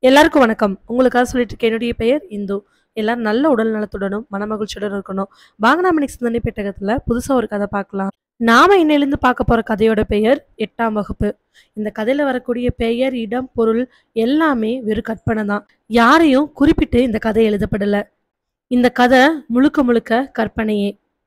எல்லாருக்கும் வணக்கம் உங்களுக்காக சொல்லிட்டு இருக்கேன் என்னுடைய பெயர் இந்து எல்லாரும் நல்ல உடல் நலத்துடனும் மனமகிழ்ச்சியுடன் இருக்கணும் பாங்கனாமணி சிந்தனை பெட்டகத்துல புதுசா ஒரு கதை பார்க்கலாம் நாம இன்னையிலிருந்து பார்க்க போற கதையோட பெயர் எட்டாம் வகுப்பு இந்த கதையில வரக்கூடிய பெயர் இடம் பொருள் எல்லாமே வெறும் கற்பனை தான் யாரையும் குறிப்பிட்டு இந்த கதை எழுதப்படல இந்த கதை முழுக்க முழுக்க கற்பனையே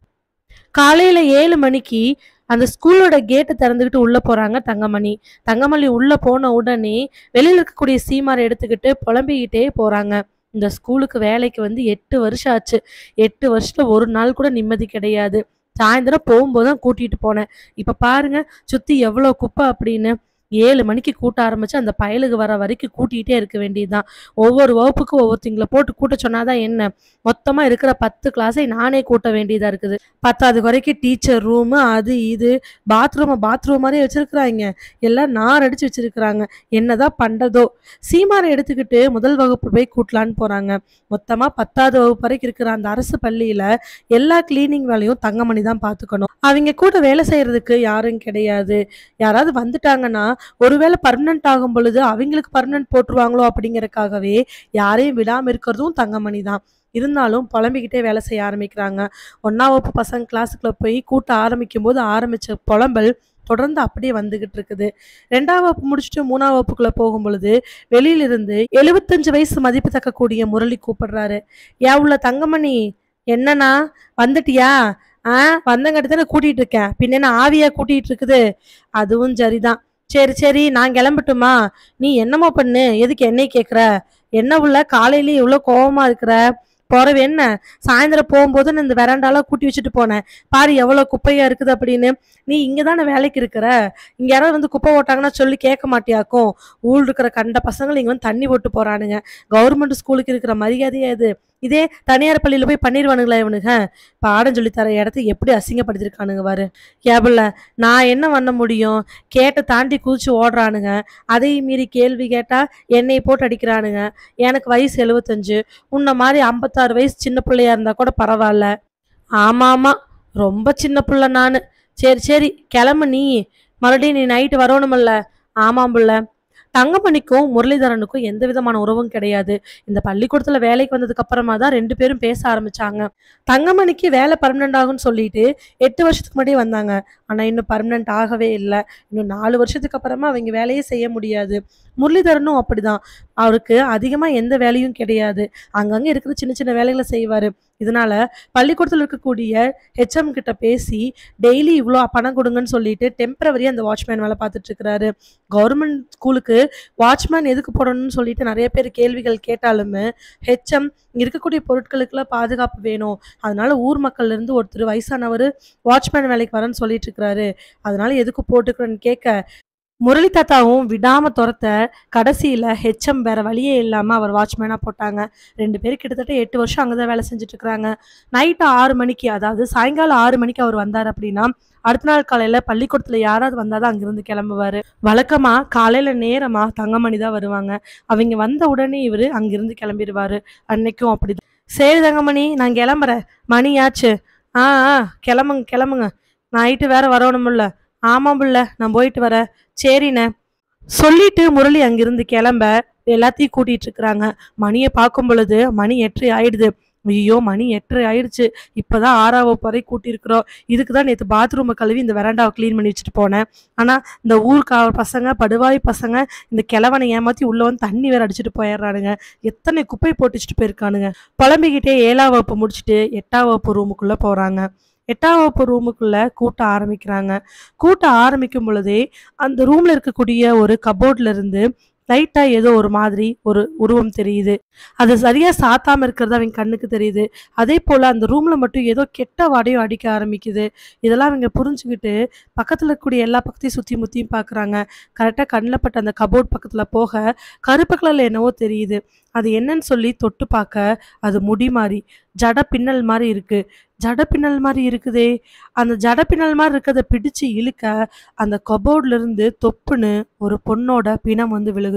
காலையில ஏழு மணிக்கு அந்த ஸ்கூலோட கேட்டை திறந்துக்கிட்டு உள்ள போறாங்க தங்கமணி தங்கமணி உள்ள போன உடனே வெளியில இருக்கக்கூடிய சீமாரை எடுத்துக்கிட்டு புலம்பிக்கிட்டே போறாங்க இந்த ஸ்கூலுக்கு வேலைக்கு வந்து எட்டு வருஷம் ஆச்சு எட்டு வருஷத்துல ஒரு நாள் கூட நிம்மதி கிடையாது சாயந்தரம் போகும்போது தான் கூட்டிட்டு போனேன் இப்ப பாருங்க சுத்தி எவ்வளவு குப்பை அப்படின்னு ஏழு மணிக்கு கூட்ட ஆரம்பிச்சு அந்த பயலுக்கு வர வரைக்கும் கூட்டிகிட்டே இருக்க வேண்டியதுதான் ஒவ்வொரு வகுப்புக்கும் ஒவ்வொருத்தங்களை போட்டு கூட்ட சொன்னாதான் என்ன மொத்தமா இருக்கிற பத்து கிளாஸை நானே கூட்ட வேண்டியதா இருக்குது பத்தாவது வரைக்கும் டீச்சர் ரூமு அது இது பாத்ரூமை பாத்ரூம் மாதிரி வச்சிருக்கிறாங்க எல்லாம் நார் அடிச்சு வச்சிருக்கிறாங்க என்னதான் பண்றதோ சீமாரை எடுத்துக்கிட்டு முதல் வகுப்பு போய் கூட்டலான்னு போறாங்க மொத்தமா பத்தாவது வகுப்பு வரைக்கும் இருக்கிற அந்த அரசு பள்ளியில எல்லா கிளீனிங் வேலையும் தங்கமணி தான் பார்த்துக்கணும் அவங்க கூட வேலை செய்யறதுக்கு யாரும் கிடையாது யாராவது வந்துட்டாங்கன்னா ஒருவேளை பர்மனன்ட் ஆகும் பொழுது அவங்களுக்கு பர்மனன்ட் போட்டுருவாங்களோ அப்படிங்கறக்காகவே யாரையும் விடாம இருக்கிறதும் தங்கமணி தான் இருந்தாலும் புலம்பிக்கிட்டே வேலை செய்ய ஆரம்பிக்கிறாங்க ஒன்னாம் வகுப்பு பசங்க கிளாஸுக்குள்ள போய் கூட்ட ஆரம்பிக்கும் போது ஆரம்பிச்ச புலம்பல் தொடர்ந்து அப்படியே வந்துகிட்டு இருக்குது ரெண்டாம் வகுப்பு முடிச்சுட்டு மூணாம் வகுப்புக்குள்ள போகும் பொழுது வெளியிலிருந்து எழுபத்தஞ்சு வயசு மதிப்பு தக்கக்கூடிய முரளி கூப்பிடுறாரு ஏன் உள்ள தங்கமணி என்னண்ணா வந்துட்டியா ஆ வந்தங்காட்டி தானே கூட்டிட்டு இருக்கேன் பின்ன என்ன ஆவியா கூட்டிட்டு இருக்குது அதுவும் சரிதான் சரி சரி நான் கிளம்பட்டுமா நீ என்னமோ பண்ணு எதுக்கு என்னை கேக்குற என்ன உள்ள காலையிலேயே இவ்வளோ கோவமா இருக்கிற போறவு என்ன சாயந்தரம் போகும்போது நான் இந்த வெராண்டால கூட்டி வச்சுட்டு போனேன் பாரு எவ்வளவு குப்பையா இருக்குது அப்படின்னு நீ இங்க தானே வேலைக்கு இருக்கிற இங்க யாராவது வந்து குப்பை போட்டாங்கன்னா சொல்லி கேட்க மாட்டியாக்கும் ஊழ் இருக்கிற கண்ட பசங்களை இங்க வந்து தண்ணி போட்டு போறானுங்க கவர்மெண்ட் ஸ்கூலுக்கு இருக்கிற மரியாதையா இது இதே தனியார் பள்ளியில போய் பண்ணிடுவானுங்களா இவனுங்க பாடம் சொல்லி தர இடத்த எப்படி அசிங்கப்படுத்திருக்கானுங்க பாரு கேபிள்ல நான் என்ன பண்ண முடியும் கேட்ட தாண்டி குதிச்சு ஓடுறானுங்க அதையும் மீறி கேள்வி கேட்டா என்னை போட்டு அடிக்கிறானுங்க எனக்கு வயசு எழுபத்தஞ்சு உன்ன மாதிரி ஐம்பத்தாறு வயசு சின்ன பிள்ளையா இருந்தா கூட பரவாயில்ல ஆமா ஆமா ரொம்ப சின்ன பிள்ளை நானு சரி சரி கிளம்பு நீ மறுபடியும் நீ நைட்டு வரணுமில்ல ஆமாம் புள்ள தங்கமணிக்கும் முரளிதரனுக்கும் எந்த விதமான உறவும் கிடையாது இந்த பள்ளிக்கூடத்துல வேலைக்கு வந்ததுக்கு அப்புறமா தான் ரெண்டு பேரும் பேச ஆரம்பிச்சாங்க தங்கமணிக்கு வேலை பர்மனெண்ட் ஆகும்னு சொல்லிட்டு எட்டு வருஷத்துக்கு முன்னாடியே வந்தாங்க ஆனா இன்னும் பர்மனெண்ட் ஆகவே இல்லை இன்னும் நாலு வருஷத்துக்கு அப்புறமா அவங்க வேலையே செய்ய முடியாது முரளிதரனும் அப்படிதான் அவருக்கு அதிகமா எந்த வேலையும் கிடையாது அங்கங்க இருக்கிற சின்ன சின்ன வேலைகளை செய்வாரு இதனால பள்ளிக்கூடத்தில் இருக்கக்கூடிய ஹெச்எம் கிட்ட பேசி டெய்லி இவ்வளோ பணம் கொடுங்கன்னு சொல்லிட்டு டெம்பரவரியா அந்த வாட்ச்மேன் வேலை பார்த்துட்டு இருக்கிறாரு கவர்மெண்ட் ஸ்கூலுக்கு வாட்ச்மேன் எதுக்கு போடணும்னு சொல்லிட்டு நிறைய பேர் கேள்விகள் கேட்டாலுமே ஹெச்எம் இருக்கக்கூடிய பொருட்களுக்கெல்லாம் பாதுகாப்பு வேணும் அதனால ஊர் மக்கள்ல இருந்து ஒருத்தர் வயசானவர் வாட்ச்மேன் வேலைக்கு வரேன்னு சொல்லிட்டு இருக்கிறாரு அதனால எதுக்கு போட்டுக்கிறேன்னு கேட்க முரளி தாத்தாவும் விடாம துரத்த கடைசியில ஹெச்எம் வேற வழியே இல்லாம அவர் வாட்ச்மேனா போட்டாங்க ரெண்டு பேரும் கிட்டத்தட்ட எட்டு வருஷம் அங்கதான் வேலை செஞ்சுட்டு இருக்கிறாங்க நைட்டு ஆறு மணிக்கு அதாவது சாயங்காலம் ஆறு மணிக்கு அவர் வந்தார் அப்படின்னா அடுத்த நாள் காலையில பள்ளிக்கூடத்துல யாராவது வந்தாதான் அங்கிருந்து கிளம்புவாரு வழக்கமா காலையில நேரமா தங்கமணி தான் வருவாங்க அவங்க வந்த உடனே இவரு அங்கிருந்து கிளம்பிடுவாரு அன்னைக்கும் அப்படிதான் சரி தங்கமணி நான் கிளம்புறேன் மணி ஆச்சு ஆ ஆ கிளம்புங்க கிளம்புங்க நைட்டு வேற வரணும்ல ஆமாம் புள்ள நான் போயிட்டு வரேன் சரிண்ணே சொல்லிட்டு முரளி அங்கிருந்து கிளம்ப எல்லாத்தையும் கூட்டிட்டு இருக்கிறாங்க மணியை பார்க்கும் பொழுது மணி எட்டரை ஆயிடுது ஐயோ மணி எட்டரை ஆயிடுச்சு இப்பதான் ஆறாவது வகுப்பு வரை கூட்டியிருக்கிறோம் இதுக்கு தான் நேற்று பாத்ரூமை கழுவி இந்த வெராண்டாவை க்ளீன் பண்ணி வச்சுட்டு போனேன் ஆனால் இந்த ஊருக்கா பசங்க படுவாய் பசங்க இந்த கிழவனை ஏமாத்தி உள்ள வந்து தண்ணி வேற அடிச்சுட்டு போயிடுறானுங்க எத்தனை குப்பை போட்டு வச்சுட்டு போயிருக்கானுங்க புலம்பிக்கிட்டே ஏழாம் வகுப்பு முடிச்சுட்டு எட்டாம் வகுப்பு ரூமுக்குள்ள போறாங்க எட்டாம் வகுப்பு ரூமுக்குள்ள கூட்ட ஆரம்பிக்கிறாங்க கூட்ட ஆரம்பிக்கும் பொழுதே அந்த ரூம்ல இருக்கக்கூடிய ஒரு கபோர்ட்ல இருந்து லைட்டா ஏதோ ஒரு மாதிரி ஒரு உருவம் தெரியுது அது சரியா சாத்தாம இருக்கிறது அவங்க கண்ணுக்கு தெரியுது அதே போல அந்த ரூம்ல மட்டும் ஏதோ கெட்ட வாடையும் அடிக்க ஆரம்பிக்குது இதெல்லாம் அவங்க புரிஞ்சுக்கிட்டு பக்கத்துல இருக்கக்கூடிய எல்லா பக்கத்தையும் சுத்தி முத்தியும் பாக்குறாங்க கரெக்டா கண்ணில் பட்ட அந்த கபோர்ட் பக்கத்துல போக கருப்பு கலர்ல என்னவோ தெரியுது அது என்னன்னு சொல்லி தொட்டு பார்க்க அது முடி மாதிரி ஜட பின்னல் மாதிரி இருக்கு ஜட பின்னல் மாதிரி இருக்குதே அந்த ஜட பின்னல் மாதிரி இருக்கிறத பிடிச்சு இழுக்க அந்த கபோர்ட்ல இருந்து தொப்புன்னு ஒரு பொண்ணோட பிணம் வந்து விழுகுது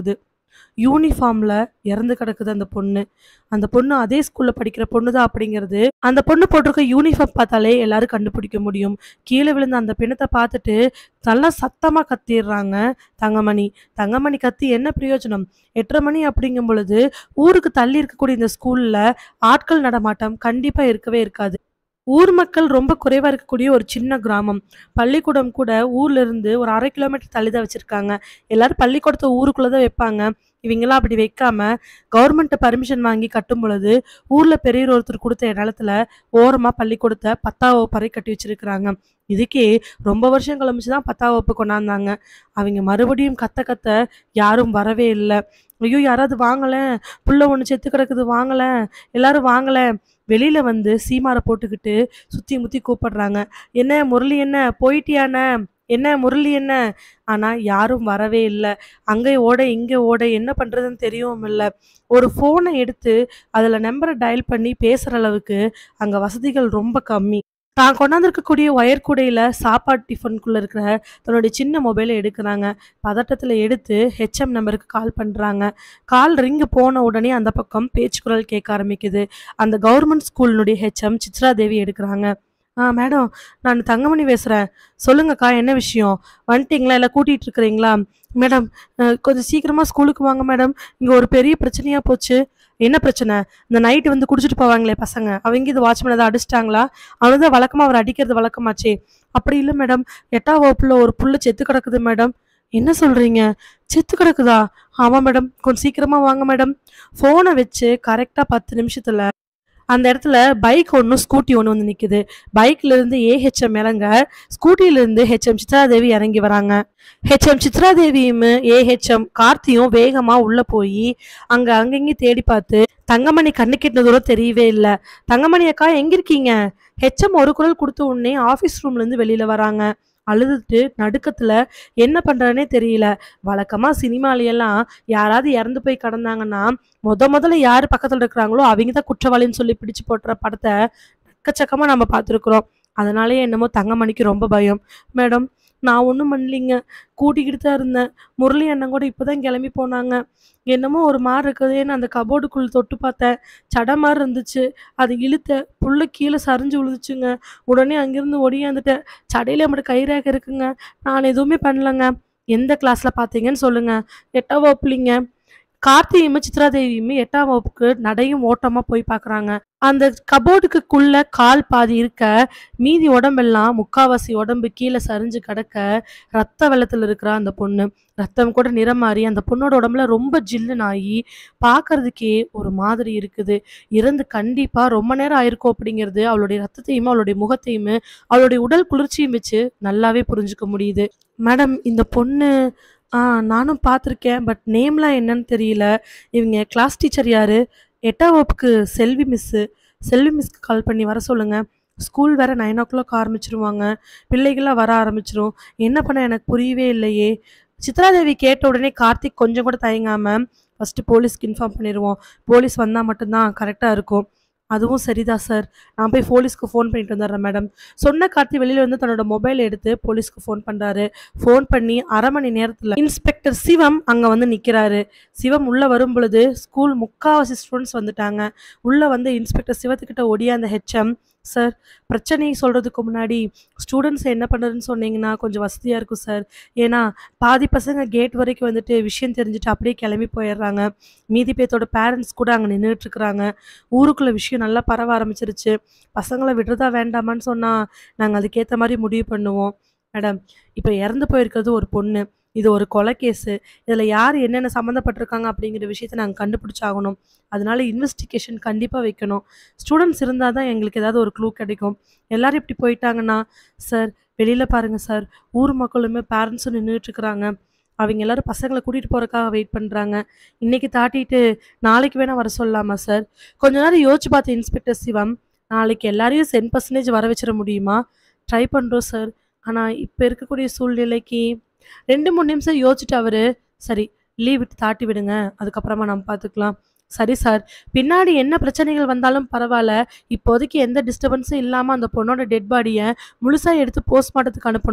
யூனிஃபார்ம்ல இறந்து கிடக்குது அந்த பொண்ணு. அந்த பொண்ணு அதே ஸ்கூல்ல படிக்கிற பொண்ணு தான் அப்படிங்கிறது, அந்த பொண்ணு போட்டிருக்க யூனிஃபார்ம் பார்த்தாலே எல்லாரும் கண்டுபிடிக்க முடியும். கீழ விழுந்த அந்த பிணத்த பார்த்துட்டு நல்லா சத்தமா கத்திர்றாங்க தங்கமணி. தங்கமணி கத்தி என்ன பிரயோஜனம்? 8:30 மணி அப்படிங்கும் பொழுது, ஊருக்கு தள்ளி இருக்கக்கூடிய இந்த ஸ்கூல்ல ஆட்கள் நடமாட்டம் கண்டிப்பா இருக்கவே இருக்காது. ஊர் மக்கள் ரொம்ப குறைவா இருக்கக்கூடிய ஒரு சின்ன கிராமம். பள்ளிக்கூடம் கூட ஊர்ல இருந்து ஒரு 1/2 கிலோமீட்டர் தள்ளி தான் வச்சிருக்காங்க. எல்லாரும் பள்ளிக்கூடத்த ஊருக்குள்ள தான் வைப்பாங்க. இவங்கலாம் அப்படி வைக்காம, கவர்மெண்ட்ட பர்மிஷன் வாங்கி கட்டும் பொழுது, ஊர்ல பெரியவர் ஒருத்தர் குடுத்த நிலத்துல ஓரமா பள்ளிக்கூடத்த 10ஆம் வகுப்பு வரை கட்டி வச்சிருக்கிறாங்க. இதுக்கே ரொம்ப வருஷம் கழிச்சு தான் 10ஆம் வகுப்பு கொண்டாந்தாங்க. அவிங்க மறுபடியும் கத்த கத்த யாரும் வரவே இல்ல. ஐயோ! யாராவது வாங்களேன், புள்ள ஒண்ணு செத்து கிடக்குது வாங்களேன், எல்லாரும் வாங்களேன். வெளியில வந்து சீமார போட்டுக்கிட்டு சுத்தி முத்தி கூப்பிடுறாங்க. "என்ன முரளி என்ன போயிட்டியா அண்ண? என்ன முரளி என்ன?" ஆனா யாரும் வரவே இல்ல. அங்க ஓட, இங்க ஓட என்ன பண்றதுன்னு தெரியவும் இல்ல. ஒரு ஃபோன எடுத்து அதுல நம்பர டயல் பண்ணி பேசுற அளவுக்கு அங்க வசதிகள் ரொம்ப கம்மி. தான் கொண்டாந்துருக்கக்கூடிய ஒயர் கூடையில சாப்பாடு டிஃபனுக்குள்ள இருக்கிற தன்னுடைய சின்ன மொபைல எடுக்குறாங்க. பதட்டத்துல எடுத்து ஹெச்எம் நம்பருக்கு கால் பண்றாங்க. கால் ரிங் போன உடனே அந்த பக்கம் பேச்சு குரல் கேட்க ஆரம்பிக்குது. அந்த கவர்மெண்ட் ஸ்கூலினுடைய ஹெச்எம் சித்ரா தேவி எடுக்குறாங்க. "ஆ மேடம், நான் தங்கமணி பேசுறேன். சொல்லுங்கக்கா என்ன விஷயம்? வந்துட்டீங்களா? இல்ல கூட்டிட்டு இருக்கிறீங்களா? மேடம் அ கொஞ்சம் சீக்கிரமா ஸ்கூலுக்கு வாங்க மேடம். இங்க ஒரு பெரிய பிரச்சனையா போச்சு." "என்ன பிரச்சனை?" "இந்த நைட் வந்து குடிச்சிட்டு போவாங்களே பசங்க, அவங்க இது வாட்ச்மேன் எதாவது அடிச்சிட்டாங்களா? அவனுக்கு தான் வழக்கமா அவர அடிக்கிறது வழக்கமாச்சே." "அப்படி இல்ல மேடம். 8ஆம் வகுப்புல ஒரு புள்ள செத்து கிடக்குது மேடம்." "என்ன சொல்றீங்க? செத்து கிடக்குதா?" "ஆமா மேடம். கொஞ்சம் சீக்கிரமா வாங்க மேடம்." ஃபோன வச்சு கரெக்ட்டா 10 நிமிஷத்துல அந்த இடத்துல பைக் ஒண்ணும், ஸ்கூட்டி ஒண்ணு வந்து நிக்குது. பைக்ல இருந்து ஏஹெச்எம் இறங்க, ஸ்கூட்டில இருந்து ஹெச்எம் சித்ரா தேவி இறங்கி வராங்க. ஹெச்எம் சித்ரா தேவியும், ஏஹெச்எம் கார்த்தியும் வேகமா உள்ள போயி, அங்க அங்கங்கயும் தேடி பார்த்து, தங்கமணி கண்ணுக்கு எட்டுன தூரம் தெரியவே இல்ல. "தங்கமணி அக்கா எங்க இருக்கீங்க?" ஹெச்எம் ஒரு குரல் குடுத்த உடனே ஆஃபீஸ் ரூம்ல இருந்து வெளியில வராங்க. அழுதுட்டு நடுக்கத்துல என்ன பண்றதுன்னே தெரியல. வழக்கமா சினிமாலயெல்லாம் யாராவது இறந்து போய் கிடந்தாங்கன்னா, மொத மொதல்ல யாரு பக்கத்துல இருக்கிறாங்களோ அவிங்க தான் குற்றவாளின்னு சொல்லி பிடிச்சு போட்டுற படத்த எக்கச்சக்கமா நம்ம பார்த்துருக்குறோம். அதனாலயே என்னமோ தங்கமணிக்கு ரொம்ப பயம். "மேடம், நான் ஒண்ணும் பண்ணலீங்க. கூட்டிக்கிட்டு தான் இருந்தேன். முரளி அண்ணன் கூட இப்ப தான் கிளம்பி போனாங்க. என்னமோ ஒரு மாரி இருக்குதேன்னு அந்த கபோர்டுக்குள்ள தொட்டு பார்த்தேன். சட மாரி இருந்துச்சு. அத இழுத்தேன். புள்ள கீழ சரிஞ்சு விழுந்துச்சுங்க. உடனே அங்கிருந்து ஒடியாந்துட்டேன். சடையில மட்டும் கை ரேகை இருக்குங்க. நான் எதுவுமே பண்ணலங்க." "எந்த கிளாஸ்ல பார்த்தீங்கன்னு சொல்லுங்க." "8ஆம் வகுப்புலிங்க." கார்த்தியும், சித்ரா தேவியுமே 8ஆம் வகுப்புக்கு நடையும் ஓட்டமா போய் பார்க்குறாங்க. அந்த கபோர்டுக்குள்ள கால் பாதி இருக்க, மீதி உடம்பெல்லாம் முக்காவாசி உடம்பு கீழ சரிஞ்சு கிடக்க, ரத்த வெள்ளத்துல இருக்கிறா அந்த பொண்ணு. ரத்தம் கூட நிறம் மாறி அந்த பொண்ணோட உடம்புல ரொம்ப ஜில்லுன்னு ஆயி, பார்க்கறதுக்கே ஒரு மாதிரி இருக்குது. இறந்து கண்டிப்பா ரொம்ப நேரம் ஆயிருக்கும் அப்படிங்கிறது அவளுடைய ரத்தத்தையும், அவளுடைய முகத்தையுமே, அவளுடைய உடல் குளிர்ச்சியும் வச்சு நல்லாவே புரிஞ்சுக்க முடியுது. "மேடம் இந்த பொண்ணு ஆ நானும் பார்த்துருக்கேன். பட் நேம்லாம் என்னன்னு தெரியல. இவங்க கிளாஸ் டீச்சர் யாரு?" "8ஆம் வகுப்புக்கு செல்வி மிஸ்ஸு." "செல்வி மிஸ்க்கு கால் பண்ணி வர சொல்லுங்க. ஸ்கூல் வேற 9:00 ஆரம்பிச்சுருவாங்க. பிள்ளைகள்லாம் வர ஆரம்பிச்சுரும்." "என்ன பண்ண எனக்கு புரியவே இல்லையே." சித்ரா தேவி கேட்ட உடனே கார்த்திக் கொஞ்சம் கூட தயங்காம, "ஃபர்ஸ்ட்டு போலீஸ்க்கு இன்ஃபார்ம் பண்ணிருவோம். போலீஸ் வந்தா மட்டும் தான் கரெக்ட்டா இருக்கும்." "அதுவும் சரிதான் சார். நான் போய் போலீஸ்க்கு ஃபோன் பண்ணிட்டு வந்துடுறேன் மேடம்." சொன்ன கார்த்தி வெளியில வந்து தன்னோட மொபைல எடுத்து போலீஸ்க்கு ஃபோன் பண்றாரு. ஃபோன் பண்ணி 1/2 மணி நேரத்துல இன்ஸ்பெக்டர் சிவம் அங்க வந்து நிக்கிறாரு. சிவம் உள்ள வரும்பொழுது ஸ்கூல் முக்காவாசி ஸ்டூடண்ட்ஸ் வந்துட்டாங்க. உள்ள வந்து இன்ஸ்பெக்டர் சிவத்துக்கிட்ட ஓடியாந்த ஹெச்எம், "சார் பிரச்சனைய சொல்றதுக்கு முன்னாடி ஸ்டூடண்ட்ஸ என்ன பண்றதுன்னு சொன்னீங்கன்னா கொஞ்சம் வசதியா இருக்கும் சார். ஏன்னா பாதி பசங்க கேட் வரைக்கும் வந்துட்டு விஷயம் தெரிஞ்சுட்டு அப்படியே கிளம்பி போயிடுறாங்க. மீதி பேத்தோட பேரண்ட்ஸ் கூட அங்க நின்னுட்டு இருக்கிறாங்க. ஊருக்குள்ள விஷயம் நல்லா பரவ ஆரம்பிச்சிருச்சு. பசங்கள விடுறதா வேண்டாமான்னு சொன்னா, நாங்க அதுக்கேத்த மாரி முடிவு பண்ணுவோம். மேடம், இப்ப இறந்து போயிருக்கிறது ஒரு பொண்ணு. இது ஒரு கொலை கேஸு. இதுல யார் என்னென்ன சம்மந்தப்பட்டிருக்காங்க அப்படிங்கிற விஷயத்த நாங்க கண்டுபிடிச்சாகணும். அதனால இன்வெஸ்டிகேஷன் கண்டிப்பா வைக்கணும். ஸ்டூடண்ட்ஸ் இருந்தா தான் எங்களுக்கு ஏதாவது ஒரு க்ளூ கிடைக்கும். எல்லாரும் இப்படி போயிட்டாங்கன்னா" "சார் வெளியில பாருங்க சார். ஊர் மக்களுமே பேரண்ட்ஸும் நின்னுட்டு இருக்கிறாங்க. அவிங்க எல்லாரும் பசங்கள கூட்டிட்டு போறதுக்காக வெயிட் பண்றாங்க. இன்னைக்கு தாட்டிட்டு நாளைக்கு வேணா வர சொல்லலாமா சார்?" கொஞ்ச நேரம் யோசிச்சு பார்த்த இன்ஸ்பெக்டர் சிவம், "நாளைக்கு எல்லாரையும் 100% வர வச்சிட முடியுமா?" "ட்ரை பண்றோம் சார். ஆனா இப்ப இருக்கக்கூடிய சூழ்நிலைக்கு" 2, 3 நிமிஷம் யோசிச்சுட்டு அவரு, "சரி லீவ் விட்டு தாட்டி விடுங்க. அதுக்கப்புறமா நம்ம பார்த்துக்கலாம்." "சரி சார். பின்னாடி என்ன பிரச்சனைகள் வந்தாலும் பரவால்ல. இப்போதைக்கு எந்த டிஸ்டர்பன்ஸும் இல்லாம அந்த பொண்ணோட டெட் பாடிய முழுசா எடுத்து போஸ்ட்மார்ட்டத்துக்கு அனுப்பணும்.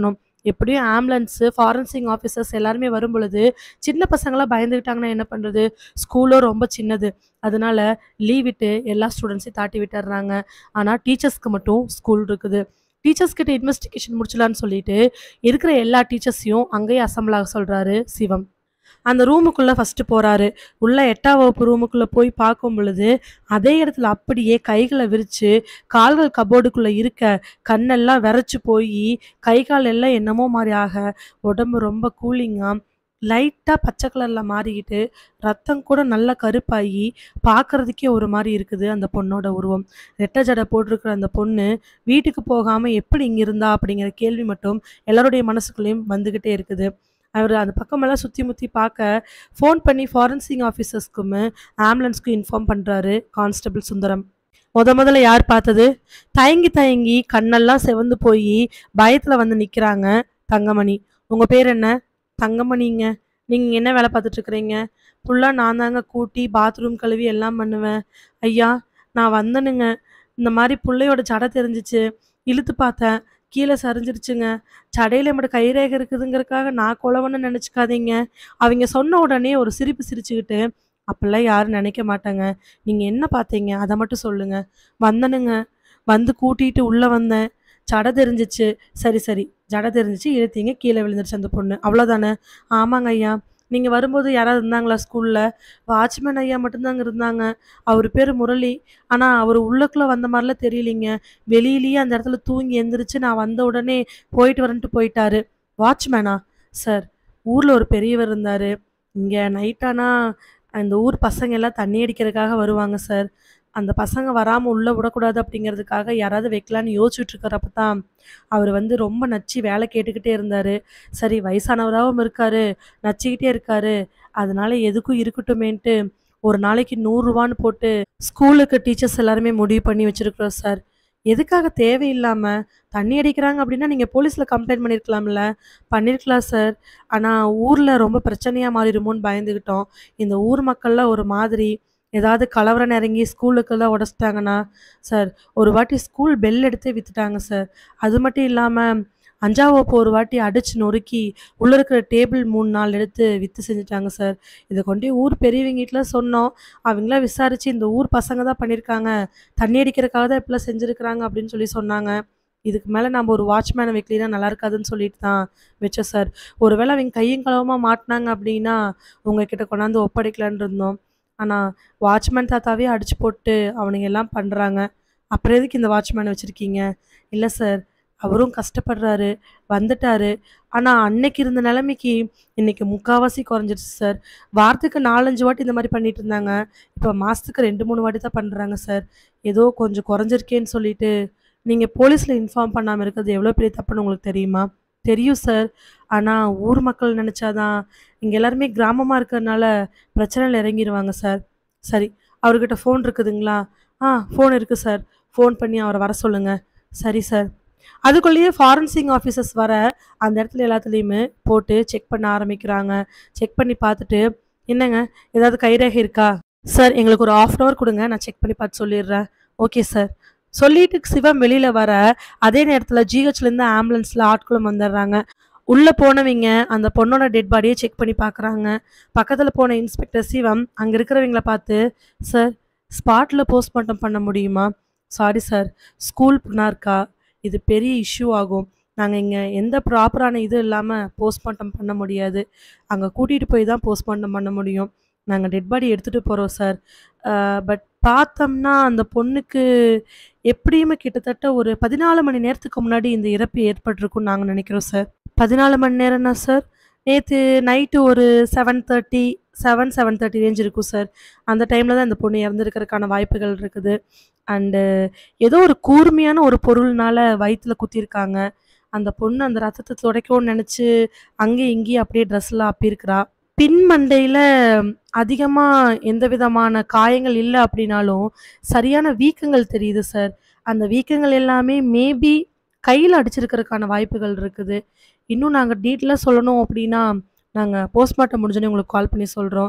எப்படியும் ஆம்புலன்ஸு, ஃபாரன்சிக் ஆஃபீசர்ஸ் எல்லாருமே வரும்பொழுது, சின்ன பசங்கலாம் பயந்துக்கிட்டாங்கன்னா என்ன பண்றது? ஸ்கூலும் ரொம்ப சின்னது. அதனால லீவ் விட்டு எல்லா ஸ்டூடண்ட்ஸையும் தாட்டி விட்டுர்றாங்க. ஆனா டீச்சர்ஸ்க்கு மட்டும் ஸ்கூல் இருக்குது. டீச்சர்ஸ் கிட்ட இன்வெஸ்டிகேஷன் முடிச்சிடலான்னு சொல்லிட்டு, இருக்கிற எல்லா டீச்சர்ஸையும் அங்கேயே அசெம்பிள் ஆக சொல்றாரு சிவம். அந்த ரூமுக்குள்ள ஃபர்ஸ்ட்டு போறாரு. உள்ள 8ஆம் வகுப்பு ரூமுக்குள்ள போய் பார்க்கும் பொழுது, அதே இடத்துல அப்படியே கைகள விரிச்சு, கால்கள் கப்போர்டுக்குள்ள இருக்க, கண்ணெல்லாம் வெறச்சு போயி, கை, கால் எல்லாம் என்னமோ மாரி ஆக, உடம்பு ரொம்ப கூலிங்கா, லைட்டா பச்சை கலர்ல மாறிக்கிட்டு, ரத்தம் கூட நல்லா கருப்பாகி, பார்க்கறதுக்கே ஒரு மாரி இருக்குது அந்த பொண்ணோட உருவம். ரெட்டை ஜடை போட்டிருக்கிற அந்த பொண்ணு, வீட்டுக்கு போகாம எப்படி இங்க இருந்தா? அப்படிங்கிற கேள்வி மட்டும் எல்லாருடைய மனசுக்குள்ளேயும் வந்துகிட்டே இருக்குது. அவரு அந்த பக்கமெல்லாம் சுத்தி முத்தி பார்க்க, ஃபோன் பண்ணி ஃபாரன்சிக் ஆஃபீசர்ஸ்க்கும், ஆம்புலன்ஸ்க்கும் இன்ஃபார்ம் பண்றாரு கான்ஸ்டபிள் சுந்தரம். மொத மொதல்ல யார் பார்த்தது? தயங்கி தயங்கி கண்ணெல்லாம் சிவந்து போயி, பயத்துல வந்து நிக்கிறாங்க தங்கமணி. "உங்க பேர் என்ன?" "தங்கமணிங்க." "நீங்க இங்க என்ன வேலை பார்த்துட்டு இருக்கிறீங்க?" "ஃபுல்லா நான் தாங்க கூட்டி, பாத்ரூம் கழுவி எல்லாம் பண்ணுவேன்." "ஐயா, நான் வந்தேனுங்க. இந்த மாரி புள்ளையோட ஜடை தெரிஞ்சுச்சு. இழுத்து பார்த்தேன். கீழ சரிஞ்சிருச்சுங்க. ஜடையில மட்டும் கைரேகை இருக்குதுங்கிறதுக்காக நான் கொலவன்னு நெனச்சுக்காதீங்க." அவிங்க சொன்ன உடனே ஒரு சிரிப்பு சிரிச்சுக்கிட்டு, "அப்படிலாம் யாரும் நெனைக்க மாட்டாங்க. நீங்க என்ன பார்த்தீங்க? அத மட்டும் சொல்லுங்க." "வந்தேனுங்க. வந்து கூட்டிட்டு உள்ள வந்தேன். ஜடை தெரிஞ்சுச்சு." "சரி, சரி. ஜடை தெரிஞ்சுச்சு, இழுத்தீங்க, கீழ விழுந்துருச்சு அந்த பொண்ணு. அவ்வளோதானே?" "ஆமாங்க ஐயா." "நீங்க வரும்போது யாராவது இருந்தாங்களா ஸ்கூல்ல?" "வாட்ச்மேன் ஐயா மட்டும் தாங்க இருந்தாங்க. அவரு பேரு முரளி. ஆனா அவரு உள்ளுக்குள்ள வந்த மாரிலாம் தெரியலைங்க. வெளியிலேயே அந்த இடத்துல தூங்கி எந்திரிச்சு நான் வந்த உடனே போயிட்டு வரேன்ட்டு போயிட்டாரு." "வாட்ச்மேனா?" "சார், ஊர்ல ஒரு பெரியவர் இருந்தாரு. இங்க நைட் ஆனா, இந்த ஊர் பசங்க எல்லாம் தண்ணி அடிக்கிறதுக்காக வருவாங்க சார். அந்த பசங்க வராம உள்ள விடக்கூடாது அப்படிங்கிறதுக்காக யாராவது வைக்கலான்னு யோசிச்சுட்டு இருக்கிறப்ப தான், அவரு வந்து ரொம்ப நச்சு வேலை கேட்டுக்கிட்டே இருந்தாரு. சரி வயசானவராவும் இருக்காரு, நச்சுக்கிட்டே இருக்காரு. அதனால எதுக்கும் இருக்கட்டுமேன்ட்டு, ஒரு நாளைக்கு ரூ. 100ன்னு போட்டு, ஸ்கூலுக்கு டீச்சர்ஸ் எல்லாருமே முடிவு பண்ணி வச்சிருக்கிறோம் சார்." "எதுக்காக தேவையில்லாம? தண்ணி அடிக்கிறாங்க அப்படின்னா, நீங்க போலீஸ்ல கம்ப்ளைண்ட் பண்ணியிருக்கலாம்ல?" "பண்ணியிருக்கலாம் சார். ஆனா ஊர்ல ரொம்ப பிரச்சனையா மாறிருமோன்னு பயந்துகிட்டோம். இந்த ஊர் மக்கள்லாம் ஒரு மாதிரி, ஏதாவது கலவரம் இறங்கி ஸ்கூலுக்கெல்லாம் உடைச்சிட்டாங்கன்னா." "சார், ஒரு வாட்டி ஸ்கூல் பெல் எடுத்தே வித்துட்டாங்க சார். அது மட்டும் இல்லாம 5ஆம் வகுப்பு ஒரு வாட்டி அடிச்சு நொறுக்கி, உள்ள இருக்கிற டேபிள் 3, 4 எடுத்து வித்து செஞ்சுட்டாங்க சார். இத கொண்டு ஊர் பெரியவங்ககிட்ட சொன்னோம். அவிங்கலாம் விசாரிச்சு, இந்த ஊர் பசங்க தான் பண்ணியிருக்காங்க. தண்ணி அடிக்கிறதுக்காக தான் இப்படிலாம் செஞ்சிருக்கிறாங்க." அப்படின்னு சொல்லி சொன்னாங்க. "இதுக்கு மேல நாம ஒரு வாட்ச்மேன வைக்கலைன்னா நல்லா இருக்காதுன்னு சொல்லிட்டு தான் வச்சோம் சார். ஒரு வேளை அவிங்க கையும் களவுமா மாட்டுனாங்க அப்படின்னா, உங்ககிட்ட கொண்டாந்து ஒப்படைக்கலான்னு இருந்தோம். ஆனா வாட்ச்மேன் தாத்தாவே அடிச்சு போட்டு அவனுங்க எல்லாம் பண்றாங்க. அப்புறம் எதுக்கு இந்த வாட்ச்மேன வச்சிருக்கீங்க?" "இல்ல சார், அவரும் கஷ்டப்படுறாரு. வந்துட்டாரு. ஆனா அன்னைக்கு இருந்த நிலைமைக்கு, இன்னைக்கு முக்காவாசி குறைஞ்சிருச்சு சார். வாரத்துக்கு 4, 5 வாட்டி இந்த மாரி பண்ணிட்டு இருந்தாங்க. இப்ப மாசத்துக்கு 2, 3 வாட்டி தான் பண்றாங்க சார். ஏதோ கொஞ்சம் குறைஞ்சிருக்கேன்னு சொல்லிட்டு, நீங்க போலீஸ்ல இன்ஃபார்ம் பண்ணாம இருக்கிறது எவ்வளோ பெரிய தப்புன்னு உங்களுக்கு தெரியுமா?" "தெரியும் சார். ஆனா ஊர் மக்கள் நெனச்சா தான், இங்க எல்லாருமே கிராமமா இருக்கிறதுனால பிரச்சனையில இறங்கிருவாங்க சார்." "சரி, அவர்கிட்ட ஃபோன் இருக்குதுங்களா?" "ஆ, ஃபோன் இருக்கு சார். ஃபோன் பண்ணி அவர வர சொல்லுங்க." "சரி சார்." அதுக்குள்ளேயே ஃபாரன்சிக் ஆஃபீசர்ஸ் வர, அந்த இடத்துல எல்லாத்துலயுமே போட்டு செக் பண்ண ஆரம்பிக்கிறாங்க. செக் பண்ணி பார்த்துட்டு, "என்னங்க, ஏதாவது கைரேகை இருக்கா?" "சார், எங்களுக்கு ஒரு 1/2 அன் ஹவர் குடுங்க. நான் செக் பண்ணி பார்த்து சொல்லிடுறேன்." "Okay sir." சொல்லிட்டு சிவம் வெளியில வர, அதே நேரத்துல ஜிஹெச்லேருந்து ஆம்புலன்ஸ்ல ஆட்களும் வந்துடுறாங்க. உள்ள போனவிங்க அந்த பொண்ணோட டெட் பாடிய செக் பண்ணி பார்க்குறாங்க. பக்கத்துல போன இன்ஸ்பெக்டர் சிவம் அங்க இருக்கிறவங்கள பார்த்து, "சார், ஸ்பாட்ல போஸ்ட்மார்ட்டம் பண்ண முடியுமா?" "Sorry sir. ஸ்கூல் பொண்ணா இருக்கா. இது பெரிய இஷ்யூ ஆகும். நாங்க இங்க எந்த ப்ராப்பரான இதுவும் இல்லாம போஸ்ட்மார்ட்டம் பண்ண முடியாது. அங்க கூட்டிட்டு போய் தான் போஸ்ட்மார்ட்டம் பண்ண முடியும். நாங்க டெட் பாடி எடுத்துட்டு போறோம் சார். அ பட் பார்த்தோம்னா, அந்த பொண்ணுக்கு எப்படியுமே கிட்டத்தட்ட ஒரு 14 மணி நேரத்துக்கு முன்னாடி இந்த இறப்பு ஏற்பட்டிருக்கும்னு நாங்க நினைக்கிறோம் சார்." "14 மணி நேரம்னா சார்?" "நேத்து நைட்டு ஒரு 7:30 7, 7:30 ரேஞ்ச் இருக்கும் சார். அந்த டைம்ல தான் இந்த பொண்ணு இறந்திருக்கிறதுக்கான வாய்ப்புகள் இருக்குது. அண்டு ஏதோ ஒரு கூர்மையான ஒரு பொருள்னால வயித்துல குத்தியிருக்காங்க. அந்த பொண்ணு அந்த ரத்தத்த துடைக்கணும்னு நெனச்சு, அங்கேயும் இங்கேயும் அப்படியே ட்ரெஸ்லாம் அப்பியிருக்கிறா. பின் மண்டையில அதிகமா எந்த விதமான காயங்கள் இல்ல அப்படின்னாலும், சரியான வீக்கங்கள் தெரியுது சார். அந்த வீக்கங்கள் எல்லாமே மேபி கையில அடிச்சிருக்கிறதுக்கான வாய்ப்புகள் இருக்குது. இன்னும் நாங்க டீட்டெயிலா சொல்லணும் அப்படின்னா, நாங்க போஸ்ட்மார்ட்டம் முடிஞ்சோனே உங்களுக்கு கால் பண்ணி சொல்றோம்.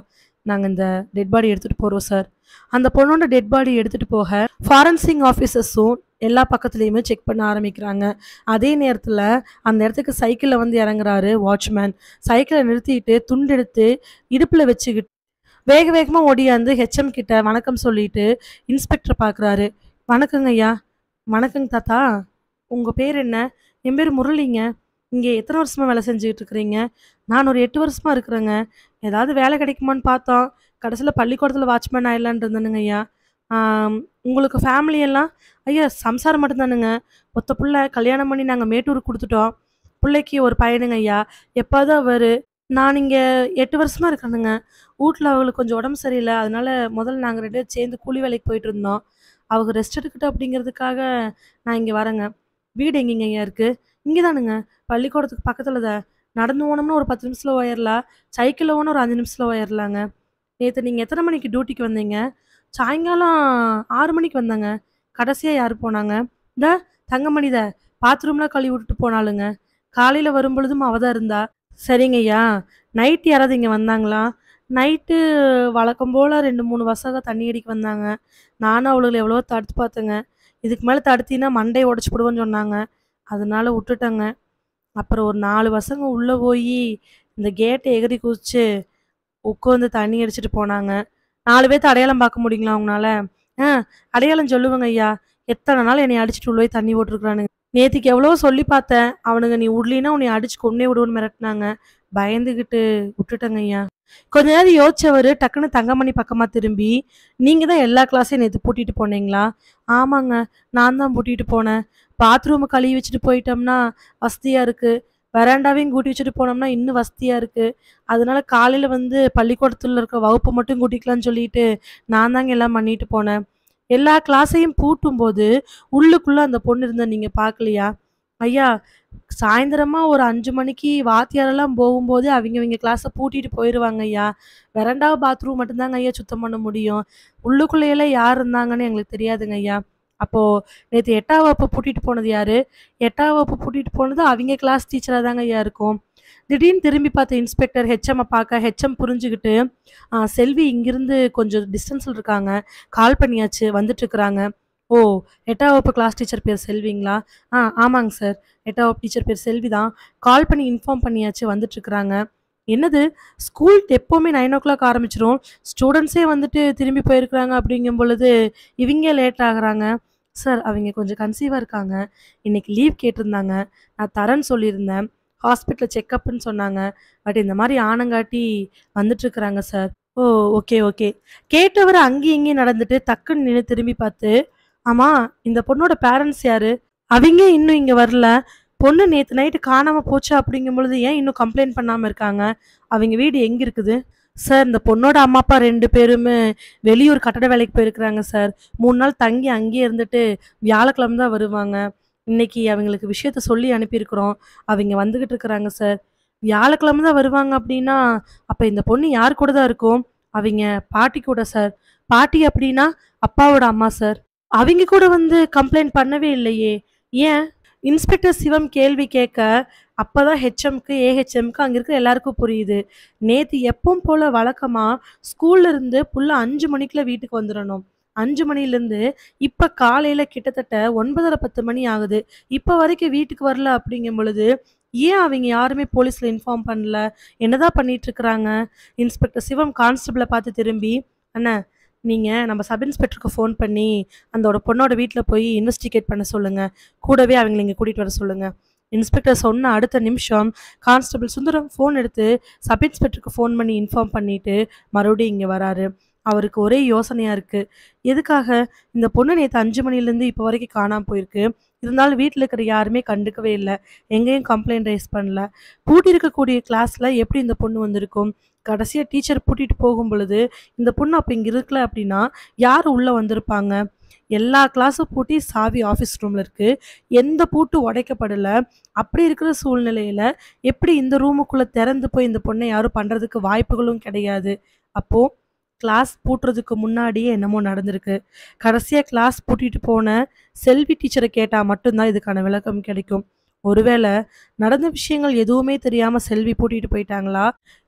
நாங்கள் இந்த டெட் பாடி எடுத்துகிட்டு போகிறோம் சார் அந்த பொண்ணோட டெட் பாடி எடுத்துகிட்டு போக ஃபாரன்சிங் ஆஃபீஸர்ஸும் எல்லா பக்கத்துலேயுமே செக் பண்ண ஆரம்பிக்கிறாங்க அதே நேரத்தில் அந்த இடத்துக்கு சைக்கிளில் வந்து இறங்குறாரு வாட்ச்மேன் சைக்கிளை நிறுத்திட்டு துண்டு எடுத்து இடுப்பில் வச்சுக்கிட்டு வேக வேகமாக ஓடியாந்து ஹெச்எம் கிட்ட வணக்கம் சொல்லிட்டு இன்ஸ்பெக்டர் பார்க்குறாரு வணக்கங்க ஐயா வணக்கங்க தாத்தா உங்கள் பேர் என்ன என் பேர் முரளிங்க இங்கே எத்தனை வருஷமாக வேலை செஞ்சுக்கிட்டு இருக்கிறீங்க நான் ஒரு எட்டு வருஷமாக இருக்கிறேங்க ஏதாவது வேலை கிடைக்குமான்னு பார்த்தோம் கடைசியில் பள்ளிக்கூடத்தில் வாட்ச்மேன் ஆயிடலான் இருந்தேனுங்க ஐயா ஆம், உங்களுக்கு ஃபேமிலி எல்லாம் ஐயா சம்சாரம் மட்டும்தானுங்க ஒத்த புள்ள கல்யாணம் பண்ணி நாங்கள் மேட்டூருக்கு கொடுத்துட்டோம் பிள்ளைக்கு ஒரு பையனுங்க ஐயா எப்போது அவர் நான் இங்கே எட்டு வருஷமாக இருக்கேனுங்க வீட்டில் அவங்களுக்கு கொஞ்சம் உடம்பு சரியில்லை அதனால முதல்ல நாங்கள் ரெண்டு பேரும் சேர்ந்து கூலி வேலைக்கு போயிட்டு இருந்தோம் அவங்க ரெஸ்ட் எடுக்கட்டும் அப்படிங்கிறதுக்காக நான் இங்கே வரேங்க வீடு எங்கேங்க ஐயா இருக்குது இங்கே தானுங்க பள்ளிக்கூடத்துக்கு பக்கத்தில் தான் நடந்து போனோம்னா ஒரு பத்து நிமிஷத்தில் ஓயிடலாம் சைக்கிளில் போனால் ஒரு அஞ்சு நிமிஷத்தில் ஓயிடலாங்க நேற்று நீங்கள் எத்தனை மணிக்கு டியூட்டிக்கு வந்தீங்க சாயங்காலம் ஆறு மணிக்கு வந்தாங்க கடைசியாக யார் போனாங்க இந்த தங்கமணி த பாத்ரூம்லாம் கழுவி விட்டுட்டு போனாளுங்க காலையில் வரும்பொழுதும் அவ தான் இருந்தா சரிங்க ஐயா நைட்டு யாராவது இங்கே வந்தாங்களா நைட்டு வழக்கம் போல் ரெண்டு மூணு வசக தண்ணி அடிக்க வந்தாங்க நானும் அவளுகளை எவ்வளோ தடுத்து பார்த்தேங்க இதுக்கு மேலே தடுத்தினா மண்டையை உடச்சி போடுவேன்னு சொன்னாங்க அதனால விட்டுட்டேங்க அப்புறம் ஒரு நாலு பசங்க உள்ளே போய் இந்த கேட்டை எகிரி குதிச்சு உட்காந்து தண்ணி அடிச்சிட்டு போனாங்க நாலு பேர்த்த அடையாளம் பார்க்க முடியுங்களா அவங்களால ஆ அடையாளம் சொல்லுவேங்க ஐயா எத்தனை நாள் என்னை அடிச்சிட்டு உள்ள போய் தண்ணி போட்டிருக்கிறானுங்க நேத்திக்கு எவ்வளவோ சொல்லி பார்த்தேன் அவனுங்க நீ விடலினா உன்னை அடிச்சு கொன்னே விடுவோன்னு மிரட்டினாங்க பயந்துக்கிட்டு விட்டுட்டேங்க ஐயா கொஞ்ச நேரம் யோசிச்சவர் டக்குன்னு தங்கமணி பக்கமாக திரும்பி நீங்கள் தான் எல்லா கிளாஸையும் நேற்று பூட்டிட்டு போனீங்களா ஆமாங்க நான் தான் பூட்டிட்டு போனேன் பாத்ரூமை கழுவி வச்சுட்டு போயிட்டோம்னா வசதியாக இருக்குது வராண்டாவையும் கூட்டி வச்சுட்டு போனோம்னா இன்னும் வசதியாக இருக்குது அதனால காலையில் வந்து பள்ளிக்கூடத்தில் இருக்க வகுப்பு மட்டும் கூட்டிக்கலாம்னு சொல்லிட்டு நான் தாங்க எல்லாம் பண்ணிட்டு போனேன் எல்லா கிளாஸையும் பூட்டும் போது உள்ளுக்குள்ளே அந்த பொண்ணு இருந்த நீங்கள் பார்க்கலையா ஐயா சாயந்தரமா ஒரு அஞ்சு மணிக்கு வாத்தியாரெல்லாம் போகும்போது அவங்க அவங்க கிளாஸை பூட்டிட்டு போயிடுவாங்க ஐயா வெரண்டா பாத்ரூம் மட்டும்தாங்க ஐயா சுத்தம் பண்ண முடியும் உள்ளுக்குள்ளேயெல்லாம் யார் இருந்தாங்கன்னு எங்களுக்கு தெரியாதுங்க ஐயா அப்போ நேற்று எட்டாம் வகுப்பு பூட்டிட்டு போனது யாரு எட்டாம் வகுப்பு பூட்டிட்டு போனது அவங்க கிளாஸ் டீச்சராக தாங்க ஐயா இருக்கும் திடீர்னு திரும்பி பார்த்த இன்ஸ்பெக்டர் ஹெச்எம்மை பார்க்க ஹெச்எம் புரிஞ்சுக்கிட்டு "ஆ, செல்வி இங்கிருந்து கொஞ்சம் டிஸ்டன்ஸில் இருக்காங்க கால் பண்ணியாச்சு வந்துட்டு இருக்கிறாங்க ஓ எட்டாம் வகுப்பு கிளாஸ் டீச்சர் பேர் செல்விங்களா ஆ ஆமாங்க சார் எட்டாம் வகுப்பு டீச்சர் பேர் செல்வி தான் கால் பண்ணி இன்ஃபார்ம் பண்ணியாச்சு வந்துட்டு இருக்கிறாங்க என்னது ஸ்கூல் எப்போவுமே நைன் ஓ கிளாக் ஆரம்பிச்சிரும் ஸ்டூடெண்ட்ஸே வந்துட்டு திரும்பி போயிருக்கிறாங்க அப்படிங்கும் பொழுது இவங்க லேட் ஆகுறாங்க சார் அவங்க கொஞ்சம் கன்சீவாக இருக்காங்க இன்னைக்கு லீவ் கேட்டிருந்தாங்க நான் தரேன்னு சொல்லியிருந்தேன் ஹாஸ்பிட்டலில் செக்கப்னு சொன்னாங்க பட் இந்த மாதிரி ஆனங்காட்டி வந்துட்டு இருக்கிறாங்க சார் ஓ ஓகே ஓகே கேட்டவர் அங்கேயும் இங்கேயும் நடந்துட்டு டக்குன்னு நின்று திரும்பி பார்த்து ஆமாம் இந்த பொண்ணோட பேரண்ட்ஸ் யாரு அவங்க இன்னும் இங்கே வரல பொண்ணு நேற்று நைட்டு காணாமல் போச்சு அப்படிங்கும் பொழுது ஏன் இன்னும் கம்ப்ளைண்ட் பண்ணாமல் இருக்காங்க அவங்க வீடு எங்கே இருக்குது சார் இந்த பொண்ணோட அம்மா அப்பா ரெண்டு பேருமே வெளியூர் கட்டட வேலைக்கு போயிருக்கிறாங்க சார் மூணு நாள் தங்கி அங்கேயே இருந்துட்டு வியாழக்கிழமை தான் வருவாங்க இன்னைக்கு அவங்களுக்கு விஷயத்த சொல்லி அனுப்பியிருக்கிறோம் அவங்க வந்துக்கிட்டு இருக்கிறாங்க சார் வியாழக்கிழமை தான் வருவாங்க அப்படின்னா அப்போ இந்த பொண்ணு யார் கூட தான் இருக்கும் அவங்க பாட்டி கூட சார் பாட்டி அப்படின்னா அப்பாவோட அம்மா சார் அவங்க கூட வந்து கம்ப்ளைண்ட் பண்ணவே இல்லையே ஏன் இன்ஸ்பெக்டர் சிவம் கேள்வி கேட்க அப்பதான் ஹெச்எம்க்கு ஏஹெச்எம்க்கு அங்கே இருக்கிற எல்லாருக்கும் புரியுது நேற்று எப்பவும் போல வழக்கமாக ஸ்கூல்ல இருந்து புள்ள அஞ்சு மணிக்குள்ள வீட்டுக்கு வந்துடணும் அஞ்சு மணிலேருந்து இப்போ காலையில் கிட்டத்தட்ட ஒன்பதரை பத்து மணி ஆகுது இப்போ வரைக்கும் வீட்டுக்கு வரல அப்படிங்கும் பொழுது ஏன் அவங்க யாருமே போலீஸில் இன்ஃபார்ம் பண்ணல என்னதான் பண்ணிட்டு இருக்கிறாங்க இன்ஸ்பெக்டர் சிவம் கான்ஸ்டபிளை பார்த்து திரும்பி அண்ணா நீங்கள் நம்ம சப் இன்ஸ்பெக்டருக்கு ஃபோன் பண்ணி அந்தோட பொண்ணோட வீட்டில் போய் இன்வெஸ்டிகேட் பண்ண சொல்லுங்கள் கூடவே அவங்களை இங்கே கூட்டிகிட்டு வர சொல்லுங்கள் இன்ஸ்பெக்டர் சொன்ன அடுத்த நிமிஷம் கான்ஸ்டபிள் சுந்தரம் ஃபோன் எடுத்து சப் இன்ஸ்பெக்டருக்கு ஃபோன் பண்ணி இன்ஃபார்ம் பண்ணிட்டு மறுபடியும் இங்கே வராரு அவருக்கு ஒரே யோசனையாக இருக்குது எதுக்காக இந்த பொண்ணு நேற்று அஞ்சு மணிலேருந்து இப்போ வரைக்கும் காணாமல் போயிருக்கு இருந்தாலும் வீட்டில் இருக்கிற யாருமே கண்டுக்கவே இல்லை எங்கேயும் கம்ப்ளைண்ட் ரைஸ் பண்ணல பூட்டி இருக்கக்கூடிய கிளாஸில் எப்படி இந்த பொண்ணு வந்திருக்கும் கடைசியாக டீச்சர் பூட்டிட்டு போகும் பொழுது இந்த பொண்ணு அப்போ இங்கே இருக்கல அப்படின்னா யார் உள்ளே வந்திருப்பாங்க எல்லா கிளாஸும் பூட்டி சாவி ஆஃபீஸ் ரூமில் இருக்குது எந்த பூட்டு உடைக்கப்படலை அப்படி இருக்கிற சூழ்நிலையில் எப்படி இந்த ரூமுக்குள்ளே திறந்து போய் இந்த பொண்ணை யாரும் பண்ணுறதுக்கு வாய்ப்புகளும் கிடையாது அப்போது கிளாஸ் பூட்டுறதுக்கு முன்னாடியே என்னமோ நடந்திருக்கு கடைசியாக கிளாஸ் பூட்டிட்டு போன செல்வி டீச்சரை கேட்டால் மட்டும்தான் இதுக்கான விளக்கம் கிடைக்கும் ஒருவேளை நடந்த விஷயங்கள் எதுவுமே தெரியாமல் செல்வி பூட்டிட்டு போயிட்டாங்களா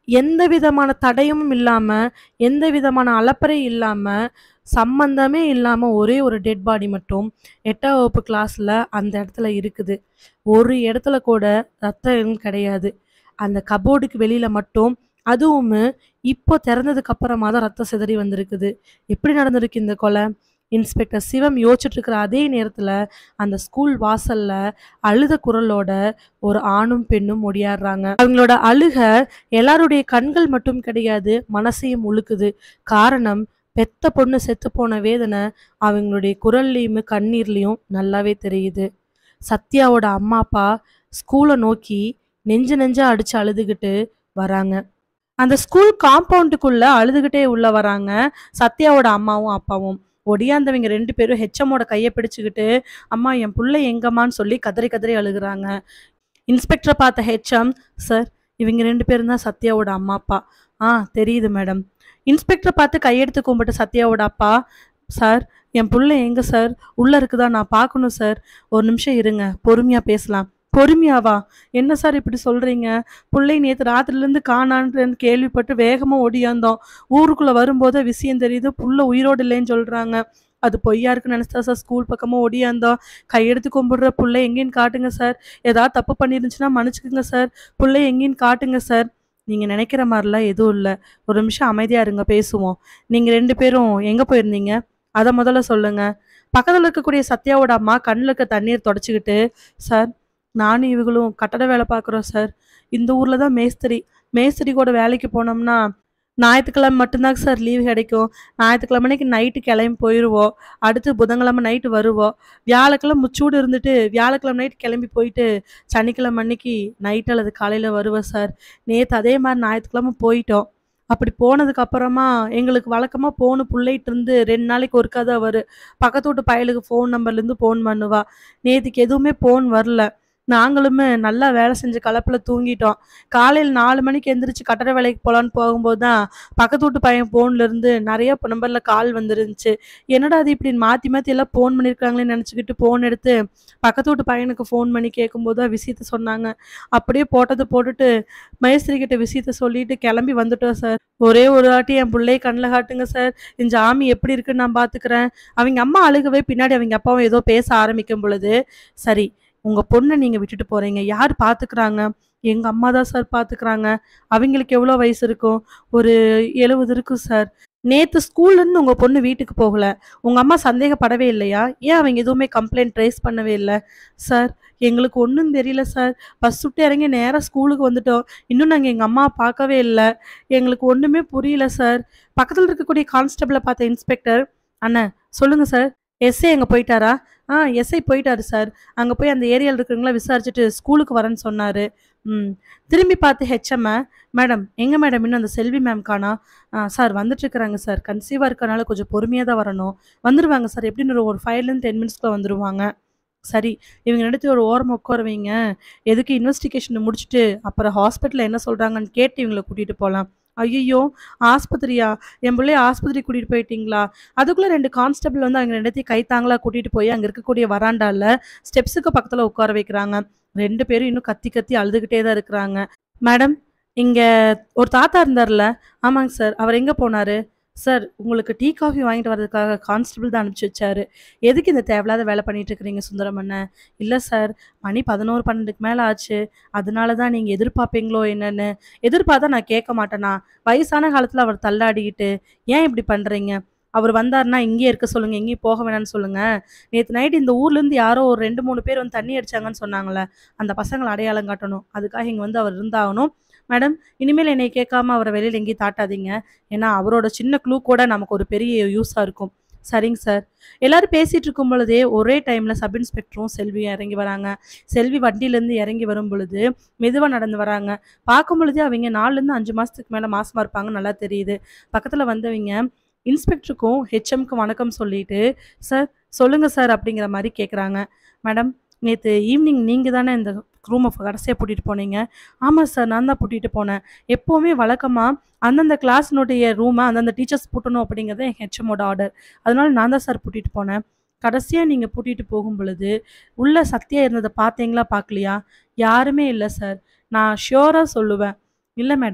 எந்த விதமான தடயமும் இல்லாம, எந்த விதமான அலப்பறை இல்லாம, சம்மந்தமே இல்லாம ஒரே ஒரு டெட் பாடி மட்டும் 8ஆம் வகுப்பு கிளாஸ்ல அந்த இடத்துல இருக்குது. ஒரு இடத்துல கூட ரத்தம் கிடையாது. அந்த கப்போர்டுக்கு வெளியில மட்டும் அதுவுமே இப்போ திறந்ததுக்கு அப்புறமா தான் ரத்தம் சிதறி வந்திருக்குது. எப்படி நடந்திருக்கு இந்த கொலை? இன்ஸ்பெக்டர் சிவம் யோசிச்சுட்டு இருக்கிற அதே நேரத்துல, அந்த ஸ்கூல் வாசல்ல அழுத குரலோட ஒரு ஆணும், பெண்ணும் ஓடியார்றாங்க. அவங்களோட அழுக எல்லாருடைய கண்கள் மட்டும் கிடையாது, மனசையும் உலுக்குது. காரணம், பெத்த பொண்ணு செத்துப்போன வேதனை அவங்களுடைய குரல்லயும், கண்ணீர்லயும் நல்லாவே தெரியுது. சத்யாவோட அம்மா, அப்பா ஸ்கூல நோக்கி நெஞ்சு நெஞ்சா அடிச்சு அழுதுகிட்டு வராங்க. அந்த ஸ்கூல் காம்பவுண்டுக்குள்ள அழுதுகிட்டே உள்ள வராங்க. சத்யாவோட அம்மாவும், அப்பாவும். ஒடியாந்தவங்க 2 பேரும் ஹெச்எம்மோட கைய பிடிச்சுக்கிட்டு, "அம்மா என் புள்ள எங்கம்மான்னு" சொல்லி கதறி கதறி அழுகுறாங்க. இன்ஸ்பெக்டர பார்த்த ஹெச்எம், "சார், இவங்க 2 பேரும் தான் சத்யாவோட அம்மா, அப்பா." "ஆ தெரியுது மேடம்." இன்ஸ்பெக்டர பார்த்து கையெடுத்து கும்பிட்ட சத்யாவோட அப்பா, "சார், என் புள்ள எங்க சார்? உள்ள இருக்குதா? நான் பார்க்கணும் சார்." "ஒரு நிமிஷம் இருங்க. பொறுமையா பேசலாம்." "பொறுமையாவா? என்ன சார் இப்படி சொல்றீங்க? புள்ளைய நேத்து ராத்திரிலேருந்து காணான்னு கேள்விப்பட்டு வேகமா ஓடியாந்தோம். ஊருக்குள்ள வரும்போது விஷயம் தெரியுது, புள்ள உயிரோட இல்லைன்னு சொல்றாங்க. அது பொய்யா இருக்குன்னு நினைச்சு தான் சார் ஸ்கூல் பக்கமா ஓடியாந்தோம். கையெடுத்து கும்பிடுற புள்ள எங்கேன்னு காட்டுங்க சார். ஏதாவது தப்பு பண்ணிருந்துச்சுன்னா மன்னிச்சுக்கங்க சார். புள்ளைய எங்கேன்னு காட்டுங்க சார்." "நீங்க நினைக்கிற மாரிலாம் எதுவும் இல்ல. ஒரு நிமிஷம் அமைதியா இருங்க பேசுவோம். நீங்க 2 பேரும் எங்க போயிருந்தீங்க? அத முதல்ல சொல்லுங்க." பக்கத்துல இருக்கக்கூடிய சத்யாவோட அம்மா கண்ணுல இருக்க தண்ணீர் தொடச்சுக்கிட்டு, "சார், நானும் இவங்களும் கட்டட வேலை பார்க்குறோம் சார். இந்த ஊர்ல தான் மேஸ்திரி. மேஸ்திரி கூட வேலைக்கு போனோம்னா, ஞாயித்துக்கிழமை மட்டும் தாங்க சார் லீவு கிடைக்கும். ஞாயித்துக்கிழமை அன்னைக்கு நைட்டு கிளம்பி போயிருவோம். அடுத்து புதன்கிழமை நைட்டு வருவோம். வியாழக்கிழமை முச்சூடு இருந்துட்டு, வியாழக்கிழமை நைட் கிளம்பி போயிட்டு, சனிக்கிழமை அன்னைக்கு நைட் அல்லது காலையில வருவேன் சார். நேத்து அதே மாரி ஞாயித்துக்கிழமை போயிட்டோம். அப்படி போனதுக்கு அப்புறமா எங்களுக்கு வழக்கமா ஃபோனு புள்ளைகிட்டருந்து 2 நாளைக்கு ஒருக்கா தான் வரும். பக்கத்து வீட்டு பயலுக்கு ஃபோன் நம்பர்லேருந்து ஃபோன் பண்ணுவா. நேத்துக்கு எதுவுமே ஃபோன் வரல. நாங்களுமே நல்லா வேலை செஞ்ச களைப்புல தூங்கிட்டோம். காலையில 4 மணிக்கு எந்திரிச்சு கட்டட வேலைக்கு போலான்னு போகும்போது தான், பக்கத்து வீட்டு பையன் ஃபோன்லேருந்து நெறைய நம்பர்ல கால் வந்துருந்துச்சு. என்னடா இது இப்படி மாத்தி மாத்தி எல்லாம் ஃபோன் பண்ணியிருக்காங்களேன்னு நெனச்சுக்கிட்டு ஃபோன் எடுத்து, பக்கத்து வீட்டு பையனுக்கு ஃபோன் பண்ணி கேட்கும்போது தான் விஷயத்த சொன்னாங்க. அப்படியே போட்டத போட்டுட்டு, மேஸ்திரி கிட்ட விஷயத்த சொல்லிட்டு கிளம்பி வந்துட்டோம் சார். "ஒரே ஒரு வாட்டி என் புள்ளைய கண்ல காட்டுங்க சார். என் ஜாமி எப்படி இருக்குன்னு நான் பார்த்துக்கிறேன்." அவிங்க அம்மா அழுகவே பின்னாடி அவிங்க அப்பாவும் ஏதோ பேச ஆரம்பிக்கும் பொழுது, "சரி, உங்க பொண்ண நீங்க விட்டுட்டு போறீங்க. யார் பார்த்துக்கிறாங்க?" "எங்க அம்மா தான் சார் பார்த்துக்கிறாங்க." "அவிங்களுக்கு எவ்வளோ வயசு இருக்கும்?" "ஒரு 70 இருக்கும் சார்." "நேத்து ஸ்கூல்லேருந்து உங்க பொண்ணு வீட்டுக்கு போகல. உங்க அம்மா சந்தேகப்படவே இல்லையா? ஏன் அவிங்க எதுவுமே கம்ப்ளைண்ட் ரைஸ் பண்ணவே இல்ல?" "சார், எங்களுக்கு ஒண்ணும் தெரியல சார். பஸ் விட்டு இறங்கி நேரா ஸ்கூலுக்கு வந்துட்டோம். இன்னும் நாங்க எங்க அம்மாவ பார்க்கவே இல்ல. எங்களுக்கு ஒண்ணுமே புரியல சார்." பக்கத்துல இருக்கக்கூடிய கான்ஸ்டபிள பார்த்த இன்ஸ்பெக்டர், "அண்ணே சொல்லுங்க சார். எஸ்ஐ அங்க போயிட்டாரா?" "ஆ எஸ்ஐ போயிட்டாரு சார். அங்க போய் அந்த ஏரியால இருக்கிறவங்கள விசாரிச்சுட்டு ஸ்கூலுக்கு வரேன்னு சொன்னாரு." "ம்." திரும்பி பார்த்து ஹெச்எம்ம, "மேடம், எங்க மேடம் இன்னும் அந்த செல்வி மேம் காணோம்?" "ஆ சார் வந்துட்டுருக்காங்க சார். கன்சீவா இருக்கறனால கொஞ்சம் பொறுமையா தான் வரணும்." "வந்துருவாங்க சார். எப்படியும் ஒரு 5லேருந்து 10 மினிட்ஸ்க்குள்ள வந்துருவாங்க." "சரி, இவங்க 2 பேத்தையும் ஒரு ஓரமா உட்கார வைங்க. எதுக்கு இன்வெஸ்டிகேஷன முடிச்சுட்டு, அப்புறம் ஹாஸ்பிட்டல்ல என்ன சொல்றாங்கன்னு கேட்டு இவங்கள கூட்டிட்டு போலாம்." "ஐயய்யோ! ஆஸ்பத்திரியா? என் புள்ளைய ஆஸ்பத்திரிக்கு கூட்டிட்டு போயிட்டீங்களா?" அதுக்குள்ள 2 கான்ஸ்டபிள் வந்து அவங்க 2த்தையும் கைத்தாங்களா கூட்டிட்டு போய், அங்க இருக்கக்கூடிய வராண்டால ஸ்டெப்ஸுக்கு பக்கத்துல உட்கார வைக்கிறாங்க. 2 பேரும் இன்னும் கத்தி கத்தி அழுதுகிட்டே தான் இருக்கிறாங்க. "மேடம், இங்க ஒரு தாத்தா இருந்தார்ல?" "ஆமாங்க சார். அவர் எங்க போனாரு?" "சார், உங்களுக்கு டீ, காஃபி வாங்கிட்டு வரதுக்காக கான்ஸ்டபிள் தான் அனுப்பிச்சு வச்சாரு." "எதுக்கு இந்த தேவையில்லாத வேலை பண்ணிட்டு இருக்கிறீங்க சுந்தரம் அண்ணே?" "இல்ல சார். மணி 11, 12க்கு மேல ஆச்சு. அதனால தான் நீங்க எதிர்பார்ப்பீங்களோ என்னன்னு." "எதிர்பார்த்தா நான் கேட்க மாட்டேனா? வயசான காலத்துல அவர் தள்ளாடிக்கிட்டு, ஏன் இப்படி பண்றீங்க? அவர் வந்தாருன்னா இங்கேயே இருக்க சொல்லுங்க. எங்கேயும் போக வேணாம்னு சொல்லுங்க. நேத்து நைட் இந்த ஊர்லேருந்து யாரோ ஒரு 2, 3 பேர் வந்து தண்ணி அடிச்சாங்கன்னு சொன்னாங்கல்ல, அந்த பசங்கள அடையாளம் காட்டணும். அதுக்காக இங்க வந்து அவர் இருந்தாகணும். மேடம், இனிமேல் என்னைய கேட்காம அவர வெளியில எங்கேயும் தாட்டாதீங்க. ஏன்னா அவரோட சின்ன க்ளூ கூட நமக்கு ஒரு பெரிய யூஸா இருக்கும்." "சரிங்க சார்." எல்லாரும் பேசிட்டு இருக்கும் பொழுதே ஒரே டைம்ல சப் இன்ஸ்பெக்டரும், செல்வியும் இறங்கி வராங்க. செல்வி வண்டியிலேருந்து இறங்கி வரும் பொழுது, மெதுவா நடந்து வராங்க. பார்க்கும் பொழுதே அவிங்க 4லேருந்து 5 மாசத்துக்கு மேல மாசமா இருப்பாங்கன்னு நல்லா தெரியுது. பக்கத்துல வந்தவிங்க, இன்ஸ்பெக்டருக்கும், ஹெச்எம்க்கும் வணக்கம் சொல்லிட்டு, "சார், சொல்லுங்க சார்." அப்படிங்கிற மாரி கேட்குறாங்க. "மேடம், நேத்து ஈவ்னிங் நீங்க தானே இந்த ரூம கடைசியா பூட்டிட்டு போனீங்க?" "ஆமா சார். நான் தான் பூட்டிட்டு போனேன். எப்பவுமே வழக்கமா அந்தந்த கிளாஸ்னுடைய ரூம அந்தந்த டீச்சர்ஸ் பூட்டணும் அப்படிங்கிறது என் ஹெச்எம்மோட ஆர்டர். அதனால நான் தான் சார் பூட்டிட்டு போனேன்." "கடைசியா நீங்க பூட்டிட்டு போகும் பொழுது, உள்ள சத்யா இருந்தத பார்த்தீங்களா? பார்க்கலையா?" "யாருமே இல்ல சார். நான் ஷூரா சொல்லுவேன்." "இல்ல மேடம்.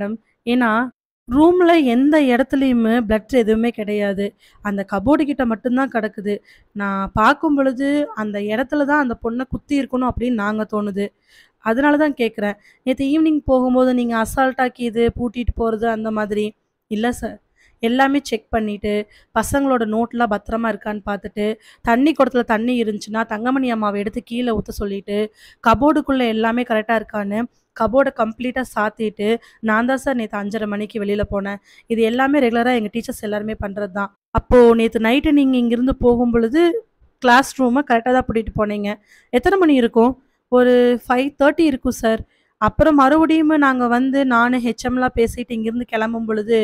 ஏன்னா, ரூம்ல எந்த இடத்துலயுமே பிளட் எதுவுமே கிடையாது. அந்த கபோர்டு கிட்ட மட்டும் தான் கிடக்குது. நான் பார்க்கும் பொழுது, அந்த இடத்துல தான் அந்த பொண்ண குத்தியிருக்கணும் அப்படின்னு நாங்க தோணுது. அதனால தான் கேட்குறேன். நேத்து ஈவினிங் போகும்போது நீங்க அசால்ட்டா கீது பூட்டிட்டு போறது அந்த மாதிரி. இல்ல சார். எல்லாமே செக் பண்ணிட்டு, பசங்களோட நோட்லாம் பத்திரமா இருக்கான்னு பார்த்துட்டு, தண்ணி குடத்துல தண்ணி இருந்துச்சுன்னா, தங்கமணி அம்மாவ எடுத்து கீழ ஊத்த சொல்லிட்டு, கபோர்டுக்குள்ள எல்லாமே கரெக்ட்டா இருக்கான்னு, கபோர்ட கம்ப்ளீட்டா சாத்திட்டு, நான் தான் சார் நேத்து 5:30 மணிக்கு வெளியில போனேன். இது எல்லாமே ரெகுலரா எங்க டீச்சர்ஸ் எல்லாருமே பண்றது தான். அப்போ நேத்து நைட்டு நீங்க இங்கிருந்து போகும்பொழுது, கிளாஸ் ரூம கரெக்ட்டா தான் பூட்டிட்டு போனீங்க. எத்தன மணி இருக்கும்? ஒரு 5:30 இருக்கும் சார். அப்புறம் மறுபடியும் நாங்க வந்து நானு ஹெச்எம்லாம் பேசிட்டு இங்கிருந்து கிளம்பும் பொழுது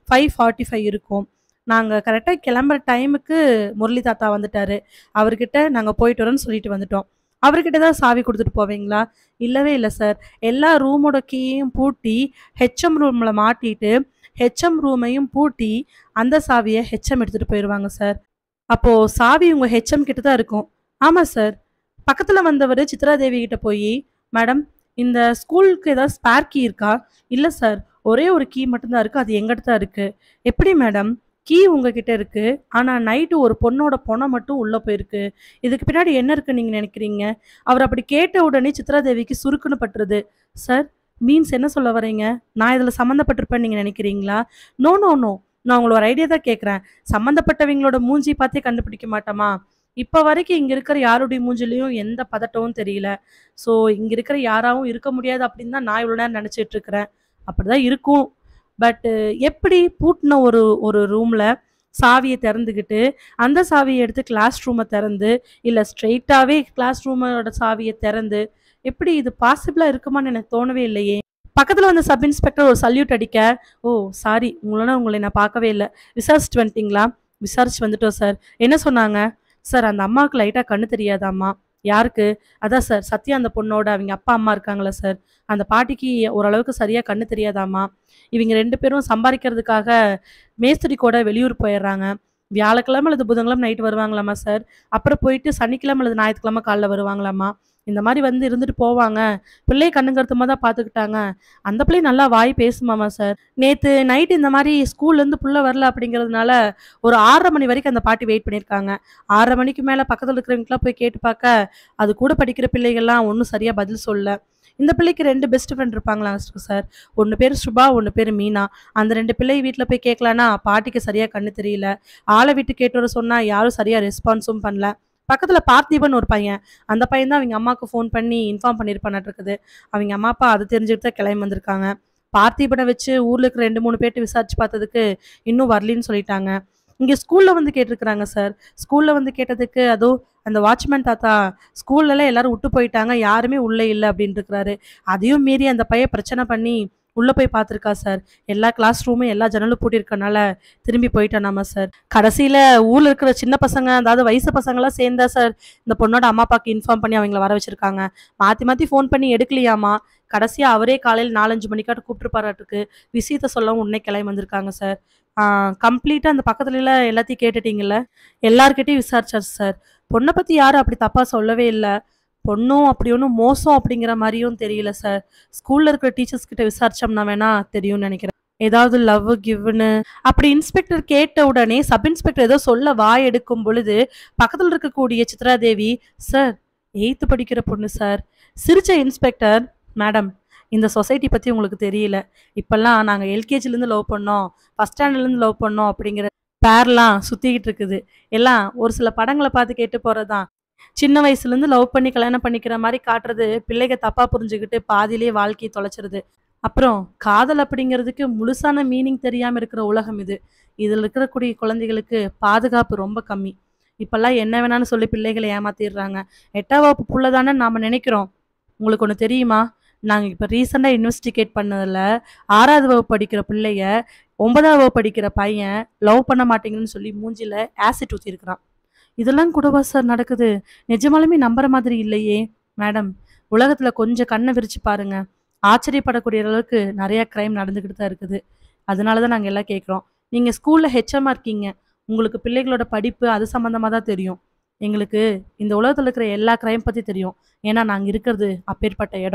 5:45 இருக்கும். நாங்க கரெக்ட்டா கிளம்புற டைமுக்கு முரளி தாத்தா வந்துட்டாரு. அவர்கிட்ட நாங்க போயிட்டு வரோம்ன்னு சொல்லிட்டு வந்துட்டோம். அவர்கிட்ட தான் சாவி குடுத்துட்டு போவீங்களா? இல்லவே இல்ல சார். எல்லா ரூமோட கீயையும் பூட்டி, ஹெச்எம் ரூம்ல மாட்டிட்டு, ஹெச்எம் ரூமையும் பூட்டி, அந்த சாவிய ஹெச்எம் எடுத்துட்டு போயிருவாங்க சார். அப்போ சாவி உங்க ஹெச்எம் கிட்ட தான் இருக்கும். ஆமா சார். பக்கத்துல வந்தவரு சித்ரா தேவி கிட்ட போயி, மேடம் இந்த ஸ்கூலுக்கு ஏதாவது ஸ்பேர் கீ இருக்கா? இல்ல சார். ஒரே ஒரு கீ மட்டும் தான் இருக்கு. அது எங்கிட்ட தான் இருக்கு. எப்படி மேடம்? கீ உங்ககிட்ட இருக்கு. ஆனா நைட்டு ஒரு பொண்ணோட பொணம் மட்டும் உள்ள போயிருக்கு. இதுக்கு பின்னாடி என்ன இருக்குன்னு நீங்க நினைக்கிறீங்க? அவர் அப்படி கேட்ட உடனே சித்ரா தேவிக்கு சுருக்குன்னு பட்டுருது. சார் மீன்ஸ் என்ன சொல்ல வர்றீங்க? நான் இதுல சம்மந்தப்பட்டிருப்பேன்னு நீங்க நினைக்கிறீங்களா? No, no, no. நான் உங்கள ஒரு ஐடியா தான் கேட்கிறேன். சம்மந்தப்பட்டவங்களோட மூஞ்சி பார்த்தே கண்டுபிடிக்க மாட்டோமா? இப்ப வரைக்கும் இங்க இருக்கிற யாருடைய மூஞ்சிலயும் எந்த பதட்டமும் தெரியல. ஸோ இங்க இருக்கிற யாராவும் இருக்க முடியாது அப்படின்னு தான் நான் இவ்வளோ நேரம் நினைச்சிட்டு இருக்கிறேன். அப்படிதான் இருக்கும். பட் எப்படி பூட்டுன ஒரு ஒரு ரூம்ல சாவிய திறந்துகிட்டு, அந்த சாவிய எடுத்து கிளாஸ் ரூம திறந்து, இல்ல ஸ்ட்ரெய்ட்டாவே கிளாஸ் ரூமோட சாவிய திறந்து, எப்படி இது பாசிபிளா இருக்குமான்னு எனக்கு தோணவே இல்லையே! பக்கத்துல வந்த சப் இன்ஸ்பெக்டர் ஒரு சல்யூட் அடிக்க, ஓ! சாரி உங்கள உங்களை நான் பார்க்கவே இல்ல. விசாரிச்சுட்டு வந்துட்டீங்களா? விசாரிச்சு வந்துட்டோம் சார். என்ன சொன்னாங்க? சார் அந்த அம்மாவுக்கு லைட்டா கண்ணு தெரியாதாம்மா. யாருக்கு? அதான் சார் சத்யா அந்த பொண்ணோட அவிங்க அப்பா, அம்மா இருக்காங்கல்ல சார். அந்த பாட்டிக்கு ஓரளவுக்கு சரியா கண்ணு தெரியாதாம்மா. இவிங்க 2 பேரும் சம்பாரிக்கிறதுக்காக மேஸ்திரி கூட வெளியூர் போயிர்றாங்க. வியாழக்கிழமை அல்லது புதன்கிழமை நைட் வருவாங்களாமா சார். அப்புறம் போயிட்டு சனிக்கிழமை அல்லது ஞாயித்துக்கிழமை காலைல வருவாங்களாமா. இந்த மாரி வந்து இருந்துட்டு போவாங்க. பிள்ளைய கண்ணும் கருத்துமா தான் பார்த்துக்கிட்டாங்க. அந்த பிள்ளை நல்லா வாய் பேசுமாமா சார். நேத்து நைட் இந்த மாரி ஸ்கூல்லேருந்து புள்ள வரல அப்படிங்கிறதுனால, ஒரு 6:30 மணி வரைக்கும் அந்த பாட்டி வெயிட் பண்ணியிருக்காங்க. 6:30 மணிக்கு மேல பக்கத்துல இருக்கிறவங்கலாம் போய் கேட்டு பார்க்க, அது கூட படிக்கிற பிள்ளைகள்லாம் ஒண்ணும் சரியா பதில் சொல்லல. இந்த பிள்ளைக்கு 2 பெஸ்ட் ஃப்ரெண்ட் இருப்பாங்களா சார். ஒண்ணு பேரு சுபா, ஒண்ணு பேரு மீனா. அந்த 2 பிள்ளை வீட்ல போய் கேட்கலான்னா, பாட்டிக்கு சரியா கண்ணு தெரியல. ஆள விட்டு கேட்டு வர சொன்னா, யாரும் சரியா ரெஸ்பான்ஸும் பண்ணல. பக்கத்துல பார்த்திபன் ஒரு பையன். அந்த பையன் தான் அவிங்க அம்மாக்கு ஃபோன் பண்ணி இன்ஃபார்ம் பண்ணியிருப்பானாட்ருக்குது. அவிங்க அம்மா, அப்பா அத தெரிஞ்சுட்டு தான் கிளம்பி வந்திருக்காங்க. பார்த்திபன வச்சு ஊர்ல இருக்கிற 2, 3 பேர்ட்ட விசாரிச்சு பார்த்ததுக்கு, இன்னும் வரலன்னு சொல்லிட்டாங்க. இங்க ஸ்கூல்ல வந்து கேட்டுருக்காங்க சார். ஸ்கூல்ல வந்து கேட்டதுக்கு, அதோ அந்த வாட்ச்மேன் தாத்தா, ஸ்கூல்லலாம் எல்லாரும் உட்டு போயிட்டாங்க. யாருமே உள்ள இல்ல அப்படின்ட்டுருக்காரு. அதையும் மீறி அந்த பையன் பிரச்சனை பண்ணி, உள்ள போய் பார்த்துருக்கா சார். எல்லா கிளாஸ் ரூமும் எல்லா ஜன்னலும் பூட்டியிருக்கனால, திரும்பி போயிட்டானாமா சார். கடைசியில ஊர்ல இருக்கிற சின்ன பசங்க, அதாவது வயசு பசங்கலாம் சேர்ந்து தான் சார் இந்த பொண்ணோட அம்மா, அப்பாக்கு இன்ஃபார்ம் பண்ணி அவங்கள வர வச்சிருக்காங்க. மாத்தி மாத்தி ஃபோன் பண்ணி எடுக்கலையாமா. கடைசியா அவரே காலையில 4, 5 மணிக்காட்டும் கூப்ட்டுருப்பாராட்டுருக்கு. விஷயத்த சொல்லவும் உடனே கிளம்பி வந்திருக்காங்க சார். ஆ கம்ப்ளீட்டா அந்த பக்கத்துலலாம் எல்லாத்தையும் கேட்டுட்டீங்கல்ல? எல்லார்கிட்டயும் விசாரிச்சாச்சு சார். பொண்ண பத்தி யாரும் அப்படி தப்பா சொல்லவே இல்ல. பொண்ணும் அப்படி ஒண்ணும் மோசம் அப்படிங்கிற மாரியும் தெரியல சார். ஸ்கூல்ல இருக்கிற டீச்சர்ஸ் கிட்ட விசாரிச்சோம்னா வேணா தெரியும்னு நெனைக்கிறேன். ஏதாவது லவ் கிவ்ன்னு அப்படி இன்ஸ்பெக்டர் கேட்ட உடனே சப் இன்ஸ்பெக்டர் ஏதோ சொல்ல வாய் எடுக்கும் பொழுது, பக்கத்துல இருக்கக்கூடிய சித்ரா தேவி, சார் 8த் படிக்கிற பொண்ணு சார். சிரிச்ச இன்ஸ்பெக்டர், மேடம் இந்த சொசைட்டி பத்தி உங்களுக்கு தெரியல. இப்பல்லாம் நாங்க எல்கேஜிலேருந்து லவ் பண்ணோம். ஃபர்ஸ்ட் ஸ்டாண்டர்ட்லேருந்து லவ் பண்ணோம் அப்படிங்கிற பேர்லாம் சுத்திக்கிட்டு இருக்குது. எல்லாம் ஒரு சில படங்கள பார்த்து கேட்டு போறது தான். சின்ன வயசுலேருந்து லவ் பண்ணி கல்யாணம் பண்ணிக்கிற மாரி காட்டுறது, பிள்ளைக தப்பா புரிஞ்சுகிட்டு பாதியிலேயே வாழ்க்கைய தொலைச்சிருது. அப்புறம் காதல் அப்படிங்கிறதுக்கு முழுசான மீனிங் தெரியாம இருக்கிற உலகம் இது. இதுல இருக்கக்கூடிய குழந்தைகளுக்கு பாதுகாப்பு ரொம்ப கம்மி. இப்பல்லாம் என்ன வேணாலும் சொல்லி பிள்ளைகள ஏமாத்திர்றாங்க. 8ஆம் வகுப்பு புள்ள தானே நாம நெனைக்கிறோம். உங்களுக்கு ஒண்ணு தெரியுமா? நாங்க இப்ப ரீசென்ட்டா இன்வெஸ்டிகேட் பண்ணதுல 6வது வகுப்பு படிக்கிற பிள்ளைய, 9வது வகுப்பு படிக்கிற பையன் லவ் பண்ண மாட்டேங்கிறேன்னு சொல்லி மூஞ்சில ஆசிட் ஊத்தியிருக்கிறான். இதெல்லாம் கூடவா சார் நடக்குது? நிஜமாலுமே நம்புற மாதிரி இல்லையே! மேடம், உலகத்துல கொஞ்சம் கண்ண விரிச்சு பாருங்க. ஆச்சரியப்படக்கூடிய அளவுக்கு நெறைய கிரைம் நடந்துகிட்டு தான் இருக்குது. அதனால தான் நாங்க எல்லாம் கேட்கிறோம். நீங்க ஸ்கூல்ல ஹெச்எம்மா இருக்கீங்க. உங்களுக்கு பிள்ளைகளோட படிப்பு அது சம்மந்தமா தான் தெரியும். எங்களுக்கு இந்த உலகத்துல இருக்கிற எல்லா கிரைம் பத்தி தெரியும். ஏன்னா நாங்க இருக்கிறது அப்பேற்பட்ட இடம்.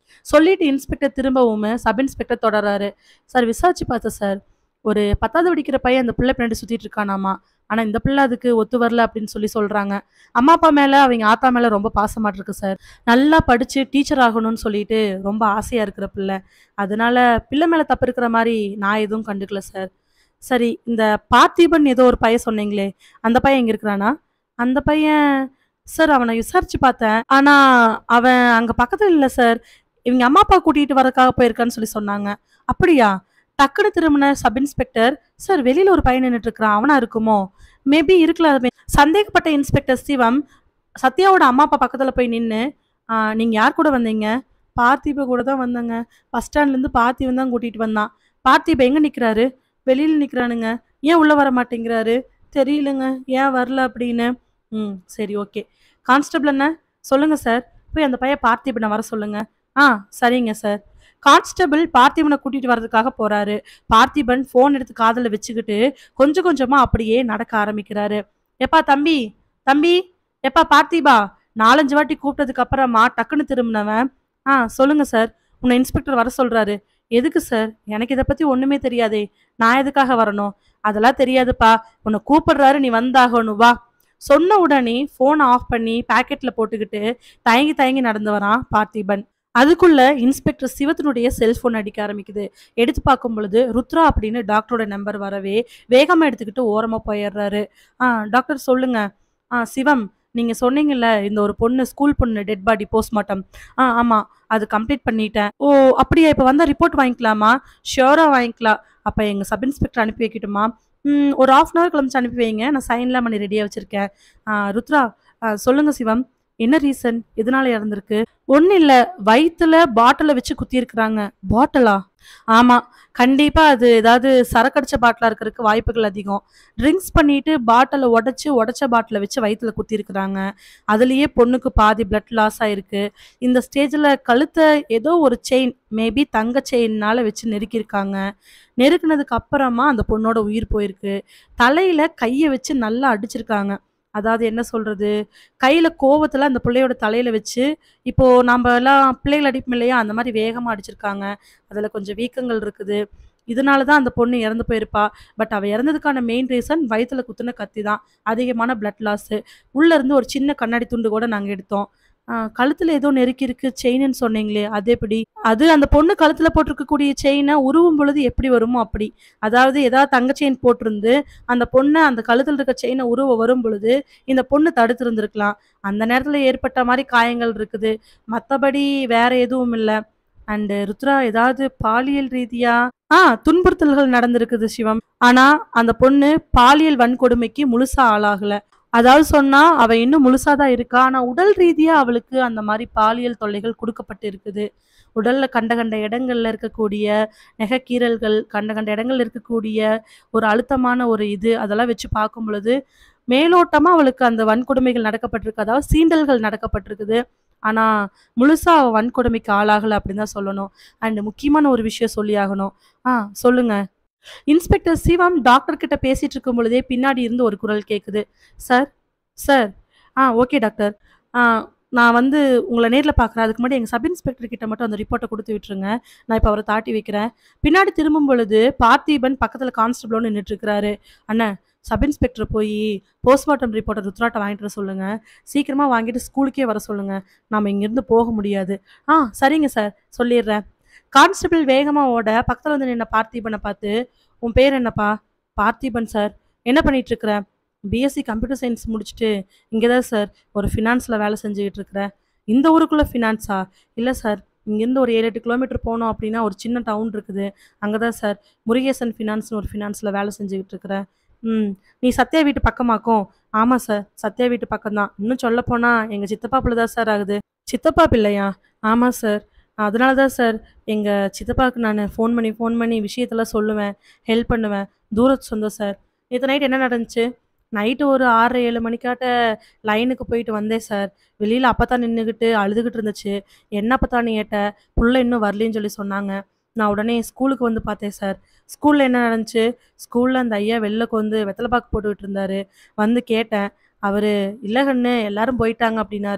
சொல்லிட்டு இன்ஸ்பெக்டர் திரும்பவும் சப் இன்ஸ்பெக்டர் தொடர்றாரு சார் விசாரிச்சு பார்த்தேன் சார் ஒரு பத்தாவது படிக்கிற பையன் அந்த பிள்ளை பின்னாடி சுத்திட்டு இருக்கானாமா ஆனா இந்த பிள்ளை அதுக்கு ஒத்து வரல அப்படின்னு சொல்லி சொல்றாங்க அம்மா அப்பா மேல அவங்க ஆத்தா மேல ரொம்ப பாசமா இருக்கு சார் நல்லா படிச்சு டீச்சர் ஆகணும்னு சொல்லிட்டு ரொம்ப ஆசையா இருக்கிற பிள்ளை அதனால பிள்ளை மேல தப்பு இருக்கிற மாதிரி நான் எதுவும் கண்டுக்கல சார் சரி இந்த பார்த்திபன் ஏதோ ஒரு பையன் சொன்னீங்களே அந்த பையன் எங்க இருக்கிறானா அந்த பையன் சார் அவனை விசாரிச்சு பார்த்தேன் ஆனா அவன் அங்க பக்கத்துல இல்ல சார் இவங்க அம்மா அப்பா கூட்டிட்டு வரக்காக போயிருக்கான்னு சொல்லி சொன்னாங்க அப்படியா டக்குனு திரும்பின சப் இன்ஸ்பெக்டர் சார் வெளியில ஒரு பையன் நின்றுட்டு இருக்கிறான் அவனா இருக்குமோ மேபி இருக்கலாமே சந்தேகப்பட்ட இன்ஸ்பெக்டர் சிவம் சத்யாவோட அம்மா அப்பா பக்கத்துல போய் நின்று நீங்க யார் கூட வந்தீங்க பார்த்திப கூட தான் வந்தேங்க பஸ் ஸ்டாண்ட்ல இருந்து பார்த்திபன் தான் கூட்டிட்டு வந்தான் பார்த்திப எங்க நிக்கிறாரு வெளியில நிக்கிறானுங்க ஏன் உள்ள வர மாட்டேங்கிறாரு தெரியலங்க ஏன் வரல அப்படின்னு ம் சரி ஓகே கான்ஸ்டபிள் என்ன சொல்லுங்க சார் போய் அந்த பையன் பார்த்திபனை வர சொல்லுங்க ஆ சரிங்க சார் கான்ஸ்டபிள் பார்த்திபனை கூட்டிட்டு வர்றதுக்காக போறாரு பார்த்திபன் ஃபோன் எடுத்து காதுல வச்சுக்கிட்டு கொஞ்சம் கொஞ்சமா அப்படியே நடக்க ஆரம்பிக்கிறாரு எப்பா தம்பி தம்பி எப்பா பார்த்திபா நாலஞ்சு வாட்டி கூப்பிட்டதுக்கு அப்புறமா டக்குன்னு திரும்பினவன் ஆ சொல்லுங்க சார் உன்னை இன்ஸ்பெக்டர் வர சொல்றாரு எதுக்கு சார் எனக்கு இதை பத்தி ஒண்ணுமே தெரியாதே நான் எதுக்காக வரணும் அதெல்லாம் தெரியாதுப்பா உன்னை கூப்பிடுறாரு நீ வந்தாகணும் வா சொன்ன உடனே ஃபோனை ஆஃப் பண்ணி பாக்கெட்ல போட்டுக்கிட்டு தயங்கி தயங்கி நடந்து வரான் பார்த்திபன் அதுக்குள்ள இன்ஸ்பெக்டர் சிவத்தினுடைய செல்போன் அடிக்க ஆரம்பிக்குது எடுத்து பார்க்கும் பொழுது ருத்ரா அப்படின்னு டாக்டரோட நம்பர் வரவே வேகமா எடுத்துக்கிட்டு ஓரமா போயிடுறாரு ஆ டாக்டர் சொல்லுங்க ஆ சிவம் நீங்க சொன்னீங்கல்ல இந்த ஒரு பொண்ணு ஸ்கூல் பொண்ணு டெட் பாடி போஸ்ட்மார்ட்டம் ஆ ஆமா அது கம்ப்ளீட் பண்ணிட்டேன் ஓ அப்படியா இப்போ வந்தா ரிப்போர்ட் வாங்கிக்கலாமா ஷியோரா வாங்கிக்கலாம் அப்ப எங்க சப் இன்ஸ்பெக்டர் அனுப்பி வைக்கட்டுமா ம், ஒரு ஆஃப் அன் ஹவர் கழிச்சு அனுப்பி வைங்க நான் சைன்லாம் பண்ணி ரெடியாக வச்சிருக்கேன் ஆ, ருத்ரா ஆ, சொல்லுங்க சிவம் என்ன ரீசன் எதனால இறந்துருக்கு ஒன்றும் இல்லை வயிற்றுல பாட்டிலை வச்சு குத்தியிருக்கிறாங்க பாட்டிலா ஆமாம் கண்டிப்பாக அது ஏதாவது சரக்கடிச்ச பாட்டிலாக இருக்கிறதுக்கு வாய்ப்புகள் அதிகம் ட்ரிங்க்ஸ் பண்ணிட்டு பாட்டிலை உடச்சி உடச்ச பாட்டிலை வச்சு வயிற்றுல குத்திருக்கிறாங்க அதுலேயே பொண்ணுக்கு பாதி பிளட் லாஸ் ஆயிருக்கு இந்த ஸ்டேஜில் கழுத்தை ஏதோ ஒரு செயின் மேபி தங்க செயின்னால வச்சு நெருக்கியிருக்காங்க நெருக்குனதுக்கு அப்புறமா அந்த பொண்ணோட உயிர் போயிருக்கு தலையில கையை வச்சு நல்லா அடிச்சிருக்காங்க அதாவது என்ன சொல்றது கையில கோவத்துல அந்த பிள்ளையோட தலையில வச்சு இப்போ நம்ம எல்லாம் பிள்ளைகள் அடிப்போம் இல்லையா அந்த மாதிரி வேகமா அடிச்சிருக்காங்க அதுல கொஞ்சம் வீக்கங்கள் இருக்குது இதனால தான் அந்த பொண்ணு இறந்து போயிருப்பா பட் அவ இறந்ததுக்கான மெயின் ரீசன் வயித்துல குத்துன கத்தி தான் அதிகமான பிளட் லாஸ் உள்ள இருந்து ஒரு சின்ன கண்ணாடி துண்டு கூட நாங்க எடுத்தோம் ஆஹ் கழுத்துல ஏதோ நெருக்கி இருக்கு செயின்னு சொன்னீங்களே அது எப்படி அது அந்த பொண்ணு கழுத்துல போட்டிருக்கக்கூடிய செயினை உருவும் பொழுது எப்படி வருமோ அப்படி அதாவது ஏதாவது தங்க செயின் போட்டிருந்து அந்த பொண்ணை அந்த கழுத்துல இருக்க செயினை உருவ வரும் பொழுது இந்த பொண்ணு தடுத்து இருந்திருக்கலாம் அந்த நேரத்துல ஏற்பட்ட மாதிரி காயங்கள் இருக்குது மத்தபடி வேற எதுவும் இல்லை அண்டு ருத்ரா ஏதாவது பாலியல் ரீதியா ஆ துன்புறுத்தல்கள் நடந்திருக்குது சிவம் ஆனா அந்த பொண்ணு பாலியல் வன்கொடுமைக்கு முழுசா ஆளாகல அதாவது சொன்னா அவ இன்னும் முழுசா தான் இருக்கா ஆனா உடல் ரீதியா அவளுக்கு அந்த மாதிரி பாலியல் தொல்லைகள் கொடுக்கப்பட்டு இருக்குது உடல்ல கண்ட கண்ட இடங்கள்ல இருக்கக்கூடிய நெகக்கீரல்கள் கண்ட கண்ட இடங்கள்ல இருக்கக்கூடிய ஒரு அழுத்தமான ஒரு இது அதெல்லாம் வச்சு பார்க்கும் பொழுது மேலோட்டமா அவளுக்கு அந்த வன்கொடுமைகள் நடக்கப்பட்டிருக்கு அதாவது சீண்டல்கள் நடக்கப்பட்டிருக்குது ஆனா முழுசா அவ வன்கொடுமைக்கு ஆளாகல அப்படின்னு தான் சொல்லணும் அண்ட் முக்கியமான ஒரு விஷயம் சொல்லி ஆகணும் ஆ சொல்லுங்க இன்ஸ்பெக்டர் சிவம் டாக்டர் கிட்ட பேசிட்டு இருக்கும் பொழுதே பின்னாடி இருந்து ஒரு குரல் கேக்குது சார் சார் ஆ ஓகே டாக்டர் ஆ நான் வந்து உங்களை நேரில் பார்க்குறேன் அதுக்கு முன்னாடி எங்கள் சப் இன்ஸ்பெக்டர் கிட்ட மட்டும் அந்த ரிப்போர்ட்டை கொடுத்து விட்டுருங்க நான் இப்போ அவரை தாட்டி வைக்கிறேன் பின்னாடி திரும்பும் பொழுது பார்த்திபன் பக்கத்தில் கான்ஸ்டபிளோடு நின்றுட்டு இருக்கிறாரு அண்ணன் சப் இன்ஸ்பெக்டர் போய் போஸ்ட்மார்ட்டம் ரிப்போர்ட்டை ருத்ராட்ட வாங்கிட்டு வர சொல்லுங்க சீக்கிரமா வாங்கிட்டு ஸ்கூலுக்கே வர சொல்லுங்க நாம இங்கிருந்து போக முடியாது ஆ சரிங்க சார் சொல்லிடுறேன் கான்ஸ்டபிள் வேகமா ஓட பக்கத்துல வந்து நின்ன பார்த்திபனை பார்த்து உன் பேர் என்னப்பா பார்த்திபன் சார் என்ன பண்ணிட்டு இருக்கிற பிஎஸ்சி கம்ப்யூட்டர் சயின்ஸ் முடிச்சுட்டு இங்கே தான் சார் ஒரு ஃபினான்ஸில் வேலை செஞ்சுக்கிட்டு இருக்கிறேன் இந்த ஊருக்குள்ளே ஃபினான்ஸா இல்லை சார் இங்கேருந்து ஒரு ஏழு எட்டு கிலோமீட்டர் போனோம் அப்படின்னா ஒரு சின்ன டவுன் இருக்குது அங்கே தான் சார் முருகேசன் ஃபினான்ஸ்னு ஒரு ஃபினான்ஸில் வேலை செஞ்சுக்கிட்டு இருக்கிறேன் ம் நீ சத்யா வீட்டு பக்கமாக்கும் ஆமாம் சார் சத்யா வீட்டு பக்கம் தான் இன்னும் சொல்ல போனால் எங்கள் சித்தப்பா பிள்ளை தான் சார் ஆகுது சித்தப்பா பிள்ளையா ஆமாம் சார் அதனால தான் சார் எங்கள் சித்தப்பாவுக்கு நான் ஃபோன் பண்ணி ஃபோன் பண்ணி விஷயத்தெல்லாம் சொல்லுவேன் ஹெல்ப் பண்ணுவேன் தூரத்து சொந்தம் சார் நேற்று நைட் என்ன நடந்துச்சு நைட்டு ஒரு ஆறு ஏழு மணிக்காட்ட லைனுக்கு போயிட்டு வந்தேன் சார் வெளியில் அப்போ தான் நின்றுக்கிட்டு அழுதுகிட்டு இருந்துச்சு என்ன அப்போ நீ ஏட்ட புள்ள இன்னும் வரலன்னு சொல்லி சொன்னாங்க நான் உடனே ஸ்கூலுக்கு வந்து பார்த்தேன் சார் ஸ்கூலில் என்ன நடந்துச்சு ஸ்கூலில் அந்த ஐயா வெளிலக்கு வந்து வெத்தலை பாக்கு போட்டுக்கிட்டு இருந்தாரு வந்து கேட்டேன் அவர் இல்லை கண்ணு எல்லாரும் போயிட்டாங்க அப்படின்னாரு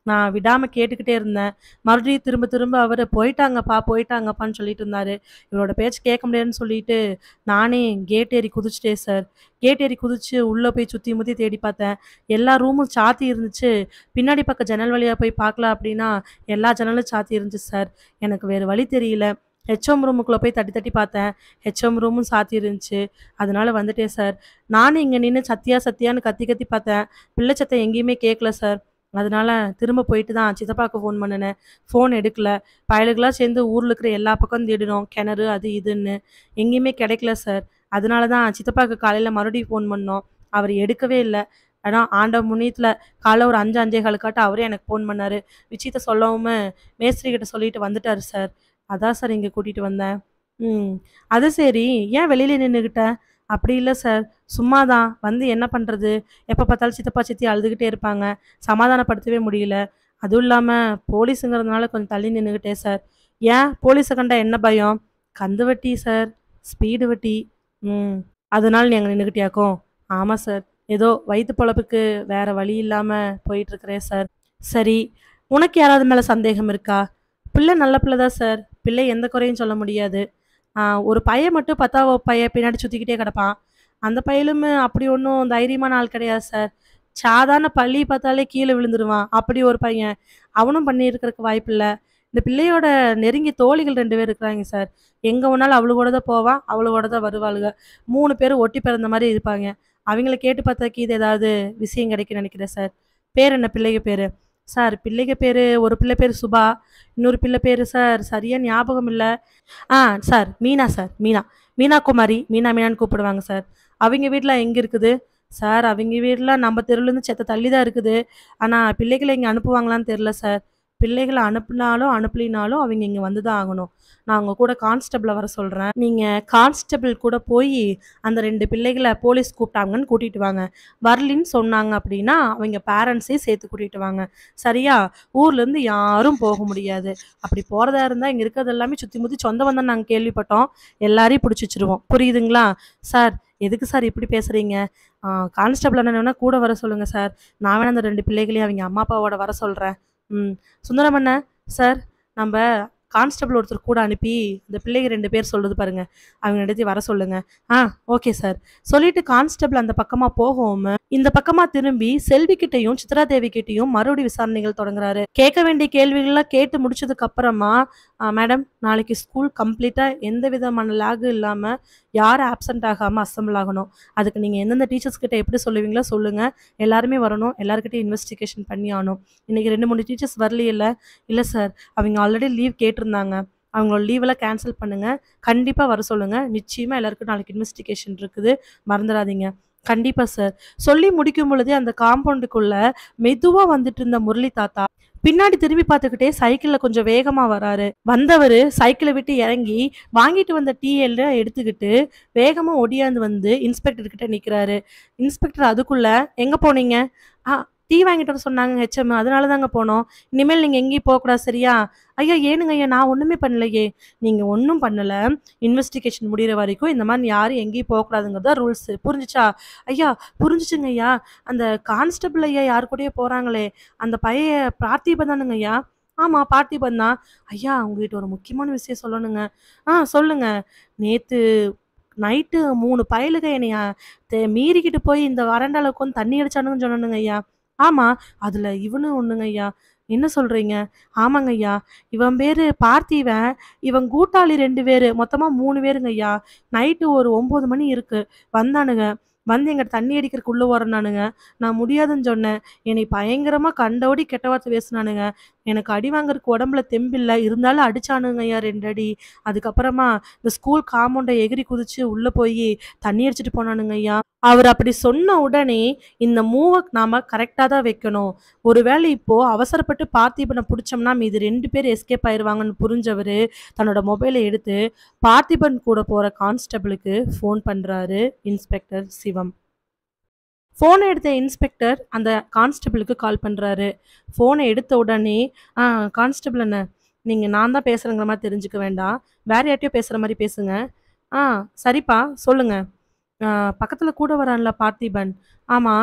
நான் விடாம கேட்டுக்கிட்டே இருந்தேன். மறுபடியும் திரும்ப திரும்ப அவரு போயிட்டாங்கப்பா, போயிட்டாங்கப்பான்னு சொல்லிட்டு இருந்தாரு. இவரோட பேச்சு கேட்க முடியாதுன்னு சொல்லிட்டு, நானே கேட் ஏறி குதிச்சுட்டேன் சார். கேட் ஏறி குதிச்சு உள்ள போய் சுத்தி முத்தி தேடி பார்த்தேன். எல்லா ரூமும் சாத்தி இருந்துச்சு. பின்னாடி பக்கம் ஜன்னல் வழியா போய் பார்க்கலாம் அப்படின்னா, எல்லா ஜன்னலும் சாத்தி இருந்துச்சு சார். எனக்கு வேற வழி தெரியல. ஹெச்எம் ரூமுக்குள்ள போய் தட்டி தட்டி பார்த்தேன். ஹெச்எம் ரூமும் சாத்தி இருந்துச்சு. அதனால வந்துட்டேன் சார். நானும் இங்க நின்னு சத்தியா சத்தியான்னு கத்தி கத்தி பார்த்தேன். பிள்ளை சத்தம் எங்கேயுமே கேட்கல சார். அதனால திரும்ப போயிட்டு தான் சித்தப்பாக்கு ஃபோன் பண்ணுனேன். ஃபோன் எடுக்கல. பயலுகளா சேர்ந்து ஊர்ல இருக்கிற எல்லா பக்கமும் தேடினோம். கிணறு அது இதுன்னு. எங்கேயுமே கிடைக்கல சார். அதனால தான் சித்தப்பாக்கு காலையில மறுபடியும் ஃபோன் பண்ணோம். அவரு எடுக்கவே இல்ல. ஆனா ஆண்டவன் புண்ணியத்துல காலைல ஒரு 5, 5:15 அவரே எனக்கு ஃபோன் பண்ணாரு. விஷயத்த சொல்லவுமே மேஸ்திரி கிட்ட சொல்லிட்டு வந்துட்டாரு சார். அதான் சார் இங்க கூட்டிட்டு வந்தேன். ம். அது சரி. ஏன் வெளியில நின்னுகிட்ட? அப்படி இல்ல சார். சும்மா தான். வந்து என்ன பண்றது? எப்ப பார்த்தாலும் சித்தப்பா, சித்தி அழுதுகிட்டே இருப்பாங்க. சமாதானப்படுத்தவே முடியல. அதுவும் இல்லாம போலீஸுங்கிறதுனால கொஞ்சம் தள்ளி நின்னுகிட்டேன் சார். ஏன்? போலீஸ கண்டா என்ன பயம்? கந்து வட்டி சார். ஸ்பீடு வட்டி. ம். அதனால நீ அங்க நின்னுகிட்டியாக்கும்? ஆமா சார். ஏதோ வயித்து பொழப்புக்கு வேற வழி இல்லாம போயிட்டு இருக்கிறேன் சார். சரி. உனக்கு யாராவது மேல சந்தேகம் இருக்கா? பிள்ளை நல்ல பிள்ளை தான் சார். பிள்ளை எந்த குறையும் சொல்ல முடியாது. ஆ ஒரு பையன் மட்டும் 10ஆம் வகுப்பு பையன் பின்னாடி சுத்திக்கிட்டே கிடப்பான். அந்த பயலுமே அப்படி ஒண்ணும் தைரியமான ஆள் கிடையாது சார். சாதாரண பல்லி பார்த்தாலே கீழ விழுந்துருவான். அப்படி ஒரு பையன். அவனும் பண்ணியிருக்கறக்கு வாய்ப்பில்ல. இந்த பிள்ளையோட நெருங்கிய தோழிகள் 2 பேர் இருக்கிறாங்க சார். எங்க வேணாலும் அவளுகூட தான் போவான். அவளுகூட தான் வருவாளுக. 3 பேரும் ஒட்டி பிறந்த மாரி இருப்பாங்க. அவிங்கள கேட்டு பார்த்தாக்கி இது ஏதாவது விஷயம் கிடைக்கும்னு நினைக்கிறேன் சார். பேர் என்ன பிள்ளைக பேரு? சார் பிள்ளைக பேரு ஒரு பிள்ளை பேரு சுபா. இன்னொரு பிள்ளை பேரு சார் சரியா ஞாபகம் இல்ல. ஆ சார் மீனா சார். மீனா. மீனா குமாரி. மீனா மீனான்னு கூப்பிடுவாங்க சார். அவிங்க வீட்லாம் எங்க இருக்குது? சார் அவிங்க வீட்லாம் நம்ம தெருவுலேருந்து செத்த தள்ளி தான் இருக்குது. ஆனா பிள்ளைகள இங்க அனுப்புவாங்களான்னு தெரியல சார். பிள்ளைகள அனுப்புனாலும், அனுப்பலினாலும் அவிங்க இங்க வந்து தான் ஆகணும். நான் உங்க கூட கான்ஸ்டபிள வர சொல்றேன். நீங்க கான்ஸ்டபிள் கூட போயி அந்த 2 பிள்ளைகள போலீஸ் கூப்பிட்டாங்கன்னு கூட்டிட்டு வாங்க. வரலின்னு சொன்னாங்க அப்படின்னா, அவிங்க பேரண்ட்ஸையும் சேர்த்து கூட்டிட்டு வாங்க. சரியா? ஊர்லேருந்து யாரும் போக முடியாது. அப்படி போறதா இருந்தா இங்க இருக்கிறது எல்லாமே சுத்தி முத்தி சொந்த பந்தம்னு நாங்க கேள்விப்பட்டோம். எல்லாரையும் புடிச்சு வச்சுருவோம். புரியுதுங்களா? சார் எதுக்கு சார் இப்படி பேசுறீங்க? ஆ கான்ஸ்டபிள் அண்ணன வேணா கூட வர சொல்லுங்க சார். நான் வேணா அந்த 2 பிள்ளைகளையும் அவிங்க அம்மா, அப்பாவோட வர சொல்றேன். ம். சுந்தரம் அண்ணன். சார் நம்ப கான்ஸ்டபிள் ஒருத்தர் கூட அனுப்பி இந்த பிள்ளைக 2 பேர் சொல்லுது பாருங்க. அவிங்க 2த்தையும் வர சொல்லுங்க. ஆ ஓகே சார். சொல்லிட்டு கான்ஸ்டபிள் அந்த பக்கமா போகவும், இந்த பக்கமா திரும்பி செல்வி கிட்டயும், சித்ரா தேவி கிட்டயும் மறுபடியும் விசாரணைகள் தொடங்குறாரு. கேட்க வேண்டிய கேள்விகள்லாம் கேட்டு முடிச்சதுக்கு அப்புறமா, ஆ மேடம் நாளைக்கு ஸ்கூல் கம்ப்ளீட்டா எந்த விதமான லேகும் இல்லாம யாரும் ஆப்சென்ட் ஆகாம அசெம்பிள் ஆகணும். அதுக்கு நீங்க எந்தெந்த டீச்சர்ஸ் கிட்ட எப்படி சொல்லுவீங்களோ சொல்லுங்க. எல்லாருமே வரணும். எல்லார்கிட்டயும் இன்வெஸ்டிகேஷன் பண்ணி ஆகணும். இன்னைக்கு 2, 3 டீச்சர்ஸ் வரலையல்ல? இல்ல சார். அவிங்க ஆல்ரெடி லீவ் கேட்டிருந்தாங்க. அவங்களோட லீவெல்லாம் கேன்சல் பண்ணுங்க. கண்டிப்பா வர சொல்லுங்க. நிச்சயமா எல்லாருக்கும் நாளைக்கு இன்வெஸ்டிகேஷன் இருக்குது. மறந்துறாதீங்க. கண்டிப்பா சார். சொல்லி முடிக்கும் பொழுதே அந்த காம்பவுண்டுக்குள்ள மெதுவா வந்துட்டு இருந்த முரளி தாத்தா, பின்னாடி திரும்பி பார்த்துக்கிட்டே சைக்கிள்ல கொஞ்சம் வேகமா வராரு. வந்தவரு சைக்கிள விட்டு இறங்கி, வாங்கிட்டு வந்த டீ எல்லாம் எடுத்துக்கிட்டு, வேகமா ஓடியாந்து வந்து இன்ஸ்பெக்டர் கிட்ட நிக்கிறாரு. இன்ஸ்பெக்டர் அதுக்குள்ள, எங்க போனீங்க? ஆ டீ வாங்கிட்டு வர சொன்னாங்க ஹெச்எம். அதனால தாங்க போனோம். இனிமேல் நீங்க எங்கேயும் போகக்கூடாது சரியா? ஐயா ஏனுங்க ஐயா நான் ஒண்ணுமே பண்ணலையே. நீங்க ஒண்ணும் பண்ணல. இன்வெஸ்டிகேஷன் முடியிற வரைக்கும் இந்த மாரி யாரும் எங்கேயும் போகக்கூடாதுங்கிறது தான் ரூல்ஸ். புரிஞ்சுச்சா? ஐயா புரிஞ்சுச்சுங்க ஐயா. அந்த கான்ஸ்டபிள் ஐயா யார் கூடயோ போறாங்களே, அந்த பையன் பார்த்திபன் தானுங்க ஐயா? ஆமா பார்த்திபன் தான். ஐயா உங்ககிட்ட ஒரு முக்கியமான விஷயம் சொல்லணுங்க. ஆ சொல்லுங்க. நேத்து நைட்டு 3 பயலுக என்னைய தெ மீறிக்கிட்டு போய் இந்த வராண்டால உட்காந்து தண்ணி அடிச்சானுங்கன்னு சொன்னேனுங்க ஐயா. ஆமா. அதுல இவனும் ஒண்ணுங்க ஐயா. என்ன சொல்றீங்க? ஆமாங்க ஐயா. இவன் பேரு பார்த்திபன். இவன் கூட்டாளி 2 பேரு. மொத்தமா 3 பேருங்க ஐயா. நைட்டு ஒரு 9 மணி இருக்கு. வந்தானுங்க. வந்து எங்கிட்ட தண்ணி அடிக்கிறக்கு உள்ள வரேன்னானுங்க. நான் முடியாதுன்னு சொன்னேன். என்னைய பயங்கரமா கண்டபடி கெட்ட வார்த்தை பேசுனானுங்க. எனக்கு அடி வாங்குறக்கு உடம்புல தெம்பில்ல. இருந்தாலும் அடிச்சானுங்க ஐயா 2 அடி. அதுக்கப்புறமா இந்த ஸ்கூல் காம்பவுண்ட எகிறி குதிச்சு உள்ள போயி தண்ணி அடிச்சுட்டு போனானுங்க ஐயா. அவரு அப்படி சொன்ன உடனே, இந்த மூவ நாம கரெக்ட்டா தான் வைக்கணும். ஒருவேளை இப்போ அவசரப்பட்டு பார்த்திபன புடிச்சோம்னா மீதி 2 பேர் எஸ்கேப் ஆயிருவாங்கன்னு புரிஞ்சவரு, தன்னோட மொபைல எடுத்து பார்த்திபன் கூட போற கான்ஸ்டபிளுக்கு ஃபோன் பண்றாரு இன்ஸ்பெக்டர் சிவம். ஃபோன எடுத்த இன்ஸ்பெக்டர் அந்த கான்ஸ்டபிளுக்கு கால் பண்றாரு. ஃபோன எடுத்த உடனே, ஆ கான்ஸ்டபிள் அண்ணே, நீங்க நான் தான் பேசுறேங்கிற மாரி தெரிஞ்சுக்க வேண்டாம். வேற யார்ட்டயோ பேசுற மாரி பேசுங்க. ஆ சரிப்பா சொல்லுங்க. ஆ பக்கத்துல கூட வரான்ல பார்த்திபன். ஆமா.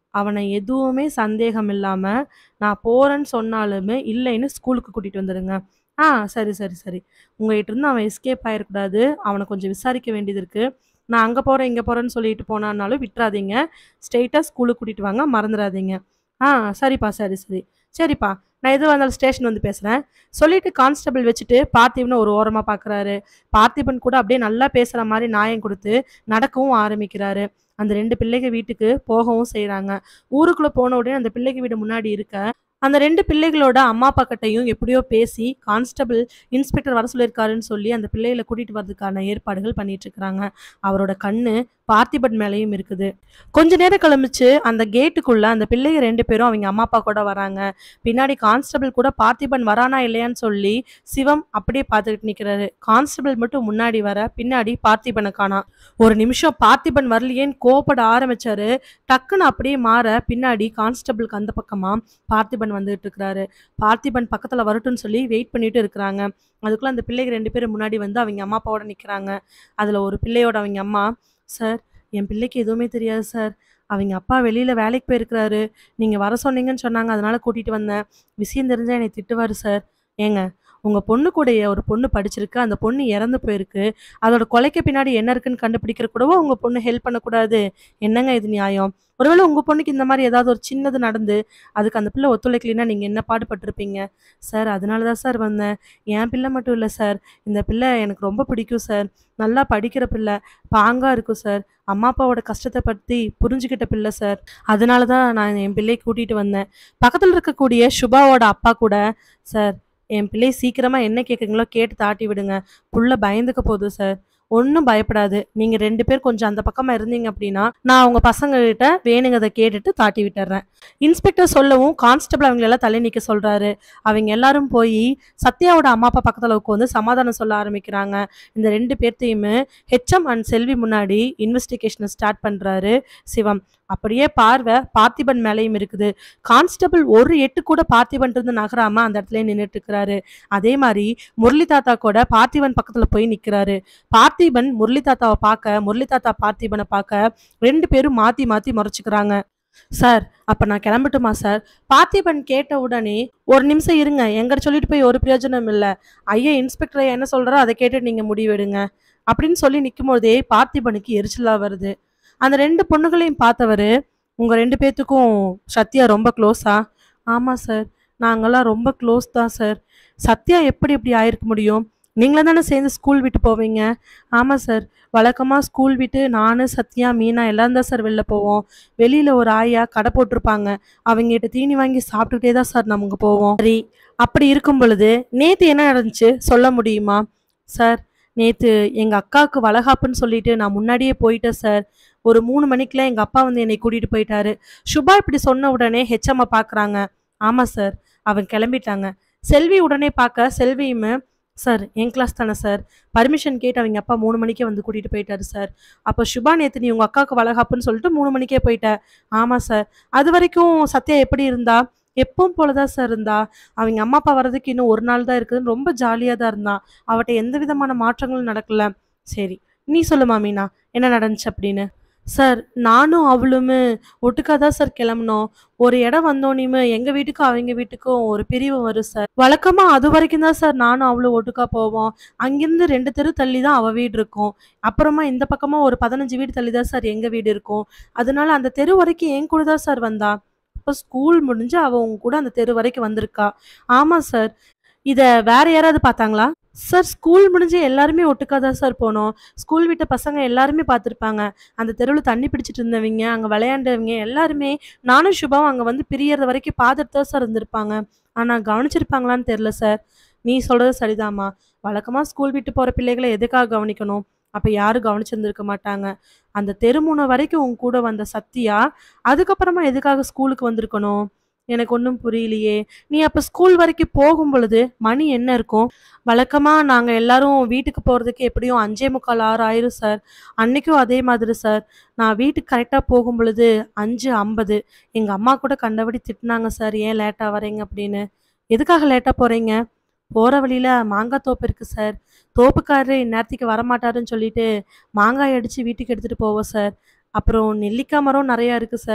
அவனை எதுவுமே சந்தேகம் இல்லாம, நான் போறேன்னு சொன்னாலுமே இல்லைன்னு ஸ்கூலுக்கு கூட்டிட்டு வந்துடுங்க. ஆ சரி, சரி, சரி. உங்ககிட்ட இருந்து அவன் எஸ்கேப் ஆயிறக்கூடாது. அவன கொஞ்சம் விசாரிக்க வேண்டியது இருக்கு. நான் அங்க போறேன், இங்க போறேன்னு சொல்லிட்டு போனான்னாலும் விட்றாதீங்க. ஸ்ட்ரெயிட்டா ஸ்கூலுக்கு கூட்டிட்டு வாங்க. மறந்துறாதீங்க. ஆ சரிப்பா, சரி, சரி. சரிப்பா, நான் எதுவா இருந்தாலும் ஸ்டேஷன் வந்து பேசுறேன். சொல்லிட்டு கான்ஸ்டபிள் வச்சுட்டு பார்த்திபன ஒரு ஓரமா பார்க்குறாரு. பார்த்திபன் கூட அப்படியே நல்லா பேசுற மாரி நியாயம் குடுத்து நடக்கவும் ஆரம்பிக்கிறாரு. அந்த 2 பிள்ளைக வீட்டுக்கு போகவும் செய்றாங்க. ஊருக்குள்ள போன உடனே அந்த பிள்ளைக வீடு முன்னாடி இருக்க, அந்த 2 பிள்ளைகளோட அம்மா, அப்பா கிட்டயும் எப்படியோ பேசி கான்ஸ்டபிள், இன்ஸ்பெக்டர் வர சொல்லியிருக்காருன்னு சொல்லி அந்த பிள்ளைகள கூட்டிட்டு வரதுக்கான ஏற்பாடுகள் பண்ணிட்டு இருக்கிறாங்க. அவரோட கண்ணு பார்த்திபன் மேலயும் இருக்குது. கொஞ்ச நேரம் கழிச்சு அந்த கேட்டுக்குள்ள அந்த பிள்ளைக 2 பேரும் அவிங்க அம்மா, அப்பா கூட வராங்க. பின்னாடி கான்ஸ்டபிள் கூட பார்த்திபன் வரானா இல்லையான்னு சொல்லி சிவம் அப்படியே பார்த்துக்கிட்டு நிக்கிறாரு. கான்ஸ்டபிள் மட்டும் முன்னாடி வர, பின்னாடி பார்த்திபன காணோம். ஒரு நிமிஷம் பார்த்திபன் வரலையேன்னு கோவப்பட ஆரம்பிச்சாரு. டக்குன்னு அப்படியே மாற பின்னாடி கான்ஸ்டபிளுக்கு அந்த பக்கமா பார்த்திபன் வந்துட்டு இருக்கிறாரு. பார்த்திபன் பக்கத்துல வரட்டும்னு சொல்லி வெயிட் பண்ணிட்டு இருக்கிறாங்க. அதுக்குள்ள அந்த பிள்ளைக 2 பேரும் முன்னாடி வந்து அவிங்க அம்மா, அப்பாவோட நிக்கிறாங்க. அதுல ஒரு பிள்ளையோட அவிங்க அம்மா, "சார், என் பிள்ளைக்கு எதுவுமே தெரியாது சார். அவிங்க அப்பா வெளியில வேலைக்கு போயிருக்கிறாரு. நீங்க வர சொன்னீங்கன்னு சொன்னாங்க. அதனால கூட்டிட்டு வந்தேன். விஷயம் தெரிஞ்சா என்னைய திட்டுவாரு சார்." ஏங்க, உங்க பொண்ணு கூடயே ஒரு பொண்ணு படிச்சிருக்கு. அந்த பொண்ணு இறந்து போயிருக்கு. அதோட கொலைக்கு பின்னாடி என்ன இருக்குன்னு கண்டுபிடிக்கிற கூடவா உங்க பொண்ணு ஹெல்ப் பண்ணக்கூடாது? என்னங்க இது நியாயம்? ஒருவேளை உங்க பொண்ணுக்கு இந்த மாரி ஏதாவது ஒரு சின்னது நடந்து, அதுக்கு அந்த பிள்ளை ஒத்துழைக்கலைன்னா நீங்க என்ன பாடுபட்டுருப்பீங்க? சார், அதனால தான் சார் வந்தேன். என் பிள்ளை மட்டும் இல்ல சார். இந்த பிள்ளை எனக்கு ரொம்ப பிடிக்கும் சார். நல்லா படிக்கிற பிள்ளை. பாங்கா இருக்கும் சார். அம்மா, அப்பாவோட கஷ்டத்த பத்தி புரிஞ்சுக்கிட்ட பிள்ளை சார். அதனால தான் நான் என் பிள்ளைய கூட்டிட்டு வந்தேன். பக்கத்துல இருக்கக்கூடிய சுபாவோட அப்பா கூட, சார், என் பிள்ளைய சீக்கிரமா என்ன கேட்குறீங்களோ கேட்டு தாட்டி விடுங்க. புள்ள பயந்துக்க போகுது சார். ஒண்ணும் பயப்படாது. நீங்க 2 பேர் கொஞ்சம் அந்த பக்கமா இருந்தீங்க அப்படின்னா, நான் உங்க பசங்ககிட்ட வேணுங்கிறத கேட்டுட்டு தாட்டி விட்டுர்றேன். இன்ஸ்பெக்டர் சொல்லவும் கான்ஸ்டபிள் அவங்கள எல்லாம் தள்ளி நிக்க சொல்றாரு. அவிங்க எல்லாரும் போயி சத்யாவோட அம்மா, அப்பா பக்கத்துல உட்காந்து சமாதானம் சொல்ல ஆரம்பிக்கிறாங்க. இந்த 2 பேத்தையுமே ஹெச்எம் அண்ட் செல்வி முன்னாடி இன்வெஸ்டிகேஷன ஸ்டார்ட் பண்றாரு சிவம். அப்படியே பார்வை பார்த்திபன் மேலயும் இருக்குது. கான்ஸ்டபிள் ஒரு எட்டு கூட பார்த்திபன்ட்ட இருந்து நகராம அந்த இடத்துலயே நின்னுட்டு இருக்கிறாரு. அதே மாரி முரளி தாத்தா கூட பார்த்திபன் பக்கத்துல போய் நிக்கிறாரு. பார்த்திபன் முரளி தாத்தாவ பார்க்க, முரளி தாத்தா பார்த்திபன பார்க்க 2 பேரும் மாத்தி மாத்தி முறைச்சுக்கிறாங்க. சார், அப்ப நான் கிளம்பட்டுமா சார்? பார்த்திபன் கேட்ட உடனே, "ஒரு நிமிஷம் இருங்க. எங்கிட்ட சொல்லிட்டு போய் ஒரு பிரயோஜனம் இல்ல. ஐயா இன்ஸ்பெக்டர் ஐயா என்ன சொல்றாரோ அத கேட்டுட்டு நீங்க முடிவெடுங்க." அப்படின்னு சொல்லி நிக்கும்போதே பார்த்திபனுக்கு எரிச்சலா வருது. அந்த 2 பொண்ணுகளையும் பார்த்தவரு, "உங்க 2 பேத்துக்கும் சத்யா ரொம்ப க்ளோஸா?" "ஆமா சார். நாங்கலாம் ரொம்ப க்ளோஸ் தான் சார்." "சத்யா எப்படி இப்படி ஆயிருக்க முடியும்? நீங்களும் தானே சேர்ந்து ஸ்கூல் விட்டு போவீங்க?" "ஆமா சார். வழக்கமா ஸ்கூல் விட்டு நானு, சத்யா, மீனா எல்லாரும் தான் சார் வெளில போவோம். வெளியில ஒரு ஆயா கடை போட்டிருப்பாங்க. அவிங்ககிட்ட தீனி வாங்கி சாப்பிட்டுக்கிட்டே தான் சார் நாங்க போவோம்." "சரி. அப்படி இருக்கும் பொழுது நேத்து என்ன நடந்துச்சு சொல்ல முடியுமா?" "சார், நேத்து எங்க அக்காவுக்கு வளகாப்புன்னு சொல்லிட்டு நான் முன்னாடியே போயிட்டேன் சார். ஒரு 3 மணிக்கெல்லாம் எங்க அப்பா வந்து என்னைய கூட்டிட்டு போயிட்டாரு." சுபா இப்படி சொன்ன உடனே ஹெச்எம்ம பார்க்குறாங்க. "ஆமா சார். அவங்க கிளம்பிட்டாங்க." செல்வி உடனே பார்க்க செல்வியுமே, "சார், என் கிளாஸ் தானே சார். பர்மிஷன் கேட்டு அவிங்க அப்பா 3 மணிக்கே வந்து கூட்டிட்டு போயிட்டாரு சார்." "அப்ப சுபா நேத்து நீ உங்க அக்காவுக்கு வளகாப்புன்னு சொல்லிட்டு 3 மணிக்கே போயிட்ட." "ஆமா சார்." "அதுவரைக்கும் சத்யா எப்படி இருந்தா?" "எப்பவும் போல தான் சார் இருந்தா. அவிங்க அம்மா, அப்பா வர்றதுக்கு இன்னும் 1 நாள் தான் இருக்குதுன்னு ரொம்ப ஜாலியா தான் இருந்தா. அவட்ட எந்த விதமான மாற்றங்களும் நடக்கல." "சரி. நீ சொல்லுமா மீனா, என்ன நடந்துச்சு அப்படின்னு?" "சார், நானும் அவளுமே ஒட்டுக்கா தான் சார் கிளம்புனோம். ஒரு இடம் வந்தோனையுமே எங்க வீட்டுக்கும் அவிங்க வீட்டுக்கும் ஒரு பிரிவு வரும் சார். வழக்கமா அதுவரைக்கும் தான் சார் நானும் அவளும் ஒட்டுக்கா போவோம். அங்கிருந்து 2 தெரு தள்ளி தான் அவ வீடு இருக்கும். அப்புறமா இந்த பக்கமா ஒரு 15 வீடு தள்ளி தான் சார் எங்க வீடு இருக்கும். அதனால அந்த தெரு வரைக்கும் என் கூட தான் சார் வந்தா." "அப்ப ஸ்கூல் முடிஞ்சு அவ உங்க கூட அந்த தெரு வரைக்கும் வந்திருக்கா." "ஆமா சார்." "இத வேற யாராவது பார்த்தாங்களா?" "சார், ஸ்கூல் முடிஞ்சு எல்லாருமே ஒட்டுக்கா தான் சார் போனோம். ஸ்கூல் விட்ட பசங்க எல்லாருமே பார்த்துருப்பாங்க. அந்த தெருவுல தண்ணி பிடிச்சிட்டு இருந்தவைங்க, அங்க விளையாண்டவைங்க எல்லாருமே நானும் சுபாவும் அங்க வந்து பிரியறது வரைக்கும் பார்த்துட்டு தான் சார் இருந்திருப்பாங்க. ஆனா கவனிச்சிருப்பாங்களான்னு தெரியல சார்." "நீ சொல்றது சரிதாம்மா. வழக்கமா ஸ்கூல் விட்டு போற பிள்ளைகள எதுக்காக கவனிக்கணும்? அப்ப யாரும் கவனிச்சிருந்திருக்க மாட்டாங்க. அந்த தெரு முனை வரைக்கும் உன் கூட வந்த சத்யா, அதுக்கப்புறமா எதுக்காக ஸ்கூலுக்கு வந்திருக்கணும்? எனக்கு ஒண்ணும் புரியலையே. நீ அப்ப ஸ்கூல் வரைக்கும் போகும் பொழுது மணி என்ன இருக்கும்?" "வழக்கமா நாங்க எல்லாரும் வீட்டுக்கு போறதுக்கு எப்படியும் 5:45, 6 ஆயிரும் சார். அன்னைக்கும் அதே மாதிரி சார். நான் வீட்டுக்கு கரெக்ட்டா போகும் பொழுது 5:50. எங்க அம்மா கூட கண்டபடி திட்டுனாங்க சார். ஏன் லேட்டா வரீங்க அப்படின்னு." "எதுக்காக லேட்டா போறீங்க?" "போற வழியில மாங்கா தோப்பு இருக்கு சார். தோப்புக்காரரு இந்நேரத்துக்கு வரமாட்டாருன்னு சொல்லிட்டு மாங்காய் அடிச்சு வீட்டுக்கு எடுத்துட்டு போவோம் சார். அப்புறம் நெல்லிக்கா மரம் நெறையா இருக்கு சார்.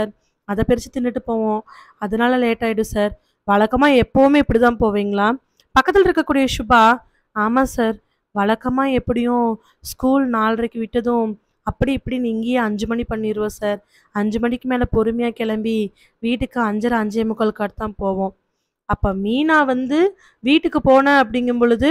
அதை பிரித்து தின்னுட்டு போவோம் அதனால லேட் ஆகிடும் சார் வழக்கமாக எப்போவுமே இப்படி தான் போவீங்களா பக்கத்தில் இருக்கக்கூடிய சுபா ஆமாம் சார் வழக்கமாக எப்படியும் ஸ்கூல் நாலரைக்கு விட்டதும் அப்படி இப்படின்னு இங்கேயே அஞ்சு மணி பண்ணிடுவோம் சார் அஞ்சு மணிக்கு மேலே பொறுமையாக கிளம்பி வீட்டுக்கு அஞ்சரை அஞ்சே முக்கால் காட்டு தான் போவோம் அப்போ மீனா வந்து வீட்டுக்கு போன அப்படிங்கும் பொழுது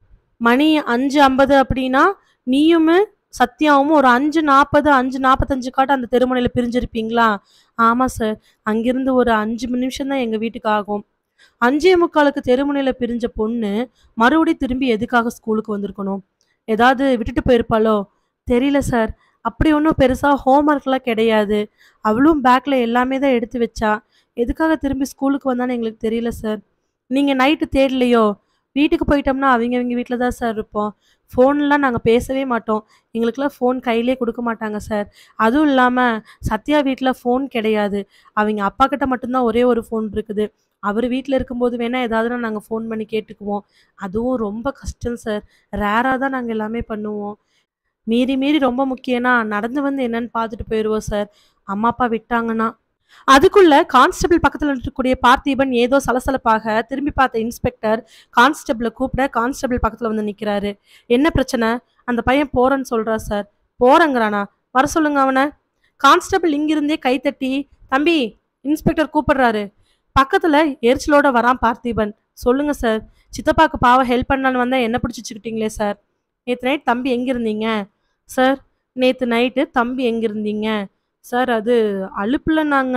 மணி அஞ்சு ஐம்பது அப்படின்னா நீயுமே சத்யாவும் ஒரு அஞ்சு நாற்பது அஞ்சு நாற்பத்தஞ்சு காட்டு அந்த தெருமுனையில் பிரிஞ்சிருப்பீங்களா ஆமாம் சார் அங்கிருந்து ஒரு அஞ்சு நிமிஷம் தான் எங்கள் வீட்டுக்கு ஆகும் அஞ்சே முக்காலுக்கு தெருமுனையில் பிரிஞ்ச பொண்ணு மறுபடியும் திரும்பி எதுக்காக ஸ்கூலுக்கு வந்திருக்கணும் ஏதாவது விட்டுட்டு போயிருப்பாளோ தெரியல சார் அப்படி ஒன்றும் பெருசாக ஹோம்ஒர்க்லாம் கிடையாது அவளும் பேக்கில் எல்லாமே தான் எடுத்து வச்சா எதுக்காக திரும்பி ஸ்கூலுக்கு வந்தான்னு எங்களுக்கு தெரியல சார் நீங்கள் நைட்டு தேடலையோ வீட்டுக்கு போயிட்டோம்னா அவங்க அவங்க வீட்டில் தான் சார் இருப்போம் ஃபோன்லாம் நாங்கள் பேசவே மாட்டோம் எங்களுக்கெல்லாம் ஃபோன் கையிலே கொடுக்க மாட்டாங்க சார் அதுவும் இல்லாமல் சத்யா வீட்டில் ஃபோன் கிடையாது அவங்க அப்பா கிட்ட மட்டும்தான் ஒரே ஒரு ஃபோன் இருக்குது அவர் வீட்டில் இருக்கும்போது வேணால் ஏதாவதுனா நாங்கள் ஃபோன் பண்ணி கேட்டுக்குவோம் அதுவும் ரொம்ப கஷ்டம் சார் ரேராக தான் நாங்கள் எல்லாமே பண்ணுவோம் மீறி மீறி ரொம்ப முக்கியம்னா நடந்து வந்து என்னன்னு பார்த்துட்டு போயிடுவோம் சார் அம்மா அப்பா விட்டாங்கன்னா அதுக்குள்ள கான்ஸ்டபிள் பக்கத்தில் இருக்கக்கூடிய பார்த்திபன் ஏதோ சலசலப்பாக திரும்பி பார்த்த இன்ஸ்பெக்டர் கான்ஸ்டபிளை கூப்பிட கான்ஸ்டபிள் பக்கத்தில் வந்து நிற்கிறாரு என்ன பிரச்சனை அந்த பையன் போறேன்னு சொல்றா சார் போறேங்கிறானா வர சொல்லுங்க அவனை கான்ஸ்டபிள் இங்கிருந்தே கைத்தட்டி தம்பி இன்ஸ்பெக்டர் கூப்பிடுறாரு பக்கத்துல எரிச்சலோட வரான் பார்த்திபன் சொல்லுங்க சார் சித்தப்பாக்கு பாவம் ஹெல்ப் பண்ணலான்னு வந்தா என்ன பிடிச்சி வச்சுக்கிட்டீங்களே சார் நேற்று நைட் தம்பி எங்க இருந்தீங்க சார் நேற்று நைட்டு தம்பி எங்க இருந்தீங்க சார் அது அலுப்புல நாங்க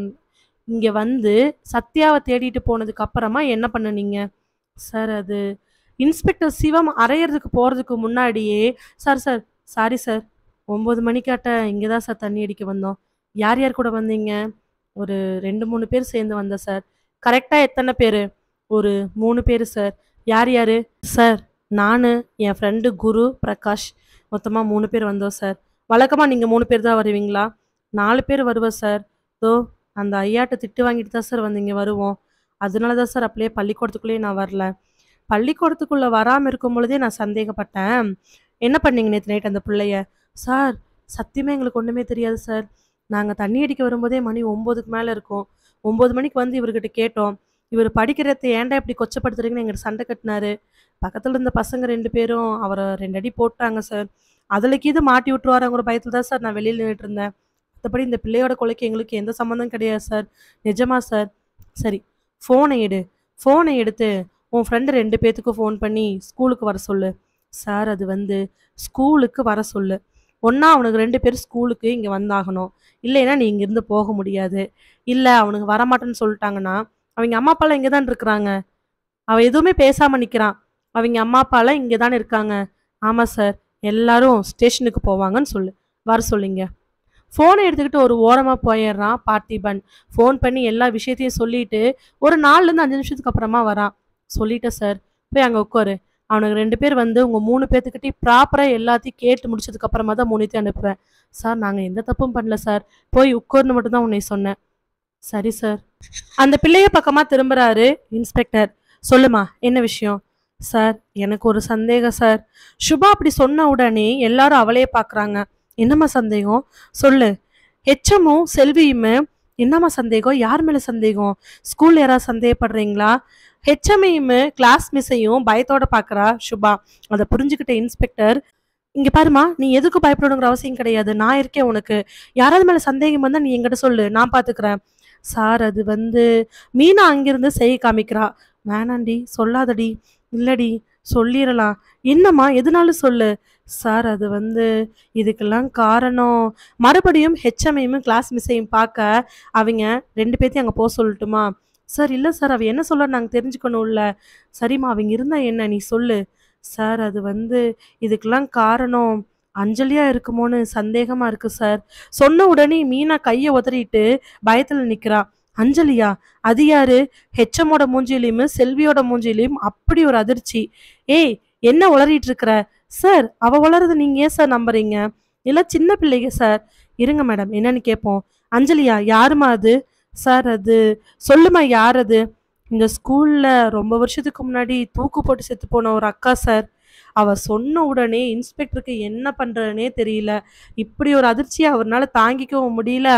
இங்க வந்து சத்யாவை தேடிட்டு போனதுக்கு அப்புறமா என்ன பண்ணுனீங்க சார் அது இன்ஸ்பெக்டர் சிவம் அரையிறதுக்கு போகிறதுக்கு முன்னாடியே சார் சார் சாரி சார் ஒம்பது மணிக்காட்ட இங்கே தான் சார் தண்ணி அடிக்க வந்தோம் யார் யார் கூட வந்தீங்க ஒரு ரெண்டு மூணு பேர் சேர்ந்து வந்தேன் சார் கரெக்டாக எத்தனை பேர் ஒரு மூணு பேர் சார் யார் யார் சார் நான் என் ஃப்ரெண்டு குரு பிரகாஷ் மொத்தமாக மூணு பேர் வந்தோம் சார் வழக்கமாக நீங்கள் மூணு பேர் தான் வருவீங்களா நாலு பேர் வருவோம் சார் தோ அந்த ஐயாட்ட திட்டு வாங்கிட்டு தான் சார் வந்து இங்கே வருவோம் அதனால தான் சார் அப்படியே பள்ளிக்கூடத்துக்குள்ளேயே நான் வரல பள்ளிக்கூடத்துக்குள்ளே வராமல் இருக்கும் பொழுதே நான் சந்தேகப்பட்டேன் என்ன பண்ணீங்க நேற்று நைட் அந்த பிள்ளைய சார் சத்தியமே எங்களுக்கு ஒன்றுமே தெரியாது சார் நாங்கள் தண்ணி அடிக்க வரும்போதே மணி ஒம்போதுக்கு மேலே இருக்கும் ஒம்பது மணிக்கு வந்து இவர்கிட்ட கேட்டோம் இவர் படிக்கிறத ஏன்டா இப்படி கொச்சப்படுத்துறீங்கன்னு எங்கிட்ட சண்டை கட்டினாரு பக்கத்தில் இருந்த பசங்க ரெண்டு பேரும் அவரை ரெண்டு அடி போட்டாங்க சார் அதில் கீது மாட்டி விட்டுருவாருங்கிற பயத்தில் தான் சார் நான் வெளியில் நின்றுட்டு இருந்தேன் மற்றபடி இந்த பிள்ளையோட கொலைக்கு எங்களுக்கு எந்த சம்மந்தம் கிடையாது சார் நிஜமா சார் சரி ஃபோனை எடு ஃபோனை எடுத்து உன் ஃப்ரெண்டு ரெண்டு பேத்துக்கும் ஃபோன் பண்ணி ஸ்கூலுக்கு வர சொல்லு சார் அது வந்து ஸ்கூலுக்கு வர சொல்லு ஒன்றா அவனுக்கு ரெண்டு பேர் ஸ்கூலுக்கு இங்கே வந்தாகணும் இல்லைன்னா நீ இங்கேருந்து போக முடியாது இல்லை அவனுக்கு வரமாட்டேன்னு சொல்லிட்டாங்கன்னா அவங்க அம்மா அப்பாலாம் இங்கே தான் இருக்கிறாங்க அவன் எதுவுமே பேசாமல் நிற்கிறான் அவங்க அம்மா அப்பாலாம் இங்கே தானே இருக்காங்க ஆமாம் சார் எல்லாரும் ஸ்டேஷனுக்கு போவாங்கன்னு சொல்லு வர சொல்லிங்க ஃபோனை எடுத்துக்கிட்டு ஒரு ஓரமாக போயிடுறான் பார்த்திபன் ஃபோன் பண்ணி எல்லா விஷயத்தையும் சொல்லிட்டு ஒரு நாலுலேருந்து அஞ்சு நிமிஷத்துக்கு அப்புறமா வரான் சொல்லிட்டேன் சார் போய் அங்கே உட்காரு அவனுக்கு ரெண்டு பேர் வந்து உங்கள் மூணு பேர்த்துக்கிட்டே ப்ராப்பராக எல்லாத்தையும் கேட்டு முடிச்சதுக்கு அப்புறமா தான் மூணுத்தையும் அனுப்புவேன் சார் நாங்கள் எந்த தப்பும் பண்ணல சார் போய் உட்கார்னு மட்டும் தான் உன்னை சொன்னேன் சரி சார் அந்த பிள்ளைய பக்கமாக திரும்புறாரு இன்ஸ்பெக்டர் சொல்லுமா என்ன விஷயம் சார் எனக்கு ஒரு சந்தேகம் சார் சுபா அப்படி சொன்ன உடனே எல்லாரும் அவளையே பார்க்குறாங்க என்னம்மா சந்தேகம் சொல்லு ஹெச்எம்மும் செல்வியுமே என்னம்மா சந்தேகம் யார் மேலே சந்தேகம் ஸ்கூல்ல யாராவது சந்தேகப்படுறீங்களா ஹெச்எம்ஐயும் கிளாஸ் மிஸ்ஸையும் பயத்தோட பார்க்குறா சுபா அதை புரிஞ்சுக்கிட்ட இன்ஸ்பெக்டர் இங்க பாருமா நீ எதுக்கு பயப்படணுங்கிற அவசியம் கிடையாது நான் இருக்கேன் உனக்கு யாராவது மேல சந்தேகம் வந்தா நீ என்கிட்ட சொல்லு நான் பாத்துக்கிறேன் சார் அது வந்து மீனா அங்கிருந்து செய்ய காமிக்கிறா வேணாண்டி சொல்லாதடி இல்லடி சொல்லிடலாம் என்னம்மா எதுனாலும் சொல்லு சார் அது வந்து இதுக்கெல்லாம் காரணம் மறுபடியும் ஹெச்எம்ஐயும் கிளாஸ் மிஸ்ஸையும் பார்க்க அவங்க ரெண்டு பேர்த்தையும் அங்கே போக சொல்லட்டுமா சார் இல்லை சார் அவ என்ன சொல்ல நாங்கள் தெரிஞ்சுக்கணும்ல சரிம்மா அவங்க இருந்தா என்ன நீ சொல்லு சார் அது வந்து இதுக்கெல்லாம் காரணம் அஞ்சலியா இருக்குமோன்னு சந்தேகமா இருக்கு சார் சொன்ன உடனே மீனா கையை உதறிட்டு பயத்துல நிக்கிறா அஞ்சலியா அது யாரு ஹெச்எம்மோட மூஞ்சிலையும் செல்வியோட மூஞ்சிலையும் அப்படி ஒரு அதிர்ச்சி ஏய் என்ன உளறிட்டு இருக்கிற சார் அவ வளருது நீங்க ஏன் சார் நம்புறீங்க இல்ல சின்ன பிள்ளைங்க சார் இருங்க மேடம் என்னன்னு கேட்போம் அஞ்சலியா யாருமா அது சார் அது சொல்லுமா யார் அது இந்த ஸ்கூல்ல ரொம்ப வருஷத்துக்கு முன்னாடி தூக்கு போட்டு செத்து போன ஒரு அக்கா சார் அவ சொன்ன உடனே இன்ஸ்பெக்டருக்கு என்ன பண்றதுனே தெரியல இப்படி ஒரு அதிர்ச்சியை அவர்னால தாங்கிக்கவும் முடியல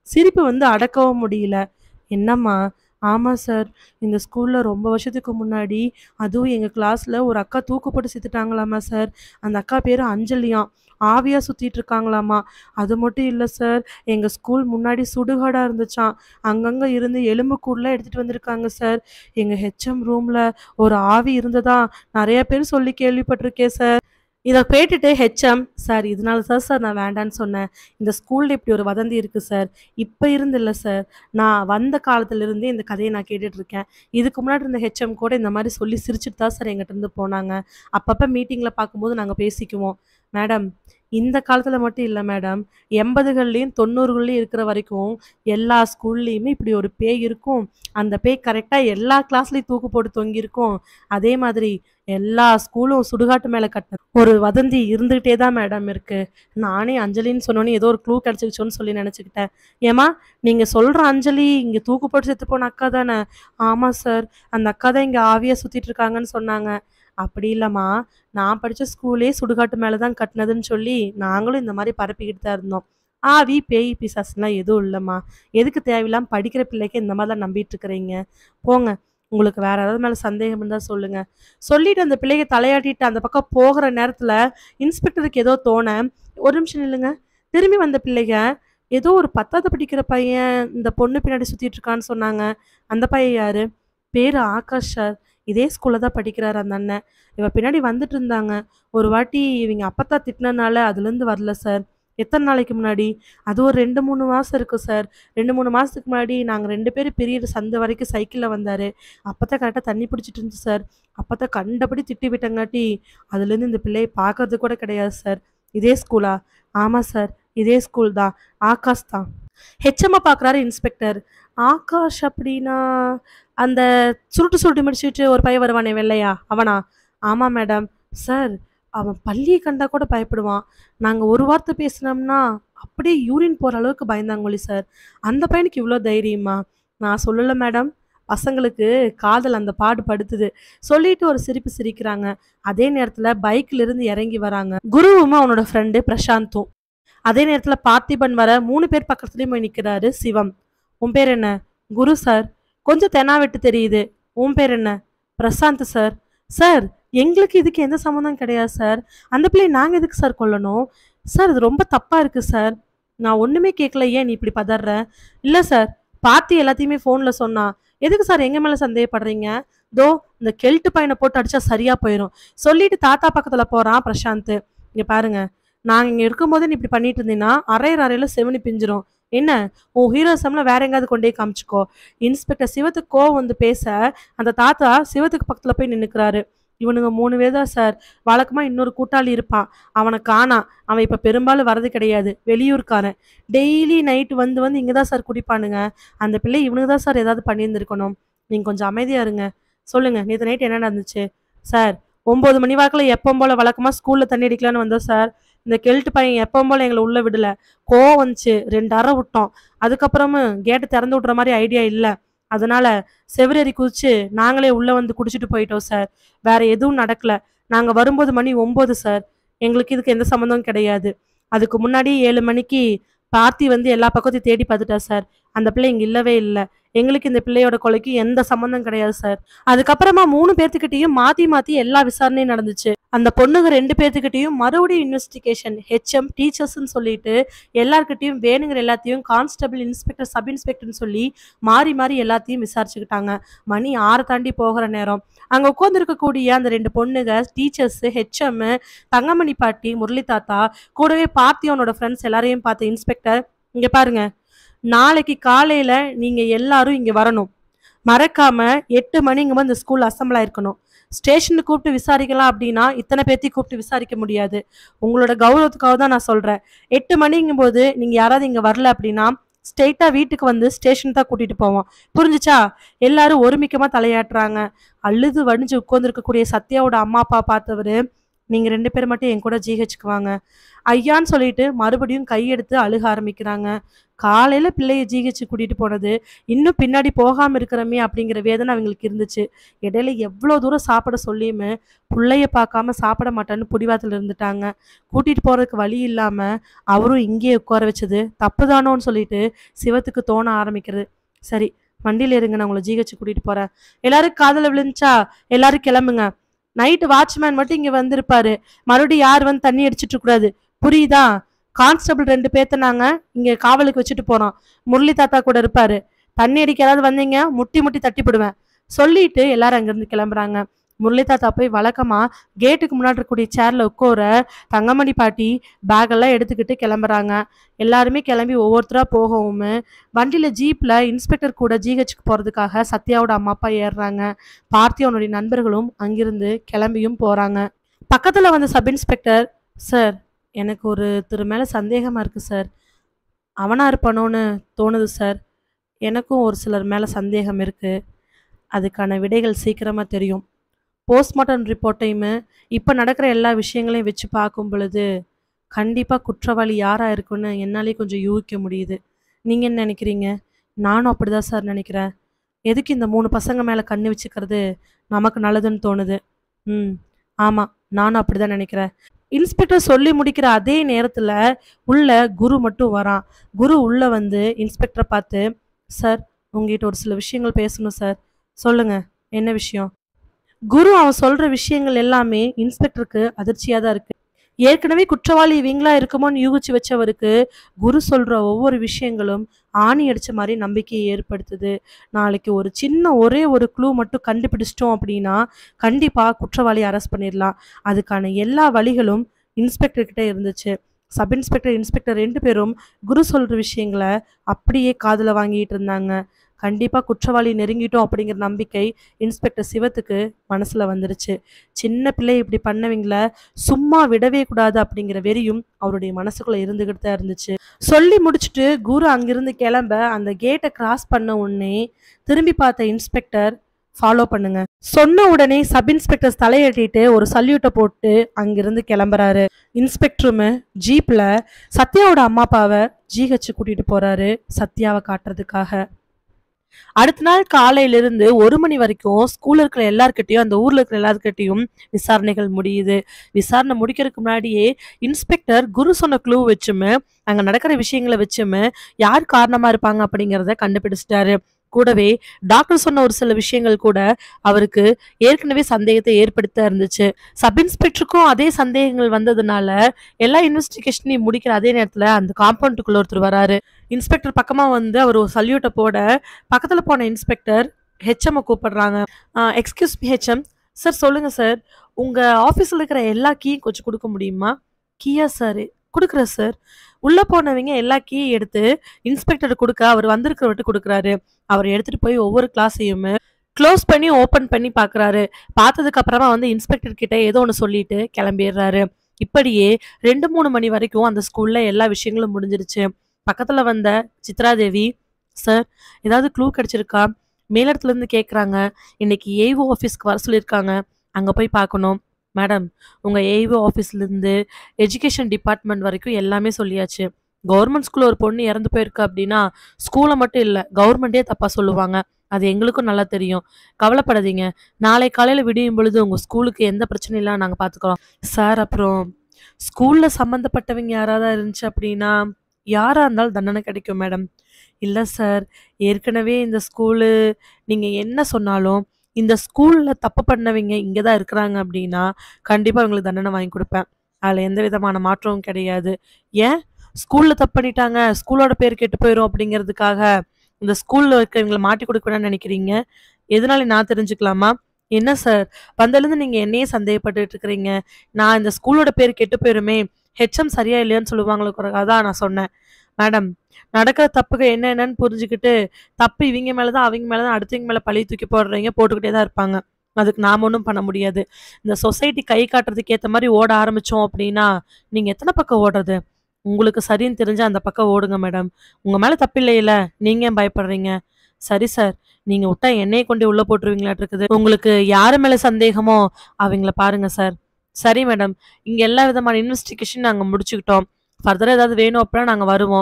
சிரிப்பு வந்து அடக்கவும் முடியல என்னம்மா ஆமாம் சார் இந்த ஸ்கூலில் ரொம்ப வருஷத்துக்கு முன்னாடி அதுவும் எங்கள் கிளாஸில் ஒரு அக்கா தூக்கு போட்டு செத்துட்டாங்களாமா சார் அந்த அக்கா பேர் அஞ்சலியாம் ஆவியாக சுற்றிட்டு இருக்காங்களாமா அது மட்டும் இல்லை சார் எங்கள் ஸ்கூல் முன்னாடி சுடுகாடாக இருந்துச்சாம் அங்கங்கே இருந்து எலும்புக்கூடலாம் எடுத்துகிட்டு வந்திருக்காங்க சார் எங்கள் ஹெச்எம் ரூமில் ஒரு ஆவி இருந்ததா நிறைய பேர் சொல்லி கேள்விப்பட்டிருக்கேன் சார் இதை கேட்டுட்டு ஹெச்எம் சார் இதனால தான் சார் நான் வேண்டான்னு சொன்னேன் இந்த ஸ்கூலில் இப்படி ஒரு வதந்தி இருக்குது சார் இப்போ இருந்து இல்லை சார் நான் வந்த காலத்துலேருந்தே இந்த கதையை நான் கேட்டுட்டு இருக்கேன் இதுக்கு முன்னாடி இருந்த ஹெச்எம் கூட இந்த மாதிரி சொல்லி சிரிச்சுட்டு தான் சார் எங்கிட்ட இருந்து போனாங்க அப்பப்போ மீட்டிங்கில் பார்க்கும்போது நாங்கள் பேசிக்குவோம் மேடம் இந்த காலத்தில் மட்டும் இல்லை மேடம் எண்பதுகள்லேயும் தொண்ணூறுகள்லையும் இருக்கிற வரைக்கும் எல்லா ஸ்கூல்லேயுமே இப்படி ஒரு பேய் இருக்கும் அந்த பேய் கரெக்டாக எல்லா கிளாஸ்லேயும் தூக்கு போட்டு தொங்கியிருக்கும் அதே மாதிரி எல்லா ஸ்கூலும் சுடுகாட்டு மேலே கட்டின ஒரு வதந்தி இருந்துகிட்டே தான் மேடம் இருக்கு நானே அஞ்சலின்னு சொன்னோன்னே ஏதோ ஒரு க்ளூ கிடச்சிக்கிச்சோன்னு சொல்லி நினச்சிக்கிட்டேன் ஏமா நீங்கள் சொல்கிற அஞ்சலி இங்கே தூக்கு போட்டு செத்து போன அக்கா தானே ஆமாம் சார் அந்த அக்கா தான் இங்கே ஆவியாக சுற்றிட்டு இருக்காங்கன்னு சொன்னாங்க அப்படி இல்லைம்மா நான் படித்த ஸ்கூலே சுடுகாட்டு மேலே தான் கட்டினதுன்னு சொல்லி நாங்களும் இந்த மாதிரி பரப்பிக்கிட்டு தான் இருந்தோம் ஆவி பேய் பிசாசுலாம் எதுவும் இல்லைம்மா எதுக்கு தேவையில்லாம படிக்கிற பிள்ளைக்கு இந்த மாதிரிலாம் நம்பிட்டு இருக்கிறீங்க போங்க உங்களுக்கு வேற ஏதாவது மேலே சந்தேகம் இருந்தால் சொல்லுங்க சொல்லிட்டு அந்த பிள்ளைங்க தலையாட்டிட்டு அந்த பக்கம் போகிற நேரத்தில் இன்ஸ்பெக்டருக்கு ஏதோ தோண ஒரு நிமிஷம் இல்லைங்க திரும்பி வந்த பிள்ளைங்க ஏதோ ஒரு பத்தாவது படிக்கிற பையன் இந்த பொண்ணு பின்னாடி சுற்றிட்டு இருக்கான்னு சொன்னாங்க அந்த பையன் யாரு பேர் ஆகாஷ் சார் இதே ஸ்கூலில் தான் படிக்கிறாரு அந்த அண்ணன் இவ பின்னாடி வந்துட்டு இருந்தாங்க ஒரு வாட்டி இவங்க அப்பத்தா திட்டினனால அதுலேருந்து வரல சார் எத்தனை நாளைக்கு முன்னாடி அது ஒரு ரெண்டு மூணு மாதம் இருக்கும் சார் ரெண்டு மூணு மாதத்துக்கு முன்னாடி நாங்கள் ரெண்டு பேரும் பெரிய சந்தை வரைக்கும் சைக்கிளில் வந்தார் அப்போ தான் கரெக்டாக தண்ணி பிடிச்சிட்டு இருந்துச்சு சார் அப்போ தான் கண்டபடி திட்டி விட்டங்காட்டி அதுலேருந்து இந்த பிள்ளையை பார்க்கறது கூட கிடையாது சார் இதே ஸ்கூலா ஆமாம் சார் இதே ஸ்கூல் தான் ஆகாஷ் தான் ஹெச்எம்மை பார்க்குறாரு இன்ஸ்பெக்டர் ஆகாஷ் அப்படின்னா அந்த சுருட்டு சுருட்டு முடிச்சுட்டு ஒரு பையன் வருவானே வெள்ளையா அவனா ஆமாம் மேடம் சார் அவன் பள்ளியை கண்டா கூட பயப்படுவான் நாங்கள் ஒரு வார்த்தை பேசினோம்னா அப்படியே யூரின் போகிற அளவுக்கு பயந்தாங்கொழி சார் அந்த பையனுக்கு இவ்வளோ தைரியமா நான் சொல்லலை மேடம் பசங்களுக்கு காதல் அந்த பாடு படுத்துது சொல்லிட்டு ஒரு சிரிப்பு சிரிக்கிறாங்க அதே நேரத்தில் பைக்ல இருந்து இறங்கி வராங்க குருவும் அவனோட ஃப்ரெண்டு பிரசாந்தும் அதே நேரத்தில் பார்த்திபன் வர மூணு பேர் பக்கத்துலேயும் போய் நிற்கிறாரு சிவம் உன் பேர் என்ன குரு சார் கொஞ்சம் தெனாவெட்டு தெரியுது உன் பேர் என்ன பிரசாந்த் சார் சார் எங்களுக்கு இதுக்கு எந்த சம்மந்தம் கிடையாது சார் அந்த பிள்ளையை நாங்கள் எதுக்கு சார் கொல்லணும் சார் இது ரொம்ப தப்பாக இருக்குது சார் நான் ஒன்றுமே கேட்கல ஏன் நீ இப்படி பதற இல்லை சார் பார்த்தி எல்லாத்தையுமே ஃபோனில் சொன்னா எதுக்கு சார் எங்கள் மேலே சந்தேகப்படுறீங்க தோ இந்த கெல்ட்டு பையனை போட்டு அடிச்சா சரியா போயிடும் சொல்லிட்டு தாத்தா பக்கத்தில் போகிறான் பிரசாந்த் இங்கே பாருங்க நாங்கள் இங்கே இருக்கும்போது நீ இப்படி பண்ணிட்டு இருந்தீங்கன்னா அரையர் அறையில் செவனி பிஞ்சிரும் என்ன உன் ஹீரோசம்ல வேற எங்கேயாவது கொண்டே காமிச்சுக்கோ இன்ஸ்பெக்டர் சிவத்துக்கு கோவம் வந்து பேச அந்த தாத்தா சிவத்துக்கு பக்கத்தில் போய் நின்னுக்கிறாரு இவனுங்க மூணு பேர் தான் சார் வழக்கமாக இன்னொரு கூட்டாளி இருப்பான் அவனை காணா அவன் இப்போ பெரும்பாலும் வரது கிடையாது வெளியூர்காரன் டெய்லி நைட்டு வந்து வந்து இங்கே தான் சார் குடிப்பானுங்க அந்த பிள்ளை இவனுக்கு தான் சார் ஏதாவது பண்ணியிருந்திருக்கணும் நீங்கள் கொஞ்சம் அமைதியாக இருங்க சொல்லுங்கள் நேற்று நைட் என்ன நடந்துச்சு சார் ஒம்பது மணி வாக்கில் எப்போ போல் வழக்கமாக ஸ்கூலில் தண்ணி அடிக்கலான்னு வந்தோம் சார் இந்த கெல்ட்டு பையன் எப்போ போல் எங்களை உள்ளே விடல கோவம் வந்துச்சு ரெண்டு அறை விட்டோம் அதுக்கப்புறமும் கேட்டு திறந்து விட்ற மாதிரி ஐடியா இல்லை அதனால செவிரேறி குதிச்சு நாங்களே உள்ளே வந்து குடிச்சிட்டு போயிட்டோம் சார் வேற எதுவும் நடக்கல நாங்கள் வரும்போது மணி ஒம்பது சார் எங்களுக்கு இதுக்கு எந்த சம்மந்தமும் கிடையாது அதுக்கு முன்னாடி ஏழு மணிக்கு பார்த்தி வந்து எல்லா பக்கத்தையும் தேடி பார்த்துட்டா சார் அந்த பிள்ளை இங்கே இல்லவே இல்லை எங்களுக்கு இந்த பிள்ளையோட கொலைக்கு எந்த சம்மந்தம் கிடையாது சார் அதுக்கப்புறமா மூணு பேர்த்துக்கிட்டையும் மாற்றி மாற்றி எல்லா விசாரணையும் நடந்துச்சு அந்த பொண்ணுங்க ரெண்டு பேர்த்துக்கிட்டையும் மறுபடியும் இன்வெஸ்டிகேஷன் ஹெச்எம் டீச்சர்ஸ்ன்னு சொல்லிட்டு எல்லார்கிட்டையும் வேணுங்கிற எல்லாத்தையும் கான்ஸ்டபிள் இன்ஸ்பெக்டர் சப் இன்ஸ்பெக்டர்னு சொல்லி மாறி மாறி எல்லாத்தையும் விசாரிச்சுக்கிட்டாங்க மணி ஆறு தாண்டி போகிற நேரம் அங்கே உட்காந்துருக்கக்கூடிய அந்த ரெண்டு பொண்ணுங்க டீச்சர்ஸ் ஹெச்எம் தங்கமணி பாட்டி முரளி தாத்தா கூடவே பார்த்தியோனோட ஃப்ரெண்ட்ஸ் எல்லாரையும் பார்த்த இன்ஸ்பெக்டர் இங்கே பாருங்க நாளைக்கு காலையில் நீங்கள் எல்லாரும் இங்கே வரணும் மறக்காம எட்டு மணிங்கும்போது இந்த ஸ்கூல் அசம்பிள் ஆயிருக்கணும் ஸ்டேஷனுக்கு கூப்பிட்டு விசாரிக்கலாம் அப்படின்னா இத்தனை பேர்த்தையும் கூப்பிட்டு விசாரிக்க முடியாது உங்களோட கௌரவத்துக்காக தான் நான் சொல்கிறேன் எட்டு மணிங்கும்போது நீங்கள் யாராவது இங்கே வரல அப்படின்னா ஸ்ட்ரெயிட்டாக வீட்டுக்கு வந்து ஸ்டேஷன் தான் கூட்டிகிட்டு போவோம் புரிஞ்சுச்சா எல்லாரும் ஒருமிக்கமாக தலையாட்டுறாங்க அழுது வடிஞ்சு உட்காந்துருக்கக்கூடிய சத்யாவோட அம்மா அப்பா பார்த்தவர் நீங்க ரெண்டு பேர் மட்டும் என் கூட ஜிஹெச்க்கு வாங்க ஐயான்னு சொல்லிட்டு மறுபடியும் கையெடுத்து அழுக ஆரம்பிக்கிறாங்க காலையில பிள்ளைய ஜிஹெச் கூட்டிட்டு போனது இன்னும் பின்னாடி போகாம இருக்கிறமே அப்படிங்கிற வேதனை அவங்களுக்கு இருந்துச்சு இடையில எவ்வளோ தூரம் சாப்பிட சொல்லியுமே பிள்ளைய பார்க்காம சாப்பிட மாட்டேன்னு புடிவாத்தில் இருந்துட்டாங்க கூட்டிட்டு போறதுக்கு வழி இல்லாம அவரும் இங்கேயே உட்கார வச்சது தப்புதானோன்னு சொல்லிட்டு சிவத்துக்கு தோண ஆரம்பிக்கிறது சரி வண்டியில இருங்க நான் உங்களை ஜிஹெச் கூட்டிட்டு போறேன் எல்லாரும் காதல விழுந்துச்சா எல்லாரும் கிளம்புங்க நைட்டு வாட்ச்மேன் மட்டும் இங்க வந்திருப்பாரு மறுபடியும் யார் வந்து தண்ணி அடிச்சிட்டு இருக்க கூடாது புரியுதா கான்ஸ்டபிள் ரெண்டு பேர்த்த நாங்க இங்க காவலுக்கு வச்சுட்டு போறோம் முரளி தாத்தா கூட இருப்பாரு தண்ணி அடிக்க யாராவது வந்தீங்க முட்டி முட்டி தட்டி போடுவேன் சொல்லிட்டு எல்லாரும் அங்கிருந்து கிளம்புறாங்க முரளி தாத்தா போய் வழக்கமா கேட்டுக்கு முன்னாடி இருக்கக்கூடிய சேர்ல உட்கார தங்கமணி பாட்டி பேக் எல்லாம் எடுத்துக்கிட்டு கிளம்புறாங்க எல்லாருமே கிளம்பி ஒவ்வொருத்தரா போகவும் வண்டியில ஜீப்ல இன்ஸ்பெக்டர் கூட ஜிஹெச்க்கு போறதுக்காக சத்யாவோட அம்மா அப்பா ஏறுறாங்க பார்த்தி அவனுடைய நண்பர்களும் அங்கிருந்து கிளம்பியும் போறாங்க பக்கத்துல வந்த சப் இன்ஸ்பெக்டர் சார் எனக்கு ஒரு திரு மேல சந்தேகமா இருக்கு சார் அவனா இருப்பானோன்னு தோணுது சார் எனக்கும் ஒரு சிலர் மேல சந்தேகம் இருக்கு அதுக்கான விடைகள் சீக்கிரமா தெரியும் போஸ்ட்மார்ட்டம் ரிப்போர்ட்டையுமே இப்போ நடக்கிற எல்லா விஷயங்களையும் வச்சு பார்க்கும் பொழுது கண்டிப்பாக குற்றவாளி யாராக இருக்குன்னு என்னாலே கொஞ்சம் யூகிக்க முடியுது நீங்கள் என்ன நினைக்கிறீங்க நானும் அப்படிதான் சார் நினைக்கிறேன் எதுக்கு இந்த மூணு பசங்க மேலே கண்ணு வச்சுக்கிறது நமக்கு நல்லதுன்னு தோணுது ம் ஆமாம் நானும் அப்படி தான் நினைக்கிறேன் இன்ஸ்பெக்டர் சொல்லி முடிக்கிற அதே நேரத்தில் உள்ள குரு மட்டும் வரான் குரு உள்ளே வந்து இன்ஸ்பெக்டரை பார்த்து சார் உங்ககிட்ட ஒரு சில விஷயங்கள் பேசணும் சார் சொல்லுங்க என்ன விஷயம் குரு அவன் சொல்ற விஷயங்கள் எல்லாமே இன்ஸ்பெக்டருக்கு அதிர்ச்சியா தான் இருக்கு ஏற்கனவே குற்றவாளி இவங்களா இருக்குமோன்னு யூகிச்சு வச்சவருக்கு குரு சொல்ற ஒவ்வொரு விஷயங்களும் ஆணி அடிச்ச மாதிரி நம்பிக்கையை ஏற்படுத்துது நாளைக்கு ஒரு சின்ன ஒரே ஒரு க்ளூ மட்டும் கண்டுபிடிச்சிட்டோம் அப்படின்னா கண்டிப்பா குற்றவாளி அரெஸ்ட் பண்ணிடலாம் அதுக்கான எல்லா வழிகளும் இன்ஸ்பெக்டர் கிட்ட இருந்துச்சு சப் இன்ஸ்பெக்டர் இன்ஸ்பெக்டர் ரெண்டு பேரும் குரு சொல்ற விஷயங்களை அப்படியே காதுல வாங்கிட்டு இருந்தாங்க கண்டிப்பா குற்றவாளி நெருங்கிட்டோம் அப்படிங்கிற நம்பிக்கை இன்ஸ்பெக்டர் சிவத்துக்கு மனசுல வந்துருச்சு சின்ன பிள்ளை இப்படி பண்ணவங்கள சும்மா விடவே கூடாது அப்படிங்கிற வெறியும் அவருடைய மனசுக்குள்ள இருந்துகிட்டு தான் இருந்துச்சு சொல்லி முடிச்சுட்டு குரு அங்கிருந்து கிளம்ப அந்த கேட்டை கிராஸ் பண்ண உடனே திரும்பி பார்த்த இன்ஸ்பெக்டர் ஃபாலோ பண்ணுங்க சொன்ன உடனே சப் இன்ஸ்பெக்டர் தலையட்டிட்டு ஒரு சல்யூட்டை போட்டு அங்கிருந்து கிளம்புறாரு இன்ஸ்பெக்டருமே ஜீப்ல சத்யாவோட அம்மா அப்பாவை ஜிஹெச் கூட்டிட்டு போறாரு சத்யாவை காட்டுறதுக்காக அடுத்த நாள் காலையிலிருந்து ஒரு மணி வரைக்கும் ஸ்கூல்ல இருக்கிற எல்லார்கிட்டயும் அந்த ஊர்ல இருக்கிற எல்லார்கிட்டயும் விசாரணைகள் முடியுது விசாரணை முடிக்கிறதுக்கு முன்னாடியே இன்ஸ்பெக்டர் குரு சொன்ன க்ளூ வச்சுமே அங்க நடக்கிற விஷயங்களை வச்சுமே யார் காரணமா இருப்பாங்க அப்படிங்கிறத கண்டுபிடிச்சிட்டாரு கூடவே டாக்டர் சொன்ன ஒரு சில விஷயங்கள் கூட அவருக்கு ஏற்கனவே சந்தேகத்தை ஏற்படுத்த இருந்துச்சு சப் இன்ஸ்பெக்டருக்கும் அதே சந்தேகங்கள் வந்ததுனால எல்லா இன்வெஸ்டிகேஷனையும் முடிக்கிற அதே நேரத்துல அந்த காம்பவுண்டுக்குள்ள ஒருத்தர் வராரு இன்ஸ்பெக்டர் பக்கமா வந்து அவர் ஒரு சல்யூட்டை போட பக்கத்துல போன இன்ஸ்பெக்டர் ஹெச்எம் கூப்பிடுறாங்க எக்ஸ்கியூஸ் மீ ஹெச்எம் சார் சொல்லுங்க சார் உங்க ஆஃபீஸில் இருக்கிற எல்லா கீயும் கொஞ்சம் கொடுக்க முடியுமா கீயா சார் கொடுக்குறேன் சார் உள்ள போனவங்க எல்லா கீயும் எடுத்து இன்ஸ்பெக்டர் கொடுக்க அவர் வந்திருக்கிறவர்கிட்ட கொடுக்குறாரு அவர் எடுத்துட்டு போய் ஒவ்வொரு கிளாஸையுமே க்ளோஸ் பண்ணி ஓப்பன் பண்ணி பார்க்குறாரு பார்த்ததுக்கு அப்புறமா வந்து இன்ஸ்பெக்டர் கிட்ட ஏதோ ஒன்று சொல்லிட்டு கிளம்பிடுறாரு இப்படியே ரெண்டு மூணு மணி வரைக்கும் அந்த ஸ்கூல்ல எல்லா விஷயங்களும் முடிஞ்சிருச்சு பக்கத்துல வந்த சித்ராதேவி சார் ஏதாவது க்ளூ கிடைச்சிருக்கா மேலிடத்துல இருந்து கேட்குறாங்க இன்னைக்கு ஏஓ ஆஃபீஸ்க்கு வர சொல்லியிருக்காங்க அங்கே போய் பார்க்கணும் மேடம் உங்கள் ஏஓ ஆஃபீஸ்லேருந்து எஜுகேஷன் டிபார்ட்மெண்ட் வரைக்கும் எல்லாமே சொல்லியாச்சு கவர்மெண்ட் ஸ்கூலில் ஒரு பொண்ணு இறந்து போயிருக்கு அப்படின்னா ஸ்கூலை மட்டும் இல்லை கவர்மெண்ட்டே தப்பாக சொல்லுவாங்க அது எங்களுக்கும் நல்லா தெரியும் கவலைப்படாதீங்க நாளை காலையில் விடியும் பொழுது உங்கள் ஸ்கூலுக்கு எந்த பிரச்சனையும் இல்லை நாங்கள் பார்த்துக்குறோம் சார் அப்புறம் ஸ்கூலில் சம்மந்தப்பட்டவங்க யாராவது இருந்துச்சு அப்படின்னா யாராக இருந்தாலும் தண்டனை கிடைக்கும் மேடம் இல்லை சார் ஏற்கனவே இந்த ஸ்கூலு நீங்கள் என்ன சொன்னாலும் இந்த ஸ்கூலில் தப்பு பண்ணவங்க இங்கே தான் இருக்கிறாங்க அப்படின்னா கண்டிப்பாக அவங்களுக்கு தண்டனை வாங்கி கொடுப்பேன் அதில் எந்த விதமான மாற்றமும் கிடையாது ஏன் ஸ்கூலில் தப்பு பண்ணிட்டாங்க ஸ்கூலோட பேர் கெட்டு போயிடும் அப்படிங்கிறதுக்காக இந்த ஸ்கூலில் இருக்கிறவங்களை மாட்டி கொடுக்க வேணாம்னு நினைக்கிறீங்க எதனால நான் தெரிஞ்சுக்கலாமா என்ன சார் வந்ததுலேருந்து நீங்கள் என்னையே சந்தேகப்பட்டுட்டு இருக்கிறீங்க நான் இந்த ஸ்கூலோட பேர் கெட்டு போயிருமே ஹெச்எம் சரியா இல்லையான்னு சொல்லுவாங்களுக்கு அதான் நான் சொன்னேன் மேடம் நடக்கிற தப்புக்கு என்ன என்னன்னு புரிஞ்சுக்கிட்டு தப்பு இவங்க மேலே தான் அவங்க மேலே தான் அடுத்தவங்க மேலே பழி தூக்கி போடுறீங்க போட்டுக்கிட்டே தான் இருப்பாங்க அதுக்கு நாம் ஒன்றும் பண்ண முடியாது இந்த சொசைட்டி கை காட்டுறதுக்கு ஏற்ற மாதிரி ஓட ஆரம்பித்தோம் அப்படின்னா நீங்கள் எத்தனை பக்கம் ஓடுறது உங்களுக்கு சரின்னு தெரிஞ்சா அந்த பக்கம் ஓடுங்க மேடம் உங்கள் மேலே தப்பில்லையில நீங்கள் ஏன் பயப்படுறீங்க சரி சார் நீங்க விட்டா என்னைய கொண்டு உள்ள போட்டுருவீங்களாட்டு இருக்குது உங்களுக்கு யாரு மேல சந்தேகமோ அவங்கள பாருங்க சார் சரி மேடம் இங்க எல்லா விதமான இன்வெஸ்டிகேஷன் நாங்க முடிச்சுக்கிட்டோம் ஃபர்தரா ஏதாவது வேணும் அப்படின்னா நாங்க வருவோம்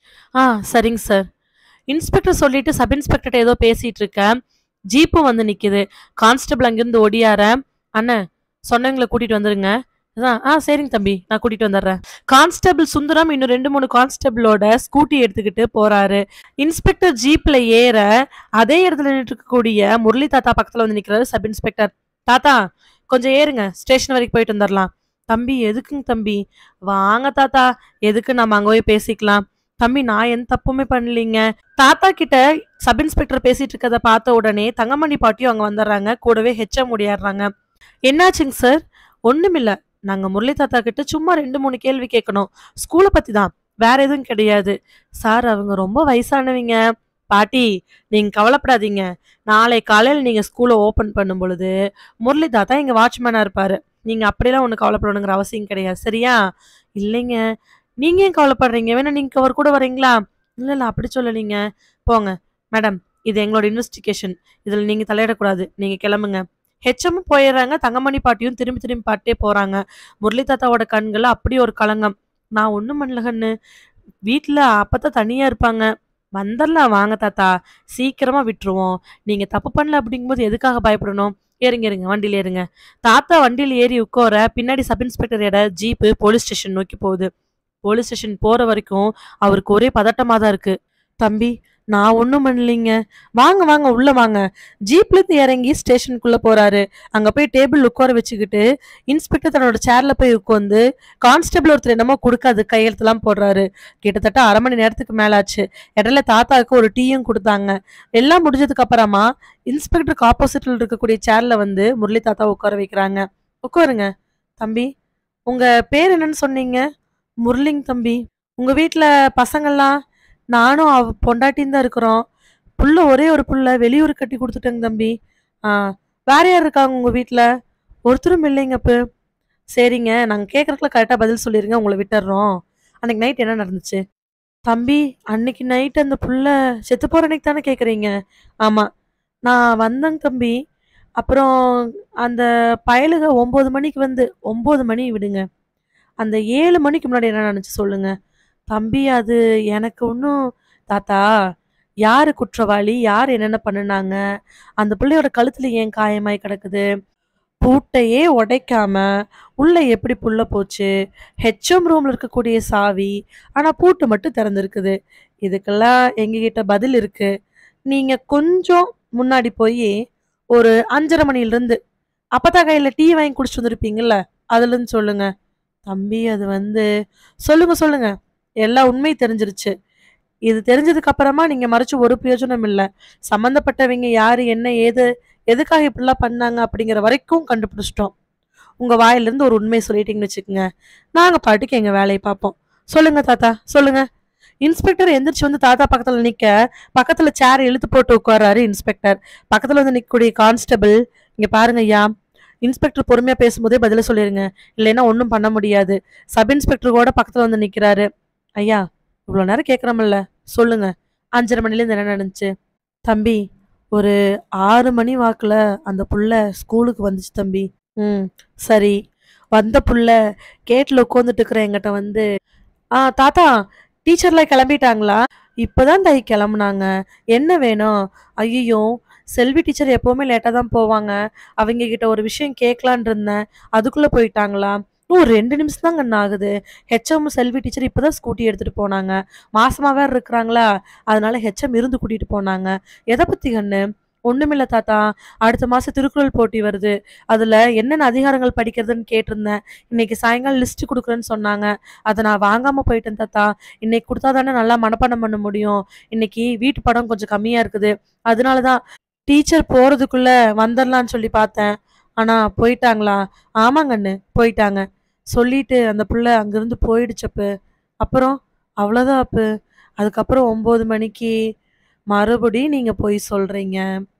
ஆ சரிங்க சார் இன்ஸ்பெக்டர் சொல்லிட்டு சப் இன்ஸ்பெக்டர் ஏதோ பேசிட்டு இருக்கேன் ஜீப்பும் வந்து நிக்குது கான்ஸ்டபிள் அங்கிருந்து ஒடியார அண்ணன் சொன்னவங்களை கூட்டிட்டு வந்துருங்க அதான், ஆ சரிங்க தம்பி நான் கூட்டிட்டு வந்துடுறேன் கான்ஸ்டபிள் சுந்தரம் இன்னும் ரெண்டு மூணு கான்ஸ்டபிளோட ஸ்கூட்டி எடுத்துக்கிட்டு போறாரு இன்ஸ்பெக்டர் ஜீப்ல ஏற அதே இடத்துல நின்று இருக்கக்கூடிய முரளி தாத்தா பக்கத்துல வந்து நிக்கிறாரு சப் இன்ஸ்பெக்டர் தாத்தா கொஞ்சம் ஏறுங்க ஸ்டேஷன் வரைக்கும் போயிட்டு வந்துடலாம் தம்பி எதுக்குங்க தம்பி வாங்க தாத்தா எதுக்கு நம்ம அங்க போய் பேசிக்கலாம் தம்பி நான் எந்த தப்புமே பண்ணலீங்க தாத்தா கிட்ட சப் இன்ஸ்பெக்டர் பேசிட்டு இருக்கத பார்த்த உடனே தங்கமணி பாட்டியும் அங்க வந்துடுறாங்க கூடவே ஹெச்எம் முடியாடுறாங்க என்னாச்சுங்க சார் ஒண்ணுமில்ல நாங்க முரளி தாத்தா கிட்ட சும்மா ரெண்டு மூணு கேள்வி கேட்கணும் ஸ்கூலை பத்தி தான் வேற எதுவும் கிடையாது சார் அவங்க ரொம்ப வயசானவங்க பாட்டி நீங்க கவலைப்படாதீங்க நாளை காலையில் நீங்க ஸ்கூலை ஓபன் பண்ணும் பொழுது முரளி தாத்தா இங்க வாட்ச்மேனா இருப்பாரு நீங்க அப்படியெல்லாம் ஒண்ணு கவலைப்படணுங்கிற அவசியம் கிடையாது சரியா இல்லைங்க நீங்க ஏன் கவலைப்படுறீங்க வேணா நீங்க அவர் கூட வரீங்களா இல்ல இல்ல அப்படி சொல்லலீங்க போங்க மேடம் இது எங்களோட இன்வெஸ்டிகேஷன் இதுல நீங்க தலையிடக்கூடாது நீங்க கிளம்புங்க ஹெச்எம் போயிடுறாங்க தங்கமணி பாட்டியும் திரும்பி திரும்பி பாட்டே போறாங்க முரளி தாத்தாவோட கண்கள் அப்படி ஒரு கலங்கம் நான் ஒண்ணும் பண்ணல கண்ணு வீட்டுல அப்பதான் தனியா இருப்பாங்க வந்துடலாம் வாங்க தாத்தா சீக்கிரமா விட்டுருவோம் நீங்க தப்பு பண்ணல அப்படிங்கும்போது எதுக்காக பயப்படணும் ஏறுங்க ஏறுங்க வண்டியில ஏறுங்க தாத்தா வண்டியில ஏறி உட்கார பின்னாடி சப் இன்ஸ்பெக்டர் இட ஜீப்பு போலீஸ் ஸ்டேஷன் நோக்கி போகுது போலீஸ் ஸ்டேஷன் போற வரைக்கும் அவருக்கு ஒரே பதட்டமா தான் இருக்கு தம்பி நான் ஒன்றும் பண்ணலைங்க வாங்க வாங்க உள்ள வாங்க ஜீப்ல இருந்து இறங்கி ஸ்டேஷனுக்குள்ள போறாரு அங்க போய் டேபிள் உட்கார வச்சுக்கிட்டு இன்ஸ்பெக்டர் தன்னோட சேர்ல போய் உட்காந்து கான்ஸ்டபிள் ஒருத்தர் என்னமோ கொடுக்காது கையெழுத்துலாம் போடுறாரு கிட்டத்தட்ட அரை மணி நேரத்துக்கு மேலாச்சு இடையில தாத்தாவுக்கு ஒரு டீயும் கொடுத்தாங்க எல்லாம் முடிஞ்சதுக்கு அப்புறமா இன்ஸ்பெக்டருக்கு ஆப்போசிட்ல இருக்கக்கூடிய சேர்ல வந்து முரளி தாத்தா உட்கார வைக்கிறாங்க உட்காருங்க தம்பி உங்க பேர் என்னன்னு சொன்னீங்க முரளிங் தம்பி உங்க வீட்ல பசங்கள்லாம் நானும் அவ பொண்டாட்டியும் தான் இருக்கிறோம் புள்ள ஒரே ஒரு புள்ள வெளியூர் கட்டி கொடுத்துட்டேங்க தம்பி ஆ வேற யார் இருக்காங்க உங்க வீட்ல ஒருத்தரும் இல்லைங்க அப்ப சரிங்க நாங்க கேட்கறதுக்குள்ள கரெக்டா பதில் சொல்லிருங்க உங்களை விட்டுறோம் அன்னைக்கு நைட் என்ன நடந்துச்சு தம்பி அன்னைக்கு நைட் அந்த புள்ள செத்து போற அன்னைக்கு தானே கேக்குறீங்க ஆமா நான் வந்தேங்க தம்பி அப்புறம் அந்த பயலுக ஒன்பது மணிக்கு வந்து ஒன்பது மணி விடுங்க அந்த ஏழு மணிக்கு முன்னாடி என்ன நடந்துச்சு சொல்லுங்க தம்பி அது எனக்கு ஒன்றும் தாத்தா யாரு குற்றவாளி யார் என்னென்ன பண்ணுனாங்க அந்த பிள்ளையோட கழுத்துல ஏன் காயமாய் கிடக்குது பூட்டையே உடைக்காம உள்ள எப்படி புள்ள போச்சு ஹெச்எம் ரூம்ல இருக்கக்கூடிய சாவி ஆனா பூட்டு மட்டும் திறந்திருக்குது இதுக்கெல்லாம் எங்ககிட்ட பதில் இருக்கு நீங்க கொஞ்சம் முன்னாடி போய் ஒரு அஞ்சரை மணில இருந்து அப்பதான் கையில டீ வாங்கி குடிச்சிட்டு வந்திருப்பீங்கல்ல அதுல இருந்து சொல்லுங்க தம்பி அது வந்து சொல்லுங்க சொல்லுங்க எல்லா உண்மை தெரிஞ்சிருச்சு இது தெரிஞ்சதுக்கு அப்புறமா நீங்க மறைச்சு ஒரு பிரயோஜனம் இல்ல சம்பந்தப்பட்டவங்க யாரு என்ன ஏது எதுக்காக இப்படிலாம் பண்ணாங்க அப்படிங்கிற வரைக்கும் கண்டுபிடிச்சிட்டோம் உங்க வாயில இருந்து ஒரு உண்மையை சொல்லிட்டீங்கன்னு வச்சுக்கோங்க நாங்க பாட்டுக்கு எங்க வேலையை பார்ப்போம் சொல்லுங்க தாத்தா சொல்லுங்க இன்ஸ்பெக்டர் எந்திரிச்சு வந்து தாத்தா பக்கத்துல நிக்க பக்கத்துல சேர் இழுத்து போட்டு உட்கார்றாரு இன்ஸ்பெக்டர் பக்கத்துல வந்து நிக்கக்கூடிய கான்ஸ்டபிள் இங்க பாருங்க ஐயா இன்ஸ்பெக்டர் பொறுமையா பேசும்போதே பதில சொல்லிருங்க இல்லைன்னா ஒன்றும் பண்ண முடியாது சப் இன்ஸ்பெக்டர் கூட பக்கத்துல வந்து நிக்கிறாரு ஐயா இவ்வளவு நேரம் கேட்கறோம்ல சொல்லுங்க அஞ்சரை மணில இருந்து என்ன நடந்துச்சு தம்பி ஒரு ஆறு மணி வாக்குல அந்த புள்ள ஸ்கூலுக்கு வந்துச்சு தம்பி ம் சரி வந்த புள்ள கேட்ல உட்காந்துட்டு இருக்கிற எங்கிட்ட வந்து ஆ தாத்தா டீச்சர்லாம் கிளம்பிட்டாங்களா இப்பதான் தை கிளம்புனாங்க என்ன வேணும் ஐயோ செல்வி டீச்சர் எப்பவுமே லேட்டா தான் போவாங்க அவங்க கிட்ட ஒரு விஷயம் கேட்கலான் இருந்தேன் அதுக்குள்ள போயிட்டாங்களா இன்னும் ஒரு ரெண்டு நிமிஷம் தாங்க என்ன ஆகுது ஹெச்எம் செல்வி டீச்சர் இப்பதான் ஸ்கூட்டி எடுத்துட்டு போனாங்க மாசமா வேற இருக்கிறாங்களா அதனால ஹெச்எம் இருந்து கூட்டிட்டு போனாங்க எதை பத்தி கண்ணு ஒண்ணுமில்ல தாத்தா அடுத்த மாசம் திருக்குறள் போட்டி வருது அதுல என்னென்ன அதிகாரங்கள் படிக்கிறதுன்னு கேட்டிருந்தேன் இன்னைக்கு சாயங்காலம் லிஸ்ட் கொடுக்குறேன்னு சொன்னாங்க அதை நான் வாங்காம போயிட்டேன் தாத்தா இன்னைக்கு கொடுத்தா தானே நல்லா மனப்பாடம் பண்ண முடியும் இன்னைக்கு வீட்டு படம் கொஞ்சம் கம்மியா இருக்குது அதனாலதான் டீச்சர் போறதுக்குள்ள வந்துடலான்னு சொல்லி பார்த்தேன் ஆனா போயிட்டாங்களா ஆமாங்கண்ணு போயிட்டாங்க சொல்லிட்டு அந்த புள்ள அங்கிருந்து போயிடுச்சப்பு அப்புறம் அவ்வளோதான் அப்பு அதுக்கப்புறம் ஒம்பது மணிக்கு மறுபடியும் நீங்க போய் சொல்றீங்க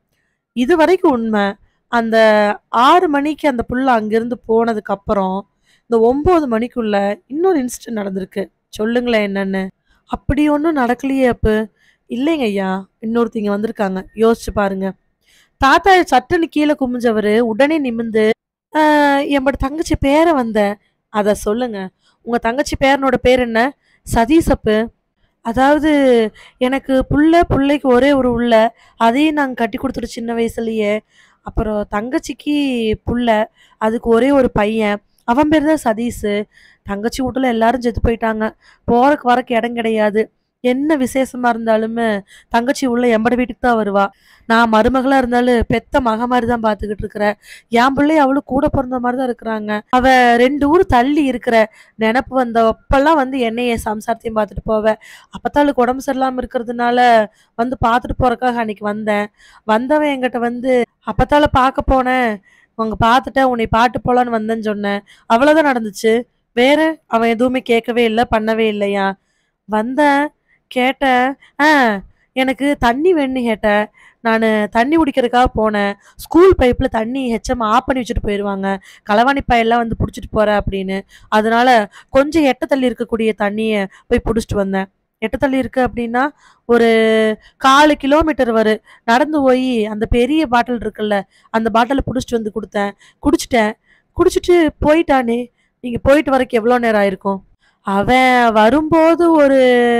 இது வரைக்கும் உண்மை அந்த ஆறு மணிக்கு அந்த புள்ள அங்கிருந்து போனதுக்கு அப்புறம் இந்த ஒன்பது மணிக்குள்ள இன்னொரு இன்சிடென்ட் நடந்திருக்கு சொல்லுங்களேன் என்னன்னு அப்படி ஒன்றும் நடக்கலையே அப்பு இல்லைங்க ஐயா இன்னொருத்தங்க வந்திருக்காங்க யோசிச்சு பாருங்க தாத்தா சட்டுன்னு கீழே குமிஞ்சவரு உடனே நிமிந்து ஆஹ் என்னோட தங்கச்சி பேரை வந்தேன் அத சொல்லுங்க உங்க தங்கச்சி பேரனோட பேர் என்ன சதீசப்பு அதாவது எனக்கு புள்ள புள்ளைக்கு ஒரே ஒரு உள்ள அதையும் நாங்கள் கட்டி கொடுத்துட்டு சின்ன வயசுலயே அப்புறம் தங்கச்சிக்கு புள்ள அதுக்கு ஒரே ஒரு பையன் அவன் பேர் தான் சதீஷு தங்கச்சி வீட்டுல எல்லாரும் செத்து போயிட்டாங்க போறக்கு வரக்கு இடம் கிடையாது என்ன விசேஷமா இருந்தாலுமே தங்கச்சி உள்ள எம்பட வீட்டுக்கு தான் வருவா நான் மருமகளா இருந்தாலும் பெத்த மக மாதிரி தான் பாத்துக்கிட்டு இருக்கிறேன் என் பிள்ளை அவளும் கூட பிறந்த மாதிரி தான் இருக்கிறாங்க அவ ரெண்டு ஊர் தள்ளி இருக்கிற நினப்பு வந்தப்பெல்லாம் வந்து என்னைய சம்சாரத்தையும் பார்த்துட்டு போவேன் அப்பத்தாளுக்கு உடம்பு சரியில்லாம இருக்கிறதுனால வந்து பார்த்துட்டு போறக்காக அன்னைக்கு வந்தேன் வந்தவன் என்கிட்ட வந்து அப்பத்தால பார்க்க போனேன் உங்க பார்த்துட்டேன் உன்னை பாட்டு போலான்னு வந்தேன்னு சொன்னேன் அவ்வளவுதான் நடந்துச்சு வேற அவன் எதுவுமே கேட்கவே இல்லை பண்ணவே இல்லையா வந்தேன் கேட்டேன் ஆ எனக்கு தண்ணி வேணும்னு கேட்டேன் நான் தண்ணி குடிக்கிறதுக்காக போனேன் ஸ்கூல் பைப்பில் தண்ணி ஹெச்எம் ஆஃப் பண்ணி வச்சுட்டு போயிடுவாங்க களவாணி பையெல்லாம் வந்து பிடிச்சிட்டு போற அப்படின்னு அதனால கொஞ்சம் எட்ட தள்ளி இருக்கக்கூடிய தண்ணியை போய் பிடிச்சிட்டு வந்தேன் எட்ட தள்ளி இருக்கு அப்படின்னா ஒரு காலு கிலோமீட்டர் வரும் நடந்து போய் அந்த பெரிய பாட்டில் இருக்குல்ல அந்த பாட்டிலை பிடிச்சிட்டு வந்து கொடுத்தேன் குடிச்சிட்டேன் குடிச்சிட்டு போயிட்டானே நீங்க போயிட்டு வரக்கு எவ்வளோ நேரம் ஆயிருக்கும் அவன் வரும்போது ஒரு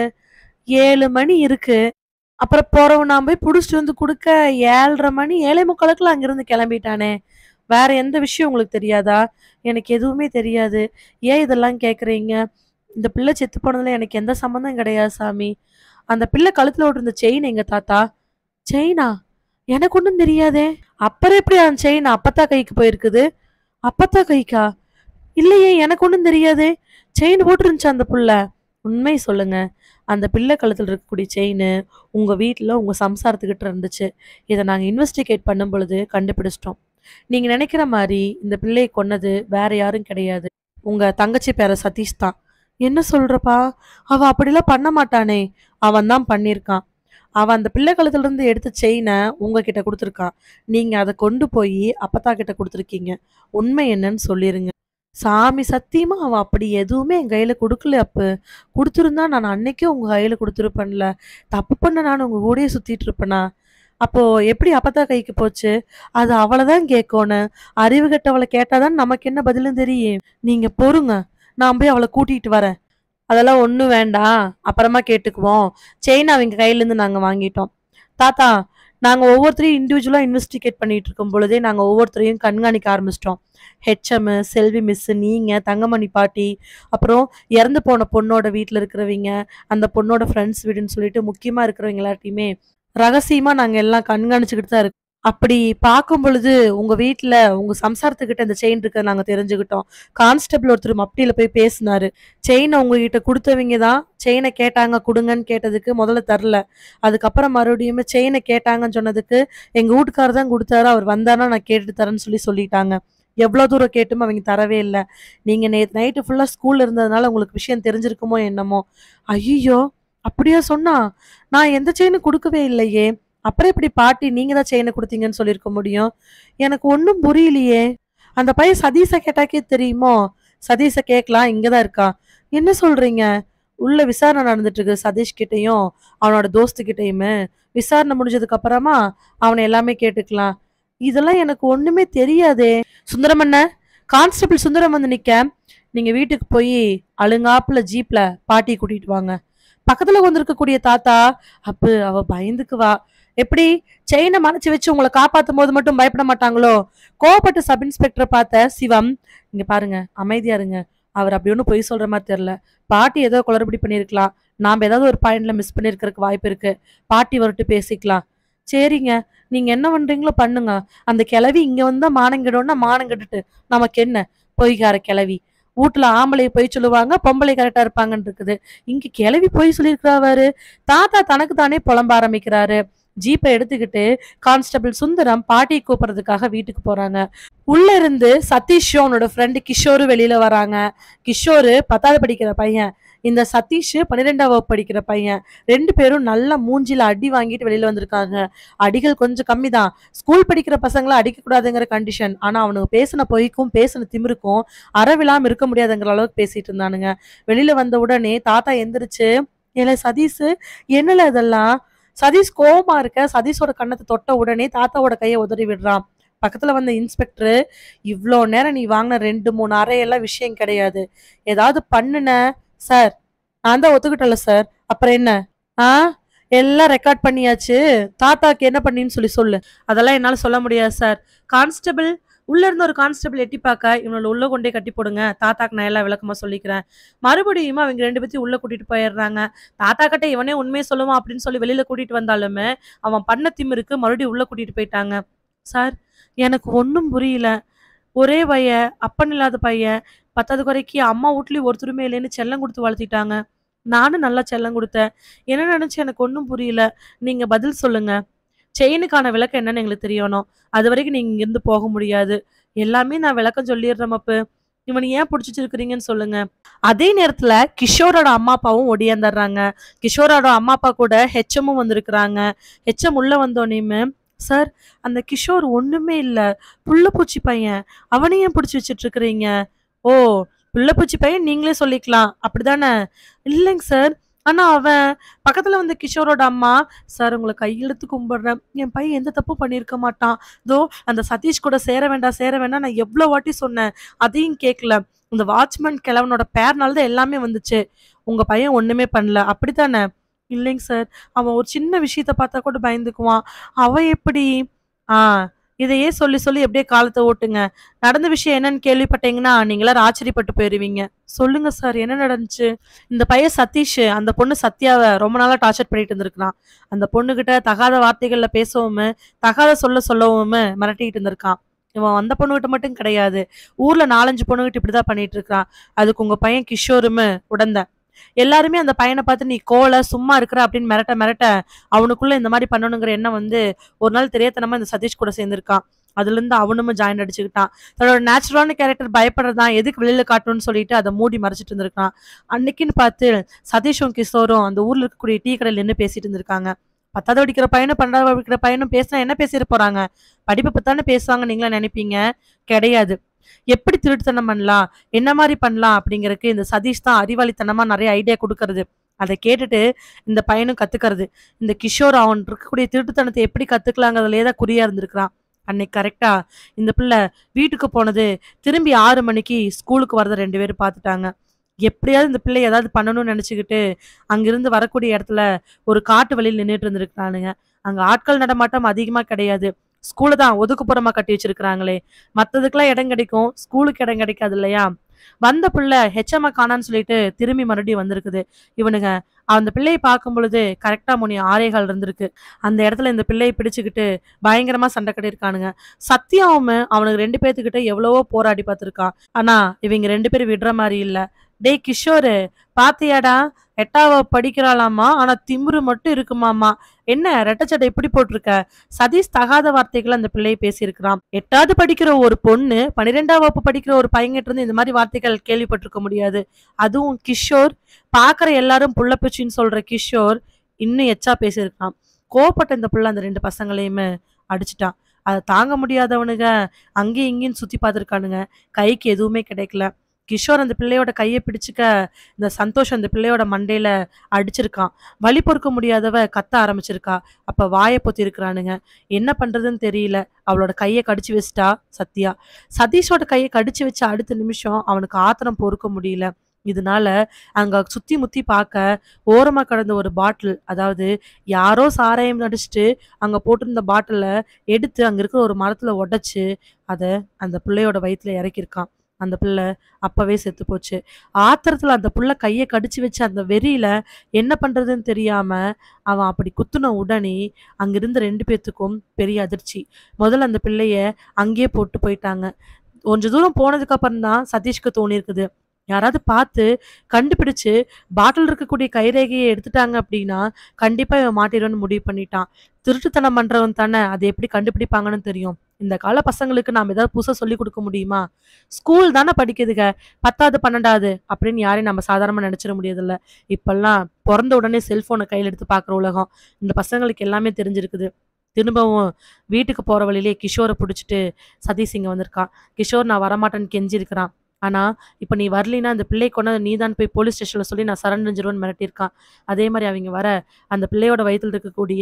ஏழு மணி இருக்கு அப்புறம் போறவன் நான் போய் பிடிச்சிட்டு வந்து கொடுக்க ஏழரை மணி ஏழை முக்காலுக்குலாம் அங்கிருந்து கிளம்பிட்டானே வேற எந்த விஷயம் உங்களுக்கு தெரியாதா எனக்கு எதுவுமே தெரியாது ஏன் இதெல்லாம் கேக்குறீங்க இந்த பிள்ளை செத்து போனதுல எனக்கு எந்த சம்மந்தம் கிடையாது சாமி அந்த பிள்ளை கழுத்துல ஓட்டிருந்த செயின் எங்க தாத்தா செயினா எனக்கு ஒன்றும் தெரியாதே அப்புறம் எப்படி அந்த செயின் அப்பத்தா கைக்கு போயிருக்குது அப்பத்தா கைக்கா இல்லையே எனக்கு ஒன்றும் தெரியாதே செயின் போட்டுருந்துச்சு அந்த புள்ள உண்மை சொல்லுங்க அந்த பிள்ளை கழுத்தில் இருக்கக்கூடிய செயின் உங்க வீட்டில் உங்க சம்சாரத்துக்கிட்ட இருந்துச்சு இதை நாங்கள் இன்வெஸ்டிகேட் பண்ணும் பொழுது கண்டுபிடிச்சிட்டோம் நீங்க நினைக்கிற மாதிரி இந்த பிள்ளையை கொன்னது வேற யாரும் கிடையாது உங்க தங்கச்சி பேர சதீஷ் தான் என்ன சொல்றப்பா அவ அப்படிலாம் பண்ண மாட்டானே அவன் தான் பண்ணியிருக்கான் அவன் அந்த பிள்ளை கழுத்துல இருந்து எடுத்த செயினை உங்ககிட்ட கொடுத்துருக்கான் நீங்க அதை கொண்டு போய் அப்பத்தா கிட்ட கொடுத்துருக்கீங்க உண்மை என்னன்னு சொல்லிருங்க சாமி சத்தியமா அவன் அப்படி எதுவுமே என் கையில கொடுக்கல அப்ப கொடுத்துருந்தா நான் அன்னைக்கே உங்க கையில கொடுத்துருப்பேன்ல தப்பு பண்ண நான் உங்க கூடயே சுத்திட்டு இருப்பேனா அப்போ எப்படி அப்பத்தா கைக்கு போச்சு அது அவளைதான் கேட்கணும் அறிவு கெட்டவளை கேட்டாதான் நமக்கு என்ன பதிலும் தெரியும் நீங்க பொறுங்க நான் போய் அவளை கூட்டிட்டு வரேன் அதெல்லாம் ஒன்றும் வேண்டாம் அப்புறமா கேட்டுக்குவோம் செயின் அவங்க கையிலேருந்து நாங்கள் வாங்கிட்டோம் தாத்தா நாங்கள் ஒவ்வொருத்தரையும் இண்டிவிஜுவலாக இன்வெஸ்டிகேட் பண்ணிட்டு இருக்கும் பொழுதே நாங்கள் ஒவ்வொருத்தரையும் கண்காணிக்க ஆரம்பிச்சிட்டோம் ஹெச்எம் செல்வி மிஸ் நீங்கள் தங்கமணி பாட்டி அப்புறம் இறந்து போன பொண்ணோட வீட்டில் இருக்கிறவங்க அந்த பொண்ணோட ஃப்ரெண்ட்ஸ் வீடுன்னு சொல்லிட்டு முக்கியமாக இருக்கிறவங்க எல்லாத்தையுமே ரகசியமாக நாங்கள் எல்லாம் கண்காணிச்சுக்கிட்டு தான் இருக்கோம் அப்படி பார்க்கும் பொழுது உங்க வீட்ல உங்க சம்சாரத்துக்கிட்ட இந்த செயின் இருக்க நாங்க தெரிஞ்சுக்கிட்டோம் கான்ஸ்டபிள் ஒருத்தர் மப்டியில போய் பேசினாரு செயினை உங்ககிட்ட கொடுத்தவங்க தான் செயினை கேட்டாங்க கொடுங்கன்னு கேட்டதுக்கு முதல்ல தரல அதுக்கப்புறம் மறுபடியும் செயினை கேட்டாங்கன்னு சொன்னதுக்கு எங்க வீட்டுக்காரர் தான் கொடுத்தாரு அவர் வந்தாருன்னா நான் கேட்டு தரேன்னு சொல்லி சொல்லிட்டாங்க எவ்வளோ தூரம் கேட்டும் அவங்க தரவே இல்லை நீங்க நேற்று நைட்டு ஃபுல்லா ஸ்கூல்ல இருந்ததுனால உங்களுக்கு விஷயம் தெரிஞ்சிருக்குமோ என்னமோ ஐயோ அப்படியா சொன்னா நான் எந்த செயினும் கொடுக்கவே இல்லையே அப்புறம் எப்படி பாட்டி நீங்க தான் செயினை கொடுத்தீங்கன்னு சொல்லியிருக்க முடியும் எனக்கு ஒன்றும் புரியலையே அந்த பையன் சதீஷை கேட்டாக்கே தெரியுமோ சதீஷை கேட்கலாம் இங்கதான் இருக்கா என்ன சொல்றீங்க உள்ள விசாரணை நடந்துட்டு இருக்கு சதீஷ் கிட்டயும் அவனோட தோஸ்து கிட்டயுமே விசாரணை முடிஞ்சதுக்கு அப்புறமா அவனை எல்லாமே கேட்டுக்கலாம் இதெல்லாம் எனக்கு ஒண்ணுமே தெரியாதே சுந்தரமண்ண கான்ஸ்டபிள் சுந்தரம் வந்து நிக்க நீங்க வீட்டுக்கு போய் அழுங்காப்புல ஜீப்ல பாட்டி கூட்டிட்டு வாங்க பக்கத்துல வந்திருக்கக்கூடிய தாத்தா அப்பு அவ பயந்துக்குவா எப்படி செயினை மறைச்சு வச்சு உங்களை காப்பாத்தும் போது மட்டும் பயப்பட மாட்டாங்களோ கோவப்பட்ட சப் இன்ஸ்பெக்டரை பார்த்த சிவம் இங்க பாருங்க அமைதியா இருங்க அவர் அப்படி ஒன்றும் பொய் சொல்ற மாதிரி தெரியல பாட்டி ஏதோ குளறுபடி பண்ணியிருக்கலாம் நாம ஏதாவது ஒரு பாயிண்ட்ல மிஸ் பண்ணிருக்கிறதுக்கு வாய்ப்பு இருக்கு பாட்டி வரட்டு பேசிக்கலாம் சரிங்க நீங்க என்ன பண்றீங்களோ பண்ணுங்க அந்த கிளவி இங்க வந்தா மானம் கெடும்னா மானம் கெட்டுட்டு நமக்கு என்ன பொய்கார கிளவி வீட்டுல ஆம்பளை பொய் சொல்லுவாங்க பொம்பளை கரெக்டா இருப்பாங்கன்னு இருக்குது இங்க கிளவி பொய் சொல்லியிருக்கிறாரு தாத்தா தனக்கு தானே புலம்ப ஆரம்பிக்கிறாரு ஜீப்பை எடுத்துக்கிட்டு கான்ஸ்டபிள் சுந்தரம் பாட்டியை கூப்பிடுறதுக்காக வீட்டுக்கு போறாங்க உள்ள இருந்து சதீஷ் அவனோட ஃப்ரெண்டு கிஷோரு வெளியில வராங்க கிஷோரு பத்தாவது படிக்கிற பையன் இந்த சதீஷ் பன்னிரெண்டாம் வகுப்பு படிக்கிற பையன் ரெண்டு பேரும் நல்லா மூஞ்சில அடி வாங்கிட்டு வெளியில வந்திருக்காங்க அடிகள் கொஞ்சம் கம்மி தான் ஸ்கூல் படிக்கிற பசங்களை அடிக்க கூடாதுங்கிற கண்டிஷன் ஆனா அவனுக்கு பேசின பொய்க்கும் பேசின திமிருக்கும் அறவிழாம இருக்க முடியாதுங்கிற அளவுக்கு பேசிட்டு இருந்தானுங்க வெளியில வந்த உடனே தாத்தா எந்திரிச்சு ஏல சதீஷ் என்னல இதெல்லாம் சதீஷ் கோவமா இருக்க சதீஷோட கண்ணத்தை தொட்ட உடனே தாத்தாவோட கையை உதறி விடுறான் பக்கத்துல வந்த இன்ஸ்பெக்டர் இவ்வளோ நேரம் நீ வாங்கின ரெண்டு மூணு அறையெல்லாம் விஷயம் கிடையாது ஏதாவது பண்ணுன சார் நான் தான் ஒத்துக்கிட்டல சார் அப்புறம் என்ன ஆ எல்லாம் ரெக்கார்ட் பண்ணியாச்சு தாத்தாக்கு என்ன பண்ணின்னு சொல்லி சொல்லு அதெல்லாம் என்னால சொல்ல முடியாது சார் கான்ஸ்டபிள் உள்ள இருந்து ஒரு கான்ஸ்டபிள் எட்டி பார்க்க இவனோட உள்ள கொண்டே கட்டி போடுங்க தாத்தாக்கு நான் எல்லாம் விளக்கமா சொல்லிக்கிறேன் மறுபடியும் அவங்க ரெண்டு பேத்தையும் உள்ள கூட்டிட்டு போயிடுறாங்க தாத்தா கிட்ட இவனே உண்மையை சொல்லுவான் அப்படின்னு சொல்லி வெளியில கூட்டிட்டு வந்தாலுமே அவன் பண்ண திமிருக்கு மறுபடியும் உள்ள கூட்டிட்டு போயிட்டாங்க சார் எனக்கு ஒன்றும் புரியல ஒரே பையன் அப்பன் இல்லாத பையன் பத்தாவது குறைக்கு அம்மா வீட்லயும் ஒருத்தருமே இல்லைன்னு செல்லம் கொடுத்து வளர்த்திட்டாங்க நானும் நல்லா செல்லம் கொடுத்தேன் என்ன நினைச்சு எனக்கு ஒன்றும் புரியல நீங்க பதில் சொல்லுங்க செயினுக்கான விளக்கம் என்னன்னு எங்களுக்கு தெரியணும் அது வரைக்கும் நீங்க இங்கிருந்து போக முடியாது எல்லாமே நான் விளக்கம் சொல்லிடுறேன் மப்பு இவனை ஏன் பிடிச்சி வச்சிருக்கிறீங்கன்னு சொல்லுங்க அதே நேரத்துல கிஷோரோட அம்மா அப்பாவும் ஒடியாந்துடுறாங்க கிஷோரோட அம்மா அப்பா கூட ஹெச்எம்மும் வந்திருக்கிறாங்க ஹெச்எம் உள்ள வந்தோடனேயுமே சார் அந்த கிஷோர் ஒண்ணுமே இல்ல புள்ளப்பூச்சி பையன் அவனையும் பிடிச்சி வச்சிட்டு இருக்கிறீங்க ஓ புள்ளப்பூச்சி பையன் நீங்களே சொல்லிக்கலாம் அப்படிதானே இல்லைங்க சார் ஆனா அவன் பக்கத்துல வந்த கிஷோரோட அம்மா சார் உங்களை கையெழுத்து கும்பிடுறேன் என் பையன் எந்த தப்பும் பண்ணியிருக்க மாட்டான் தோ அந்த சதீஷ் கூட சேர வேண்டாம் சேர வேண்டாம் நான் எவ்வளோ வாட்டி சொன்னேன் அதையும் கேட்கல இந்த வாட்ச்மேன் கிழவனோட பேர்னால தான் எல்லாமே வந்துச்சு உங்க பையன் ஒண்ணுமே பண்ணல அப்படித்தானே இல்லைங்க சார் அவன் ஒரு சின்ன விஷயத்த பார்த்தா கூட பயந்துக்குவான் அவன் எப்படி ஆ இதையே சொல்லி சொல்லி எப்படியே காலத்தை ஓட்டுங்க நடந்த விஷயம் என்னன்னு கேள்விப்பட்டீங்கன்னா நீங்களாம் ஆச்சரியப்பட்டு போயிருவீங்க சொல்லுங்க சார் என்ன நடந்துச்சு இந்த பையன் சதீஷ் அந்த பொண்ணு சத்யாவை ரொம்ப நாளா டார்ச்சர் பண்ணிட்டு இருந்திருக்கான் அந்த பொண்ணுகிட்ட தகாத வார்த்தைகள்ல பேசவும் தகாத சொல்ல சொல்லவும் மிரட்டிட்டு இருந்திருக்கான் இவன் வந்த பொண்ணுகிட்ட மட்டும் கிடையாது ஊர்ல நாலஞ்சு பொண்ணுகிட்ட இப்படிதான் பண்ணிட்டு இருக்கான் அதுக்கு உங்க பையன் கிஷோருமே உடந்த எல்லாருமே அந்த பையனை பார்த்து நீ கோல சும்மா இருக்கிற அப்படின்னு மிரட்ட மிரட்ட அவனுக்குள்ள இந்த மாதிரி பண்ணணுங்கிற எண்ணம் வந்து ஒரு நாள் தெரியாதனமா இந்த சதீஷ் கூட சேர்ந்திருக்கான் அதுல இருந்து அவனும் ஜாயின் அடிச்சுக்கிட்டான் தன்னோட நேச்சுரலான கேரக்டர் பயப்படுறதான் எதுக்கு வெளியில காட்டணும்னு சொல்லிட்டு அதை மூடி மறைச்சிட்டு இருந்திருக்கான் அன்னைக்குன்னு பார்த்து சதீஷும் கிஷோரும் அந்த ஊர்ல இருக்கக்கூடிய டீ கடையில் நின்று பேசிட்டு இருந்திருக்காங்க பத்தாவது படிக்கிற பையனும் பன்னெண்டாவது படிக்கிற பையனும் பேசினா என்ன பேசிட்டு போறாங்க படிப்பை பத்தானே பேசுவாங்க நீங்களா நினைப்பீங்க கிடையாது எப்படி திருட்டுத்தனம் பண்ணலாம் என்ன மாதிரி பண்ணலாம் அப்படிங்கறதுக்கு இந்த சதீஷ் தான் அறிவாளித்தனமா நிறைய ஐடியா கொடுக்கறது அதை கேட்டுட்டு இந்த பையனும் கத்துக்கிறது இந்த கிஷோர் அவன் இருக்கக்கூடிய திருட்டுத்தனத்தை எப்படி கத்துக்கலாங்கிறதுலே தான் குறியா இருந்திருக்கிறான் அன்னைக்கு கரெக்டா இந்த பிள்ளை வீட்டுக்கு போனது திரும்பி ஆறு மணிக்கு ஸ்கூலுக்கு வரத ரெண்டு பேரும் பார்த்துட்டாங்க எப்படியாவது இந்த பிள்ளை ஏதாவது பண்ணணும்னு நினைச்சுக்கிட்டு அங்கிருந்து வரக்கூடிய இடத்துல ஒரு காட்டு வழியில் நின்றுட்டு இருந்திருக்கானுங்க அங்க ஆட்கள் நடமாட்டம் அதிகமா கிடையாது ஸ்கூலை தான் ஒதுக்குப்புறமா கட்டி வச்சிருக்கிறாங்களே மத்ததுக்கெல்லாம் இடம் கிடைக்கும் ஸ்கூலுக்கு இடம் கிடைக்காது இல்லையா வந்த பிள்ளை ஹெச்எம் காணான்னு சொல்லிட்டு திரும்பி மறுபடியும் வந்திருக்குது இவனுங்க அந்த பிள்ளையை பார்க்கும் பொழுது கரெக்டா முனி ஆரேகால் இருந்திருக்கு அந்த இடத்துல இந்த பிள்ளையை பிடிச்சுக்கிட்டு பயங்கரமா சண்டை கட்டியிருக்கானுங்க சத்யாவும் அவனுக்கு ரெண்டு பேர்த்துக்கிட்ட எவ்வளவோ போராடி பார்த்திருக்கான் ஆனா இவங்க ரெண்டு பேரும் விடுற மாதிரி இல்ல டேய் கிஷோரு பாத்தியாடா எட்டாவ படிக்கிறாளாமா ஆனா திமிரு மட்டும் இருக்குமாமா என்ன ரெட்டச்சட்டை இப்படி போட்டிருக்க சதீஷ் தகாத வார்த்தைகளை அந்த பிள்ளை பேசியிருக்கிறான் எட்டாவது படிக்கிற ஒரு பொண்ணு பன்னிரெண்டாம் வகுப்பு படிக்கிற ஒரு பையன்கிட்ட இருந்து இந்த மாதிரி வார்த்தைகள் கேள்விப்பட்டிருக்க முடியாது அதுவும் கிஷோர் பாக்குற எல்லாரும் புள்ளப்பூச்சின்னு சொல்ற கிஷோர் இன்னும் எச்சா பேசியிருக்கான் கோவப்பட்ட இந்த புள்ள அந்த ரெண்டு பசங்களையுமே அடிச்சிட்டான் அதை தாங்க முடியாதவனுங்க அங்கேயும் இங்கேயும் சுத்தி பார்த்துருக்கானுங்க கைக்கு எதுவுமே கிடைக்கல கிஷோர் அந்த பிள்ளையோட கையை பிடிச்சுக்க இந்த சந்தோஷம் அந்த பிள்ளையோட மண்டையில அடிச்சிருக்கான் வலி பொறுக்க முடியாதவ கத்த ஆரம்பிச்சிருக்கா அப்ப வாயை பொத்தி இருக்கிறானுங்க என்ன பண்றதுன்னு தெரியல அவளோட கையை கடிச்சு வச்சிட்டா சத்யா சதீஷோட கையை கடிச்சு வச்ச அடுத்த நிமிஷம் அவனுக்கு ஆத்திரம் பொறுக்க முடியல இதனால அங்க சுத்தி முத்தி பார்க்க ஓரமா கடந்த ஒரு பாட்டில் அதாவது யாரோ சாராயம் நடிச்சிட்டு அங்க போட்டிருந்த பாட்டில எடுத்து அங்க இருக்கிற ஒரு மரத்துல உடைச்சு அத அந்த பிள்ளையோட வயித்துல இறக்கியிருக்கான் அந்த பிள்ளை அப்பவே செத்து போச்சு ஆத்திரத்துல அந்த புள்ள கையை கடிச்சு வச்ச அந்த வெறியில என்ன பண்றதுன்னு தெரியாம அவன் அப்படி குத்துன உடனே அங்கிருந்த ரெண்டு பேத்துக்கும் பெரிய அதிர்ச்சி முதல்ல அந்த பிள்ளைய அங்கேயே போட்டு போயிட்டாங்க கொஞ்ச தூரம் போனதுக்கு அப்புறம் தான் சதீஷ்க்கு தோணி இருக்குது யாராவது பார்த்து கண்டுபிடிச்சு பாட்டில் இருக்கக்கூடிய கைரேகையை எடுத்துட்டாங்க அப்படின்னா கண்டிப்பா இவன் மாட்டிடும்னு முடிவு பண்ணிட்டான் திருட்டுத்தனம் பண்றவன் தானே அதை எப்படி கண்டுபிடிப்பாங்கன்னு தெரியும் இந்த கால பசங்களுக்கு நாம் ஏதாவது புதுசாக சொல்லி கொடுக்க முடியுமா ஸ்கூல் தானே படிக்குதுங்க பத்தாவது பன்னெண்டாவது அப்படின்னு யாரையும் நம்ம சாதாரணமாக நினைச்சிட முடியாதுல்ல இப்பெல்லாம் பிறந்த உடனே செல்போனை கையில் எடுத்து பார்க்குற உலகம் இந்த பசங்களுக்கு எல்லாமே தெரிஞ்சிருக்குது திரும்பவும் வீட்டுக்கு போற வழியிலே கிஷோரை பிடிச்சிட்டு சதீஷ் இங்க வந்திருக்கான் கிஷோர் நான் வரமாட்டேன்னு கெஞ்சிருக்கிறான் ஆனா இப்ப நீ வரலினா அந்த பிள்ளை கொண்டு நீ தான் போய் போலீஸ் ஸ்டேஷன்ல சொல்லி நான் சரண்டஞ்சிருவேன்னு மிரட்டியிருக்கான் அதே மாதிரி அவங்க வர அந்த பிள்ளையோட வயித்துல இருக்கக்கூடிய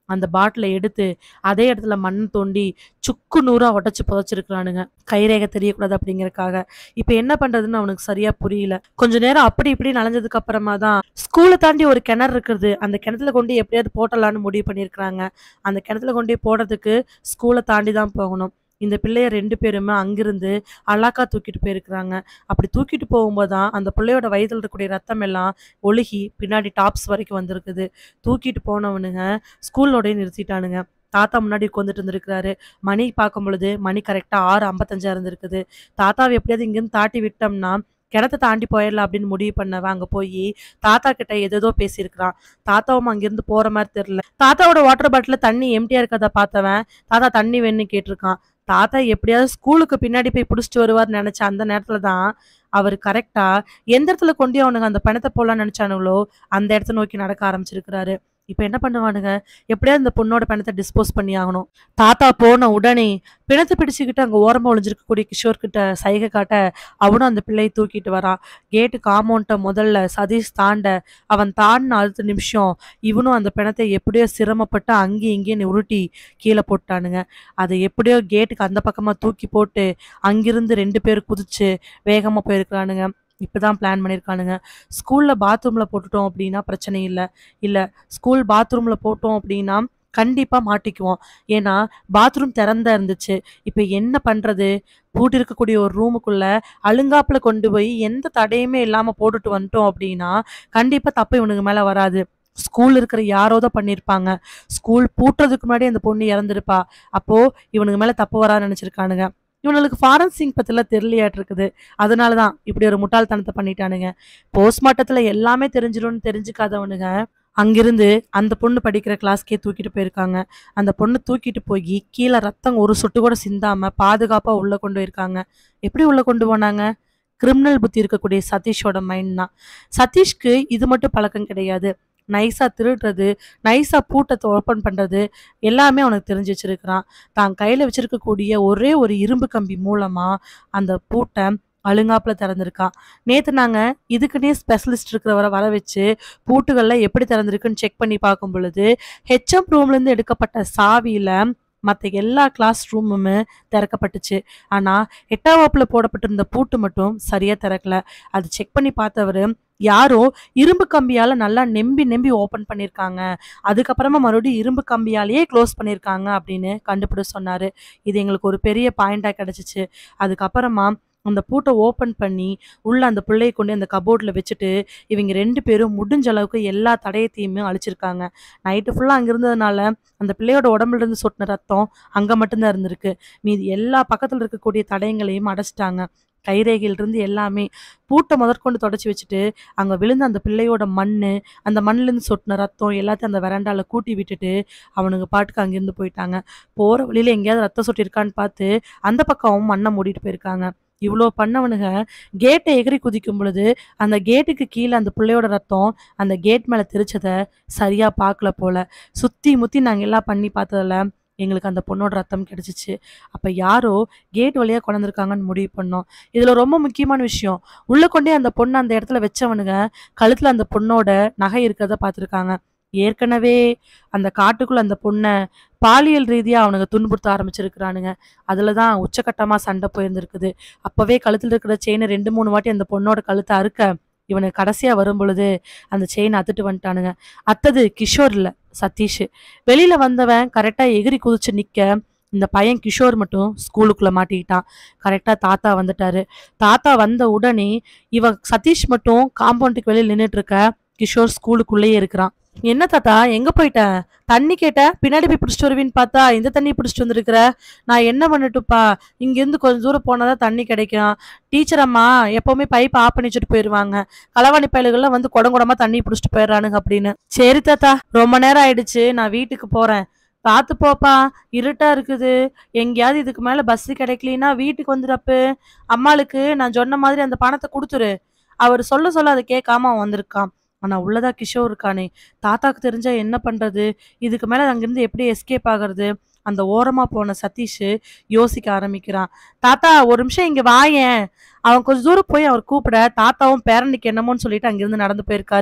அந்த பாட்டில எடுத்து அதே இடத்துல மண் தோண்டி சுக்கு நூறா உடைச்சு புதைச்சிருக்கிறானுங்க கைரேகை தெரியக்கூடாது அப்படிங்கறக்காக இப்ப என்ன பண்றதுன்னு அவனுக்கு சரியா புரியல கொஞ்ச நேரம் அப்படி இப்படி நனைஞ்சதுக்கு அப்புறமா தான் ஸ்கூலை தாண்டி ஒரு கிணறு இருக்குது அந்த கிணத்துல கொண்டு எப்படியாவது போட்டலான்னு முடிவு பண்ணியிருக்கிறாங்க அந்த கிணத்துல கொண்டு போய் போடுறதுக்கு ஸ்கூலை தாண்டி தான் போகணும் இந்த பிள்ளைய ரெண்டு பேருமே அங்கிருந்து அலாக்கா தூக்கிட்டு போயிருக்கிறாங்க அப்படி தூக்கிட்டு போகும்போது தான் அந்த பிள்ளையோட வயித்துல இருக்கக்கூடிய ரத்தம் எல்லாம் ஒழுகி பின்னாடி டாப்ஸ் வரைக்கும் வந்திருக்குது தூக்கிட்டு போனவனுங்க ஸ்கூலோடய நிறுத்திட்டானுங்க தாத்தா முன்னாடி உட்காந்துட்டு இருந்திருக்கிறாரு மணி பார்க்கும் பொழுது மணி கரெக்டாக ஆறு ஐம்பத்தஞ்சா இருந்திருக்குது தாத்தாவை எப்படியாவது இங்கேருந்து தாட்டி விட்டோம்னா கிணத்த தாண்டி போயிடலாம் அப்படின்னு முடிவு பண்ணவன் அங்கே போய் தாத்தா கிட்ட எதேதோ பேசியிருக்கிறான் தாத்தாவும் அங்கேருந்து போற மாதிரி தெரியல தாத்தாவோட வாட்டர் பாட்டில் தண்ணி எம்டியா இருக்கதை பார்த்தவன் தாத்தா தண்ணி வேணும்னு கேட்டிருக்கான் தாத்தா எப்படியாவது ஸ்கூலுக்கு பின்னாடி போய் பிடிச்சிட்டு வருவார்னு நினைச்ச அந்த நேரத்துல தான் அவர் கரெக்டா எந்த இடத்துல கொண்டு அவனுங்க அந்த பணத்தை போடலாம்னு நினைச்சானுங்களோ அந்த இடத்த நோக்கி நடக்க ஆரம்பிச்சிருக்கிறாரு இப்போ என்ன பண்ணுவானுங்க எப்படியாவது இந்த பொண்ணோட பணத்தை டிஸ்போஸ் பண்ணி ஆகணும் தாத்தா போன உடனே பிணத்தை பிடிச்சுக்கிட்டு அங்கே ஓரமாக ஒளிஞ்சிருக்கக்கூடிய கிஷோர் கிட்ட சைகை காட்ட அவனும் அந்த பிள்ளையை தூக்கிட்டு வரான் கேட்டு காம்பவுண்ட்டை முதல்ல சதீஷ் தாண்ட அவன் தாண்டின அடுத்த நிமிஷம் இவனும் அந்த பிணத்தை எப்படியோ சிரமப்பட்டு அங்கேயும் இங்கேயும் உருட்டி கீழே போட்டானுங்க அதை எப்படியோ கேட்டுக்கு அந்த பக்கமாக தூக்கி போட்டு அங்கிருந்து ரெண்டு பேர் குதிச்சு வேகமாக போயிருக்கிறானுங்க இப்பதான் பிளான் பண்ணியிருக்கானுங்க ஸ்கூல்ல பாத்ரூம்ல போட்டுட்டோம் அப்படின்னா பிரச்சனை இல்லை இல்லை ஸ்கூல் பாத்ரூம்ல போட்டோம் அப்படின்னா கண்டிப்பா மாட்டிக்குவோம் ஏன்னா பாத்ரூம் திறந்தா இருந்துச்சு இப்போ என்ன பண்றது பூட்டி இருக்கக்கூடிய ஒரு ரூமுக்குள்ள அழுங்காப்புல கொண்டு போய் எந்த தடையுமே இல்லாம போட்டுட்டு வந்துட்டோம் அப்படின்னா கண்டிப்பா தப்பு இவனுக்கு மேல வராது ஸ்கூல் இருக்கிற யாரோ தான் பண்ணியிருப்பாங்க ஸ்கூல் பூட்டுறதுக்கு முன்னாடி அந்த பொண்ணு இறந்துருப்பா அப்போ இவனுக்கு மேல தப்பு வரான்னு நினைச்சிருக்கானுங்க இவனுக்கு ஃபாரன்சிங் பத்திலாம் தெரியலையாட்டு இருக்குது அதனால தான் இப்படி ஒரு முட்டாள்தனத்தை பண்ணிட்டானுங்க போஸ்ட்மார்ட்டத்தில் எல்லாமே தெரிஞ்சிடும்னு தெரிஞ்சுக்காதவனுங்க அங்கிருந்து அந்த பொண்ணு படிக்கிற கிளாஸ்க்கே தூக்கிட்டு போயிருக்காங்க அந்த பொண்ணு தூக்கிட்டு போய் கீழே ரத்தம் ஒரு சொட்டு கூட சிந்தாம பாதுகாப்பா உள்ள கொண்டு போயிருக்காங்க எப்படி உள்ள கொண்டு போனாங்க கிரிமினல் புத்தி இருக்கக்கூடிய சதீஷோட மைண்ட் தான் சதீஷ்க்கு இது மட்டும் பழக்கம் கிடையாது நைஸா திருடுறது நைஸா பூட்டத்தை ஓப்பன் பண்றது எல்லாமே அவனுக்கு தெரிஞ்சு வச்சிருக்கிறான் தான் கையில வச்சிருக்கக்கூடிய ஒரே ஒரு இரும்பு கம்பி மூலமா அந்த பூட்டை அழுங்காப்புல திறந்திருக்கான் நேத்து நாங்க இதுக்குன்னே ஸ்பெஷலிஸ்ட் இருக்கிறவரை வர வச்சு பூட்டுகள்ல எப்படி திறந்திருக்குன்னு செக் பண்ணி பார்க்கும் பொழுது ஹெச்எம் ரூம்ல இருந்து எடுக்கப்பட்ட சாவியில மற்ற எல்லா கிளாஸ் ரூமுமே திறக்கப்பட்டுச்சு ஆனா எட்டாம் வகுப்புல போடப்பட்டிருந்த பூட்டு மட்டும் சரியா திறக்கல அது செக் பண்ணி பார்த்தவரு யாரோ இரும்பு கம்பியால நல்லா நெம்பி நெம்பி ஓபன் பண்ணியிருக்காங்க அதுக்கப்புறமா மறுபடியும் இரும்பு கம்பியாலேயே க்ளோஸ் பண்ணியிருக்காங்க அப்படின்னு கண்டுபிடி சொன்னாரு இது எங்களுக்கு ஒரு பெரிய பாயிண்டா கிடைச்சிச்சு அதுக்கப்புறமா அந்த பூட்டை ஓப்பன் பண்ணி உள்ள அந்த பிள்ளையை கொண்டு அந்த கபோர்டில் வச்சுட்டு இவங்க ரெண்டு பேரும் முடிஞ்ச அளவுக்கு எல்லா தடயத்தையுமே அழிச்சிருக்காங்க நைட்டு ஃபுல்லாக அங்கே இருந்ததுனால அந்த பிள்ளையோட உடம்புல இருந்து சொட்டின ரத்தம் அங்கே மட்டும்தான் இருந்திருக்கு மீதி எல்லா பக்கத்தில் இருக்கக்கூடிய தடயங்களையும் அடைச்சிட்டாங்க கைரேகையிலிருந்து எல்லாமே பூட்டை முதற்கொண்டு தொடச்சி வச்சுட்டு அங்கே விழுந்த அந்த பிள்ளையோட மண் அந்த மண்ணிலேருந்து சொட்டின ரத்தம் எல்லாத்தையும் அந்த வெராண்டால கூட்டி விட்டுட்டு அவனுங்க பாட்டுக்கு அங்கேருந்து போயிட்டாங்க போகிற வழியில எங்கேயாவது ரத்தம் சொட்டி இருக்கான்னு பார்த்து அந்த பக்கம் மண்ணை மூடிட்டு போயிருக்காங்க இவ்வளோ பண்ணவனுங்க கேட்டை எகிறி குதிக்கும் பொழுது அந்த கேட்டுக்கு கீழே அந்த பிள்ளையோட ரத்தம் அந்த கேட் மேலே தெரிச்சதை சரியாக பார்க்கல போல சுற்றி முற்றி நாங்கள் எல்லாம் பண்ணி பார்த்ததுல எங்களுக்கு அந்த பொண்ணோட ரத்தம் கிடச்சிச்சு அப்போ யாரோ கேட் வழியாக கொண்டிருக்காங்கன்னு முடிவு பண்ணோம் இதில் ரொம்ப முக்கியமான விஷயம் உள்ளே கொண்டே அந்த பொண்ணை அந்த இடத்துல வச்சவனுங்க கழுத்தில் அந்த பொண்ணோட நகை இருக்கிறத பார்த்துருக்காங்க ஏற்கனவே அந்த காட்டுக்குள்ள அந்த பொண்ணை பாலியல் ரீதியாக அவனுங்க துன்புறுத்த ஆரம்பிச்சிருக்கிறானுங்க அதில் தான் உச்சக்கட்டமாக சண்டை போயிருந்திருக்குது அப்போவே கழுத்தில் இருக்கிற செயினை ரெண்டு மூணு வாட்டி அந்த பொண்ணோட கழுத்தை அறுக்க இவனுக்கு கடைசியாக வரும் பொழுது அந்த செயினை அத்துட்டு வந்துட்டானுங்க அத்தது கிஷோர் இல்லை சதீஷ் வெளியில வந்தவன் கரெக்டாக எகிரி குதிச்சு நிற்க இந்த பையன் கிஷோர் மட்டும் ஸ்கூலுக்குள்ள மாட்டிக்கிட்டான் கரெக்டாக தாத்தா வந்துட்டாரு தாத்தா வந்த உடனே இவன் சதீஷ் மட்டும் காம்பவுண்டுக்கு வெளியில் நின்றுட்டு இருக்க கிஷோர் ஸ்கூலுக்குள்ளேயே இருக்கிறான் என்ன தாத்தா எங்க போயிட்ட தண்ணி கேட்ட பின்னாடி போய் பிடிச்சிட்டு வருவின்னு பார்த்தா இந்த தண்ணி பிடிச்சிட்டு வந்திருக்கிற நான் என்ன பண்ணட்டுப்பா இங்கேருந்து கொஞ்சம் தூரம் போனாதான் தண்ணி கிடைக்கும் டீச்சர் அம்மா எப்பவுமே பைப் ஆஃப் பண்ணி வச்சுட்டு போயிடுவாங்க களவாணி பயலுகள்லாம் வந்து குடங்குடமா தண்ணி பிடிச்சிட்டு போயிடுறானுங்க அப்படின்னு சரி தாத்தா ரொம்ப நேரம் ஆயிடுச்சு நான் வீட்டுக்கு போறேன் பார்த்து போப்பா இருட்டா இருக்குது எங்கேயாவது இதுக்கு மேல பஸ் கிடைக்கலனா வீட்டுக்கு வந்துடப்பு அம்மாளுக்கு நான் சொன்ன மாதிரி அந்த பணத்தை கொடுத்துரு அவர் சொல்ல சொல்ல அதை கேட்காம அவன் வந்திருக்கான் ஆனா உள்ளதா கிஷோர் இருக்கானே தாத்தாக்கு தெரிஞ்சா என்ன பண்றது இதுக்கு மேல அங்கிருந்து எப்படி எஸ்கேப் ஆகுறது அந்த ஓரமா போன சதீஷ் யோசிக்க ஆரம்பிக்கிறான் தாத்தா ஒரு நிமிஷம் இங்க வாயேன் அவன் கொஞ்சம் தூரம் போய் அவர் கூப்பிட தாத்தாவும் பேரனுக்கு என்னமோன்னு சொல்லிட்டு அங்கிருந்து நடந்து போயிருக்காரு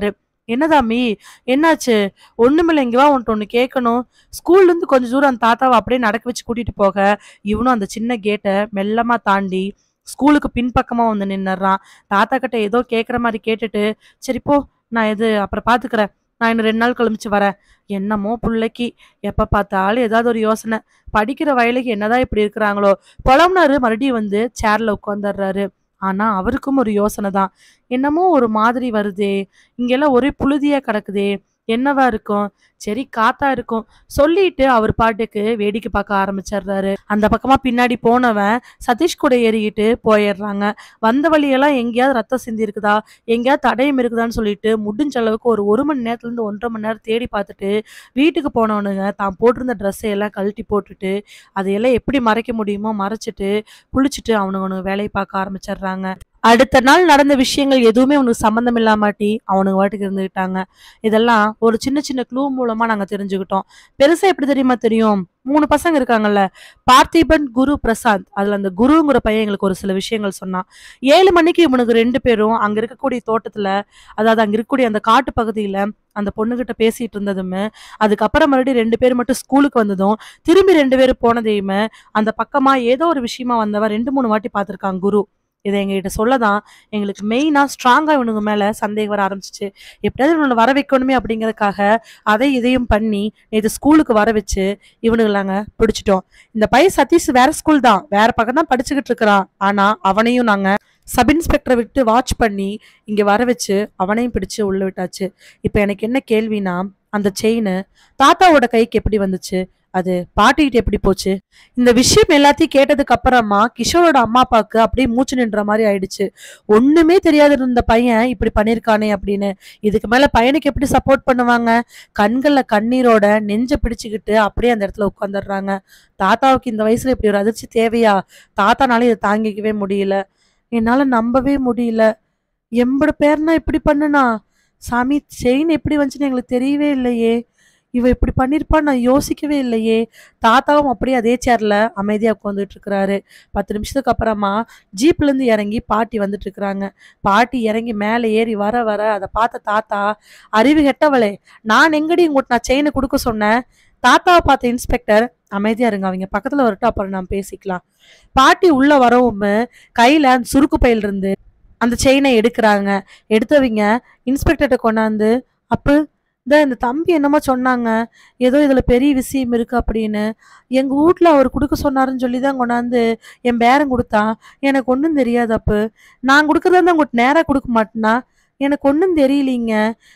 என்னதாமி என்னாச்சு ஒண்ணுமில்ல இங்க வா உன்ட்ட ஒண்ணு கேட்கணும் ஸ்கூல்ல இருந்து கொஞ்ச தூரம் அந்த தாத்தாவை அப்படியே நடக்க வச்சு கூட்டிட்டு போக இவனும் அந்த சின்ன கேட்டை மெல்லமா தாண்டி ஸ்கூலுக்கு பின்பக்கமா வந்து நின்னுறான் தாத்தா கிட்ட ஏதோ கேக்குற மாதிரி கேட்டுட்டு சரி போ நான் இது அப்புறம் பாத்துக்கிறேன் நான் இன்னும் ரெண்டு நாள் கழிச்சு வரேன் என்னமோ புள்ளைக்கு எப்ப பார்த்தாலும் ஏதாவது ஒரு யோசனை படிக்கிற வயலுக்கு என்னதான் இப்படி இருக்கிறாங்களோ புலம்னாரு மறுபடியும் வந்து சேர்ல உட்காந்துடுறாரு ஆனா அவருக்கும் ஒரு யோசனை தான் என்னமோ ஒரு மாதிரி வருதே இங்கெல்லாம் ஒரே புழுதியா கிடக்குதே என்னவா இருக்கும் சரி காத்தா இருக்கும் சொல்லிட்டு அவர் பாட்டுக்கு வேடிக்கை பார்க்க ஆரம்பிச்சிடுறாரு அந்த பக்கமா பின்னாடி போனவன் சதீஷ் கூட ஏறிக்கிட்டு போயிடுறாங்க வந்த வழியெல்லாம் எங்கேயாவது ரத்தம் சிந்தி இருக்குதா எங்கேயாவது தடயம் இருக்குதான்னு சொல்லிட்டு முடிஞ்ச அளவுக்கு ஒரு ஒரு மணி நேரத்துல இருந்து ஒன்றரை மணி நேரம் தேடி பார்த்துட்டு வீட்டுக்கு போனவனுங்க தான் போட்டிருந்த ட்ரெஸ்ஸை எல்லாம் கழட்டி போட்டுட்டு அதையெல்லாம் எப்படி மறைக்க முடியுமோ மறைச்சிட்டு குளிச்சுட்டு அவனுங்க வேலையை பார்க்க ஆரம்பிச்சிடுறாங்க அடுத்த நாள் நடந்த விஷயங்கள் எதுவுமே அவனுக்கு சம்மந்தம் இல்லாமாட்டி அவனுங்க வாட்டுக்கு இருந்துக்கிட்டாங்க இதெல்லாம் ஒரு சின்ன சின்ன க்ளூ மூலமா நாங்க தெரிஞ்சுக்கிட்டோம் பெருசா எப்படி தெரியுமா தெரியும் மூணு பசங்க இருக்காங்கல்ல பார்த்திபன் குரு பிரசாந்த் அதுல அந்த குருங்கிற பையன் எங்களுக்கு ஒரு சில விஷயங்கள் சொன்னான் ஏழு மணிக்கு இவனுக்கு ரெண்டு பேரும் அங்க இருக்கக்கூடிய தோட்டத்துல அதாவது அங்க இருக்கக்கூடிய அந்த காட்டு பகுதியில அந்த பொண்ணுகிட்ட பேசிட்டு இருந்ததுமே அதுக்கப்புறம் மறுபடியும் ரெண்டு பேர் மட்டும் ஸ்கூலுக்கு வந்ததும் திரும்பி ரெண்டு பேரும் போனதையுமே அந்த பக்கமா ஏதோ ஒரு விஷயமா வந்தவன் ரெண்டு மூணு வாட்டி பார்த்திருக்கான் குரு இதை எங்ககிட்ட சொல்லதான் எங்களுக்கு மெயினா ஸ்ட்ராங்கா இவனுங்க மேல சந்தேகம் வர ஆரம்பிச்சிச்சு எப்படியாவது இவனை வர வைக்கணுமே அப்படிங்கறதுக்காக அதை இதையும் பண்ணி நேற்று ஸ்கூலுக்கு வர வச்சு இவனுங்க நாங்க பிடிச்சிட்டோம் இந்த பையன் சதீஷ் வேற ஸ்கூல் தான் வேற பக்கம் தான் படிச்சுக்கிட்டு இருக்கிறான் ஆனா அவனையும் நாங்க சப் இன்ஸ்பெக்டரை விட்டு வாட்ச் பண்ணி இங்க வர வச்சு அவனையும் பிடிச்சு உள்ள விட்டாச்சு இப்போ எனக்கு என்ன கேள்வினா அந்த செயின் தாத்தாவோட கைக்கு எப்படி வந்துச்சு அது பாட்டிக்கிட்ட எப்படி போச்சு இந்த விஷயம் எல்லாத்தையும் கேட்டதுக்கு அப்புறமா கிஷோரோட அம்மா அப்பாவுக்கு அப்படியே மூச்சு நின்ற மாதிரி ஆயிடுச்சு ஒண்ணுமே தெரியாத இருந்த பையன் இப்படி பண்ணிருக்கானே அப்படின்னு இதுக்கு மேல பையனுக்கு எப்படி சப்போர்ட் பண்ணுவாங்க கண்கள்ல கண்ணீரோட நெஞ்ச பிடிச்சுக்கிட்டு அப்படியே அந்த இடத்துல உட்காந்துடுறாங்க தாத்தாவுக்கு இந்த வயசுல இப்படி ஒரு அதிர்ச்சி தேவையா தாத்தானால இதை தாங்கிக்கவே முடியல என்னால நம்பவே முடியல எம்பட பேர்னா இப்படி பண்ணுனா சாமி செயின் எப்படி வந்துச்சுன்னு எங்களுக்கு தெரியவே இல்லையே இவ இப்படி பண்ணிருப்பான்னு நான் யோசிக்கவே இல்லையே தாத்தாவும் அப்படியே அதே சேர்ல அமைதியா உட்காந்துட்டு இருக்கிறாரு பத்து நிமிஷத்துக்கு அப்புறமா ஜீப்ல இருந்து இறங்கி பாட்டி வந்துட்டு இருக்கிறாங்க பாட்டி இறங்கி மேலே ஏறி வர வர அதை பார்த்த தாத்தா அறிவு கெட்டவளே நான் எங்கடி உங்கள்கிட்ட நான் செயினை கொடுக்க சொன்னேன் தாத்தாவை பார்த்த இன்ஸ்பெக்டர் அமைதியா இருங்க அவங்க பக்கத்துல வரட்டும் அப்புறம் நாம் பேசிக்கலாம் பாட்டி உள்ள வரவும் கையில அந்த சுருக்கு பையில இருந்து அந்த செயினை எடுக்கிறாங்க எடுத்தவங்க இன்ஸ்பெக்டர்கிட்ட கொண்டாந்து அப்பு இந்த இந்த தம்பி என்னமோ சொன்னாங்க ஏதோ இதுல பெரிய விஷயம் இருக்கு அப்படின்னு எங்க வீட்ல அவர் கொடுக்க சொன்னாருன்னு சொல்லி தான் கொண்டாந்து என் பேரன் கொடுத்தான் எனக்கு ஒன்றும் தெரியாது அப்பு நான் கொடுக்கறதா இருந்தா உங்களுக்கு நேரா கொடுக்க மாட்டேனா எனக்கு ஒன்றும் தெரியலீங்க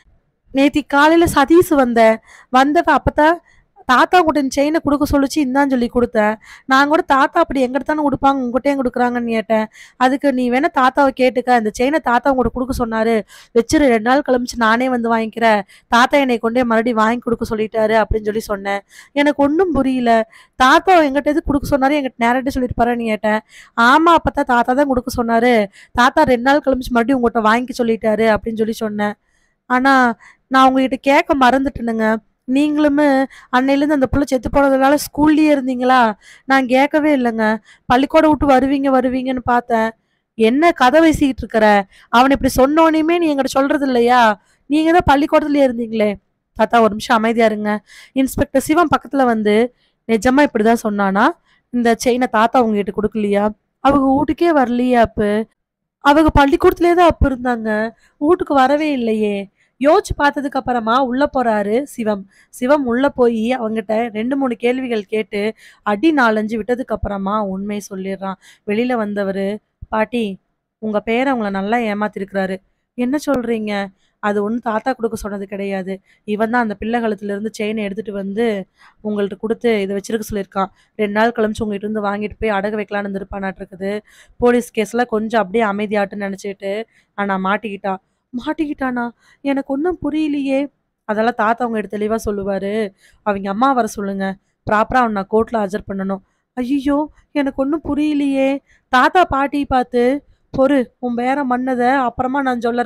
நேத்தி காலையில சதீஷ் வந்தேன் வந்தவ அப்பதான் தாத்தா உங்கள்கிட்ட செயினை கொடுக்க சொல்லிச்சு இந்தான்னு சொல்லி கொடுத்தேன் நான் கூட தாத்தா அப்படி எங்கிட்ட தானே கொடுப்பாங்க உங்ககிட்டயும் கொடுக்குறாங்கன்னு கேட்டேன் அதுக்கு நீ வேணா தாத்தாவை கேட்டுக்க இந்த செயினை தாத்தா உங்கள்கிட்ட கொடுக்க சொன்னாரு வச்சிரு ரெண்டு நாள் கழிச்சு நானே வந்து வாங்கிக்கிறேன் தாத்தா என்னை கொண்டே மறுபடியும் வாங்கி கொடுக்க சொல்லிட்டாரு அப்படின்னு சொல்லி சொன்னேன் எனக்கு ஒன்றும் புரியல தாத்தா எங்கிட்ட எது கொடுக்க சொன்னாரு எங்கிட்ட நேரடியாக சொல்லியிருப்பாருன்னு கேட்டேன் ஆமா அப்பதான் தாத்தா தான் கொடுக்க சொன்னாரு தாத்தா ரெண்டு நாள் கழிச்சு மறுபடியும் உங்கள்கிட்ட வாங்கி சொல்லிட்டாரு அப்படின்னு சொல்லி சொன்னேன் ஆனா நான் உங்ககிட்ட கேட்க மறந்துட்டேனுங்க நீங்களுமே அன்னையிலேருந்து அந்த புள்ள செத்து போனதுனால ஸ்கூல்லயே இருந்தீங்களா நான் கேட்கவே இல்லைங்க பள்ளிக்கூடம் விட்டு வருவீங்க வருவீங்கன்னு பார்த்தேன் என்ன கதை பேசிக்கிட்டு இருக்கிற அவன் இப்படி சொன்னோனையுமே நீ எங்கிட்ட சொல்றது இல்லையா நீங்க தான் பள்ளிக்கூடத்துலயே இருந்தீங்களே தாத்தா ஒரு நிமிஷம் அமைதியா இருங்க இன்ஸ்பெக்டர் சிவம் பக்கத்துல வந்து நிஜமா இப்படிதான் சொன்னானா இந்த செயினை தாத்தா உங்ககிட்ட கொடுக்கலையா அவங்க வீட்டுக்கே வரலையா அப்ப அவங்க பள்ளிக்கூடத்துலயே தான் அப்ப இருந்தாங்க வீட்டுக்கு வரவே இல்லையே யோசிச்சு பார்த்ததுக்கு அப்புறமா உள்ள போறாரு சிவம் சிவம் உள்ள போய் அவங்கிட்ட ரெண்டு மூணு கேள்விகள் கேட்டு அடி நாலஞ்சு விட்டதுக்கு அப்புறமா உண்மையை சொல்லிடுறான் வெளியில வந்தவர் பாட்டி உங்க பேரை உங்களை நல்லா ஏமாத்திருக்கிறாரு என்ன சொல்றீங்க அது ஒன்றும் தாத்தா கொடுக்க சொன்னது கிடையாது இவன் தான் அந்த பிள்ளை கழுத்துல இருந்து செயினை எடுத்துட்டு வந்து உங்கள்ட்ட கொடுத்து இதை வச்சிருக்க சொல்லியிருக்கான் ரெண்டு நாள் கழிச்சு உங்ககிட்ட இருந்து வாங்கிட்டு போய் அடகு வைக்கலான்னு இருந்திருப்பானாட்டு இருக்குது போலீஸ் கேஸ்ல கொஞ்சம் அப்படியே அமைதியாட்டுன்னு நினைச்சிட்டு ஆனா மாட்டிக்கிட்டா மாட்டிக்கிட்டானா எனக்கு ஒன்றும் புரியலையே அதெல்லாம் தாத்தா அவங்க எடுத்து தெளிவா சொல்லுவாரு அவங்க அம்மா வர சொல்லுங்க ப்ராப்பரா அவனை நான் கோர்ட்ல ஆஜர் பண்ணணும் ஐயோ எனக்கு ஒன்றும் புரியலையே தாத்தா பாட்டி பார்த்து பொறு உன் பேர மன்னதை அப்புறமா நான் சொல்லறேன்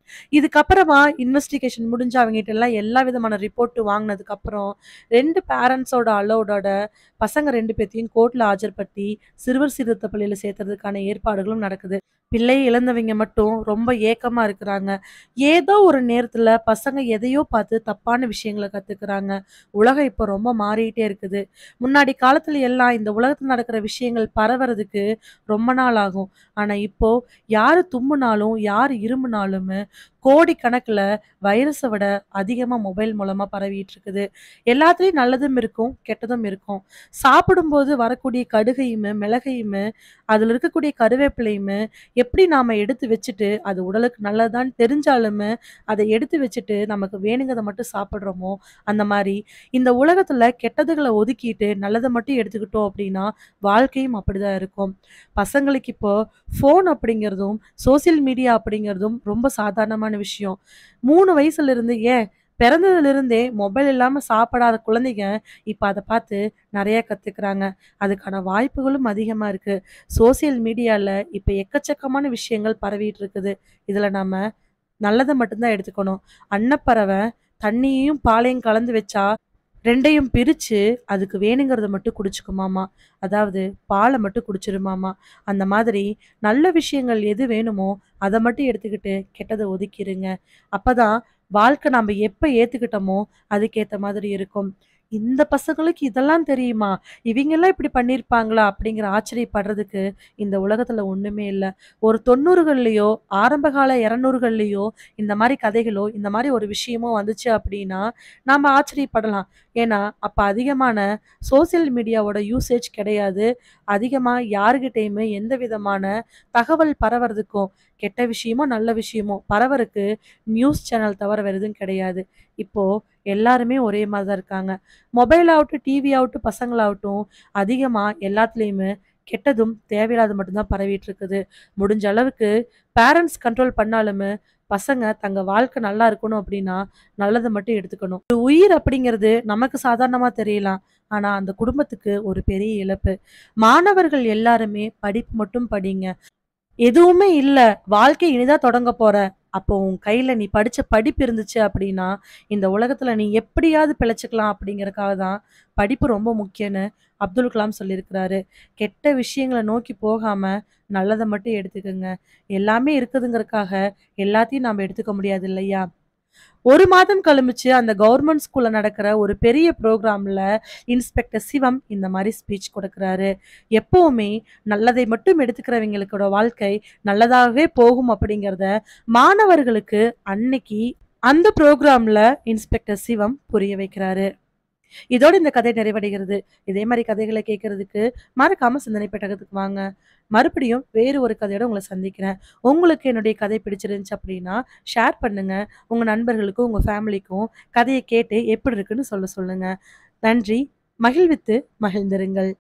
இதுக்கப்புறமா இன்வெஸ்டிகேஷன் முடிஞ்சு அவங்ககிட்ட எல்லாம் எல்லா விதமான ரிப்போர்ட் வாங்கினதுக்கு அப்புறம் ரெண்டு பேரண்ட்ஸோட அலோடோட பசங்க ரெண்டு பேர்த்தையும் கோர்ட்ல ஆஜர்படுத்தி சிறுவர் சீர்திருத்த பள்ளியில சேர்த்தறதுக்கான ஏற்பாடுகளும் நடக்குது பிள்ளை இழந்தவங்க மட்டும் ரொம்ப ஏக்கமா இருக்கிறாங்க ஏதோ ஒரு நேரத்துல பசங்க எதையோ பார்த்து தப்பான விஷயங்களை கத்துக்கிறாங்க உலகம் இப்போ ரொம்ப மாறிட்டே இருக்குது முன்னாடி காலத்துல எல்லாம் இந்த உலகத்துல நடக்கிற விஷயங்கள் பரவறதுக்கு ரொம்ப நாள் ஆகும் ஆனா இப்போ யாரு தும்முனாலும் யாரு இருமுனாலுமே கோடிக்கணக்குல வைரஸை விட அதிகமா மொபைல் மூலமா பரவிட்டு இருக்குது எல்லாத்துலயும் நல்லதும் இருக்கும் கெட்டதும் இருக்கும் சாப்பிடும்போது வரக்கூடிய கடுகையுமே மிளகையுமே அதுல இருக்கக்கூடிய கருவேப்பிலையுமே எப்படி நாம எடுத்து வச்சுட்டு அது உடலுக்கு நல்லதான்னு தெரிஞ்சாலுமே அதை எடுத்து வச்சுட்டு நமக்கு வேணுங்கிறத மட்டும் சாப்பிட்றோமோ அந்த மாதிரி இந்த உலகத்துல கெட்டதுகளை ஒதுக்கிட்டு நல்லதை மட்டும் எடுத்துக்கிட்டோம் அப்படின்னா வாழ்க்கையும் அப்படிதான் இருக்கும் பசங்களுக்கு இப்போ ஃபோன் அப்படிங்கிறதும் சோசியல் மீடியா அப்படிங்கிறதும் ரொம்ப சாதாரணமான விஷயம் மூணு வயசுல இருந்து ஏன் பிறந்ததுல இருந்தே மொபைல் இல்லாம சாப்பிடாத குழந்தைங்க இப்ப அதை பார்த்து நிறைய கத்துக்கிறாங்க அதுக்கான வாய்ப்புகளும் அதிகமா இருக்கு சோசியல் மீடியால இப்ப எக்கச்சக்கமான விஷயங்கள் பரவிட்டு இருக்குது இதுல நம்ம நல்லதை மட்டும்தான் எடுத்துக்கணும் அன்னப்பறவை தண்ணியையும் பாலையும் கலந்து வச்சா ரெண்டையும் பிரிச்சு அதுக்கு வேணுங்கிறத மட்டும் குடிச்சுக்குமாமா அதாவது பாலை மட்டும் குடிச்சிருமாமா அந்த மாதிரி நல்ல விஷயங்கள் எது வேணுமோ அதை மட்டும் எடுத்துக்கிட்டு கெட்டதை ஒதுக்கிருங்க அப்பதான் வாழ்க்கை நம்ம எப்ப ஏத்துக்கிட்டோமோ அதுக்கேத்த மாதிரி இருக்கும் இந்த பசங்களுக்கு இதெல்லாம் தெரியுமா இவங்கெல்லாம் இப்படி பண்ணியிருப்பாங்களா அப்படிங்கிற ஆச்சரியப்படுறதுக்கு இந்த உலகத்துல ஒண்ணுமே இல்லை ஒரு தொண்ணூறுகள்லயோ ஆரம்ப கால இரநூறுகள்லயோ இந்த மாதிரி கதைகளோ இந்த மாதிரி ஒரு விஷயமோ வந்துச்சு அப்படின்னா நாம ஆச்சரியப்படலாம் ஏன்னா அப்ப அதிகமான சோசியல் மீடியாவோட யூசேஜ் கிடையாது அதிகமா யாருகிட்டயுமே எந்த விதமான தகவல் பரவறதுக்கும் கெட்ட விஷயமோ நல்ல விஷயமோ பரவறக்கு நியூஸ் சேனல் தவிர வேற எதுவும் கிடையாது இப்போ எல்லாருமே ஒரே மாதிரி தான் இருக்காங்க மொபைல் ஆகட்டும் டிவி ஆகட்டும் பசங்களாகட்டும் அதிகமா எல்லாத்துலேயுமே கெட்டதும் தேவையில்லாத மட்டும்தான் பரவிட்டு இருக்குது முடிஞ்ச அளவுக்கு பேரண்ட்ஸ் கண்ட்ரோல் பண்ணாலுமே பசங்க தங்க வாழ்க்கை நல்லா இருக்கணும் அப்படின்னா நல்லதை மட்டும் எடுத்துக்கணும் ஒரு உயிர் அப்படிங்கிறது நமக்கு சாதாரணமா தெரியலாம் ஆனா அந்த குடும்பத்துக்கு ஒரு பெரிய இழப்பு மாணவர்கள் எல்லாருமே படிப்பு மட்டும் படிங்க எதுவுமே இல்ல வாழ்க்கை இனிதான் தொடங்க போற அப்போ உன் கையில நீ படிச்ச படிப்பு இருந்துச்சு அப்படின்னா இந்த உலகத்துல நீ எப்படியாவது பிழைச்சுக்கலாம் அப்படிங்கறக்காக தான் படிப்பு ரொம்ப முக்கியம்னு அப்துல் கலாம் சொல்லியிருக்கிறாரு கெட்ட விஷயங்களை நோக்கி போகாம நல்லதை மட்டும் எடுத்துக்கோங்க எல்லாமே இருக்குதுங்கறக்காக எல்லாத்தையும் நாம எடுத்துக்க முடியாது இல்லையா ஒரு மாதம் கழிச்சு அந்த கவர்மெண்ட் ஸ்கூல்ல நடக்கிற ஒரு பெரிய ப்ரோக்ராம்ல இன்ஸ்பெக்டர் சிவம் இந்த மாதிரி ஸ்பீச் கொடுக்கறாரு எப்பவுமே நல்லதை மட்டும் எடுத்துக்கிறவங்களுக்கோட வாழ்க்கை நல்லதாகவே போகும் அப்படிங்கிறத மாணவர்களுக்கு அன்னைக்கு அந்த ப்ரோக்ராம்ல இன்ஸ்பெக்டர் சிவம் புரிய வைக்கிறாரு இதோட இந்த கதை நிறைவடைகிறது இதே மாதிரி கதைகளை கேட்கறதுக்கு மறக்காம சிந்தனை பெட்டகத்துக்கு வாங்க மறுபடியும் வேறு ஒரு கதையோட உங்களை சந்திக்கிறேன் உங்களுக்கு என்னுடைய கதை பிடிச்சிருந்துச்சு அப்படின்னா ஷேர் பண்ணுங்க உங்க நண்பர்களுக்கும் உங்க ஃபேமிலிக்கும் கதையை கேட்டு எப்படி இருக்குன்னு சொல்ல சொல்லுங்க நன்றி மகிழ்வித்து மகிழ்ந்திருங்கள்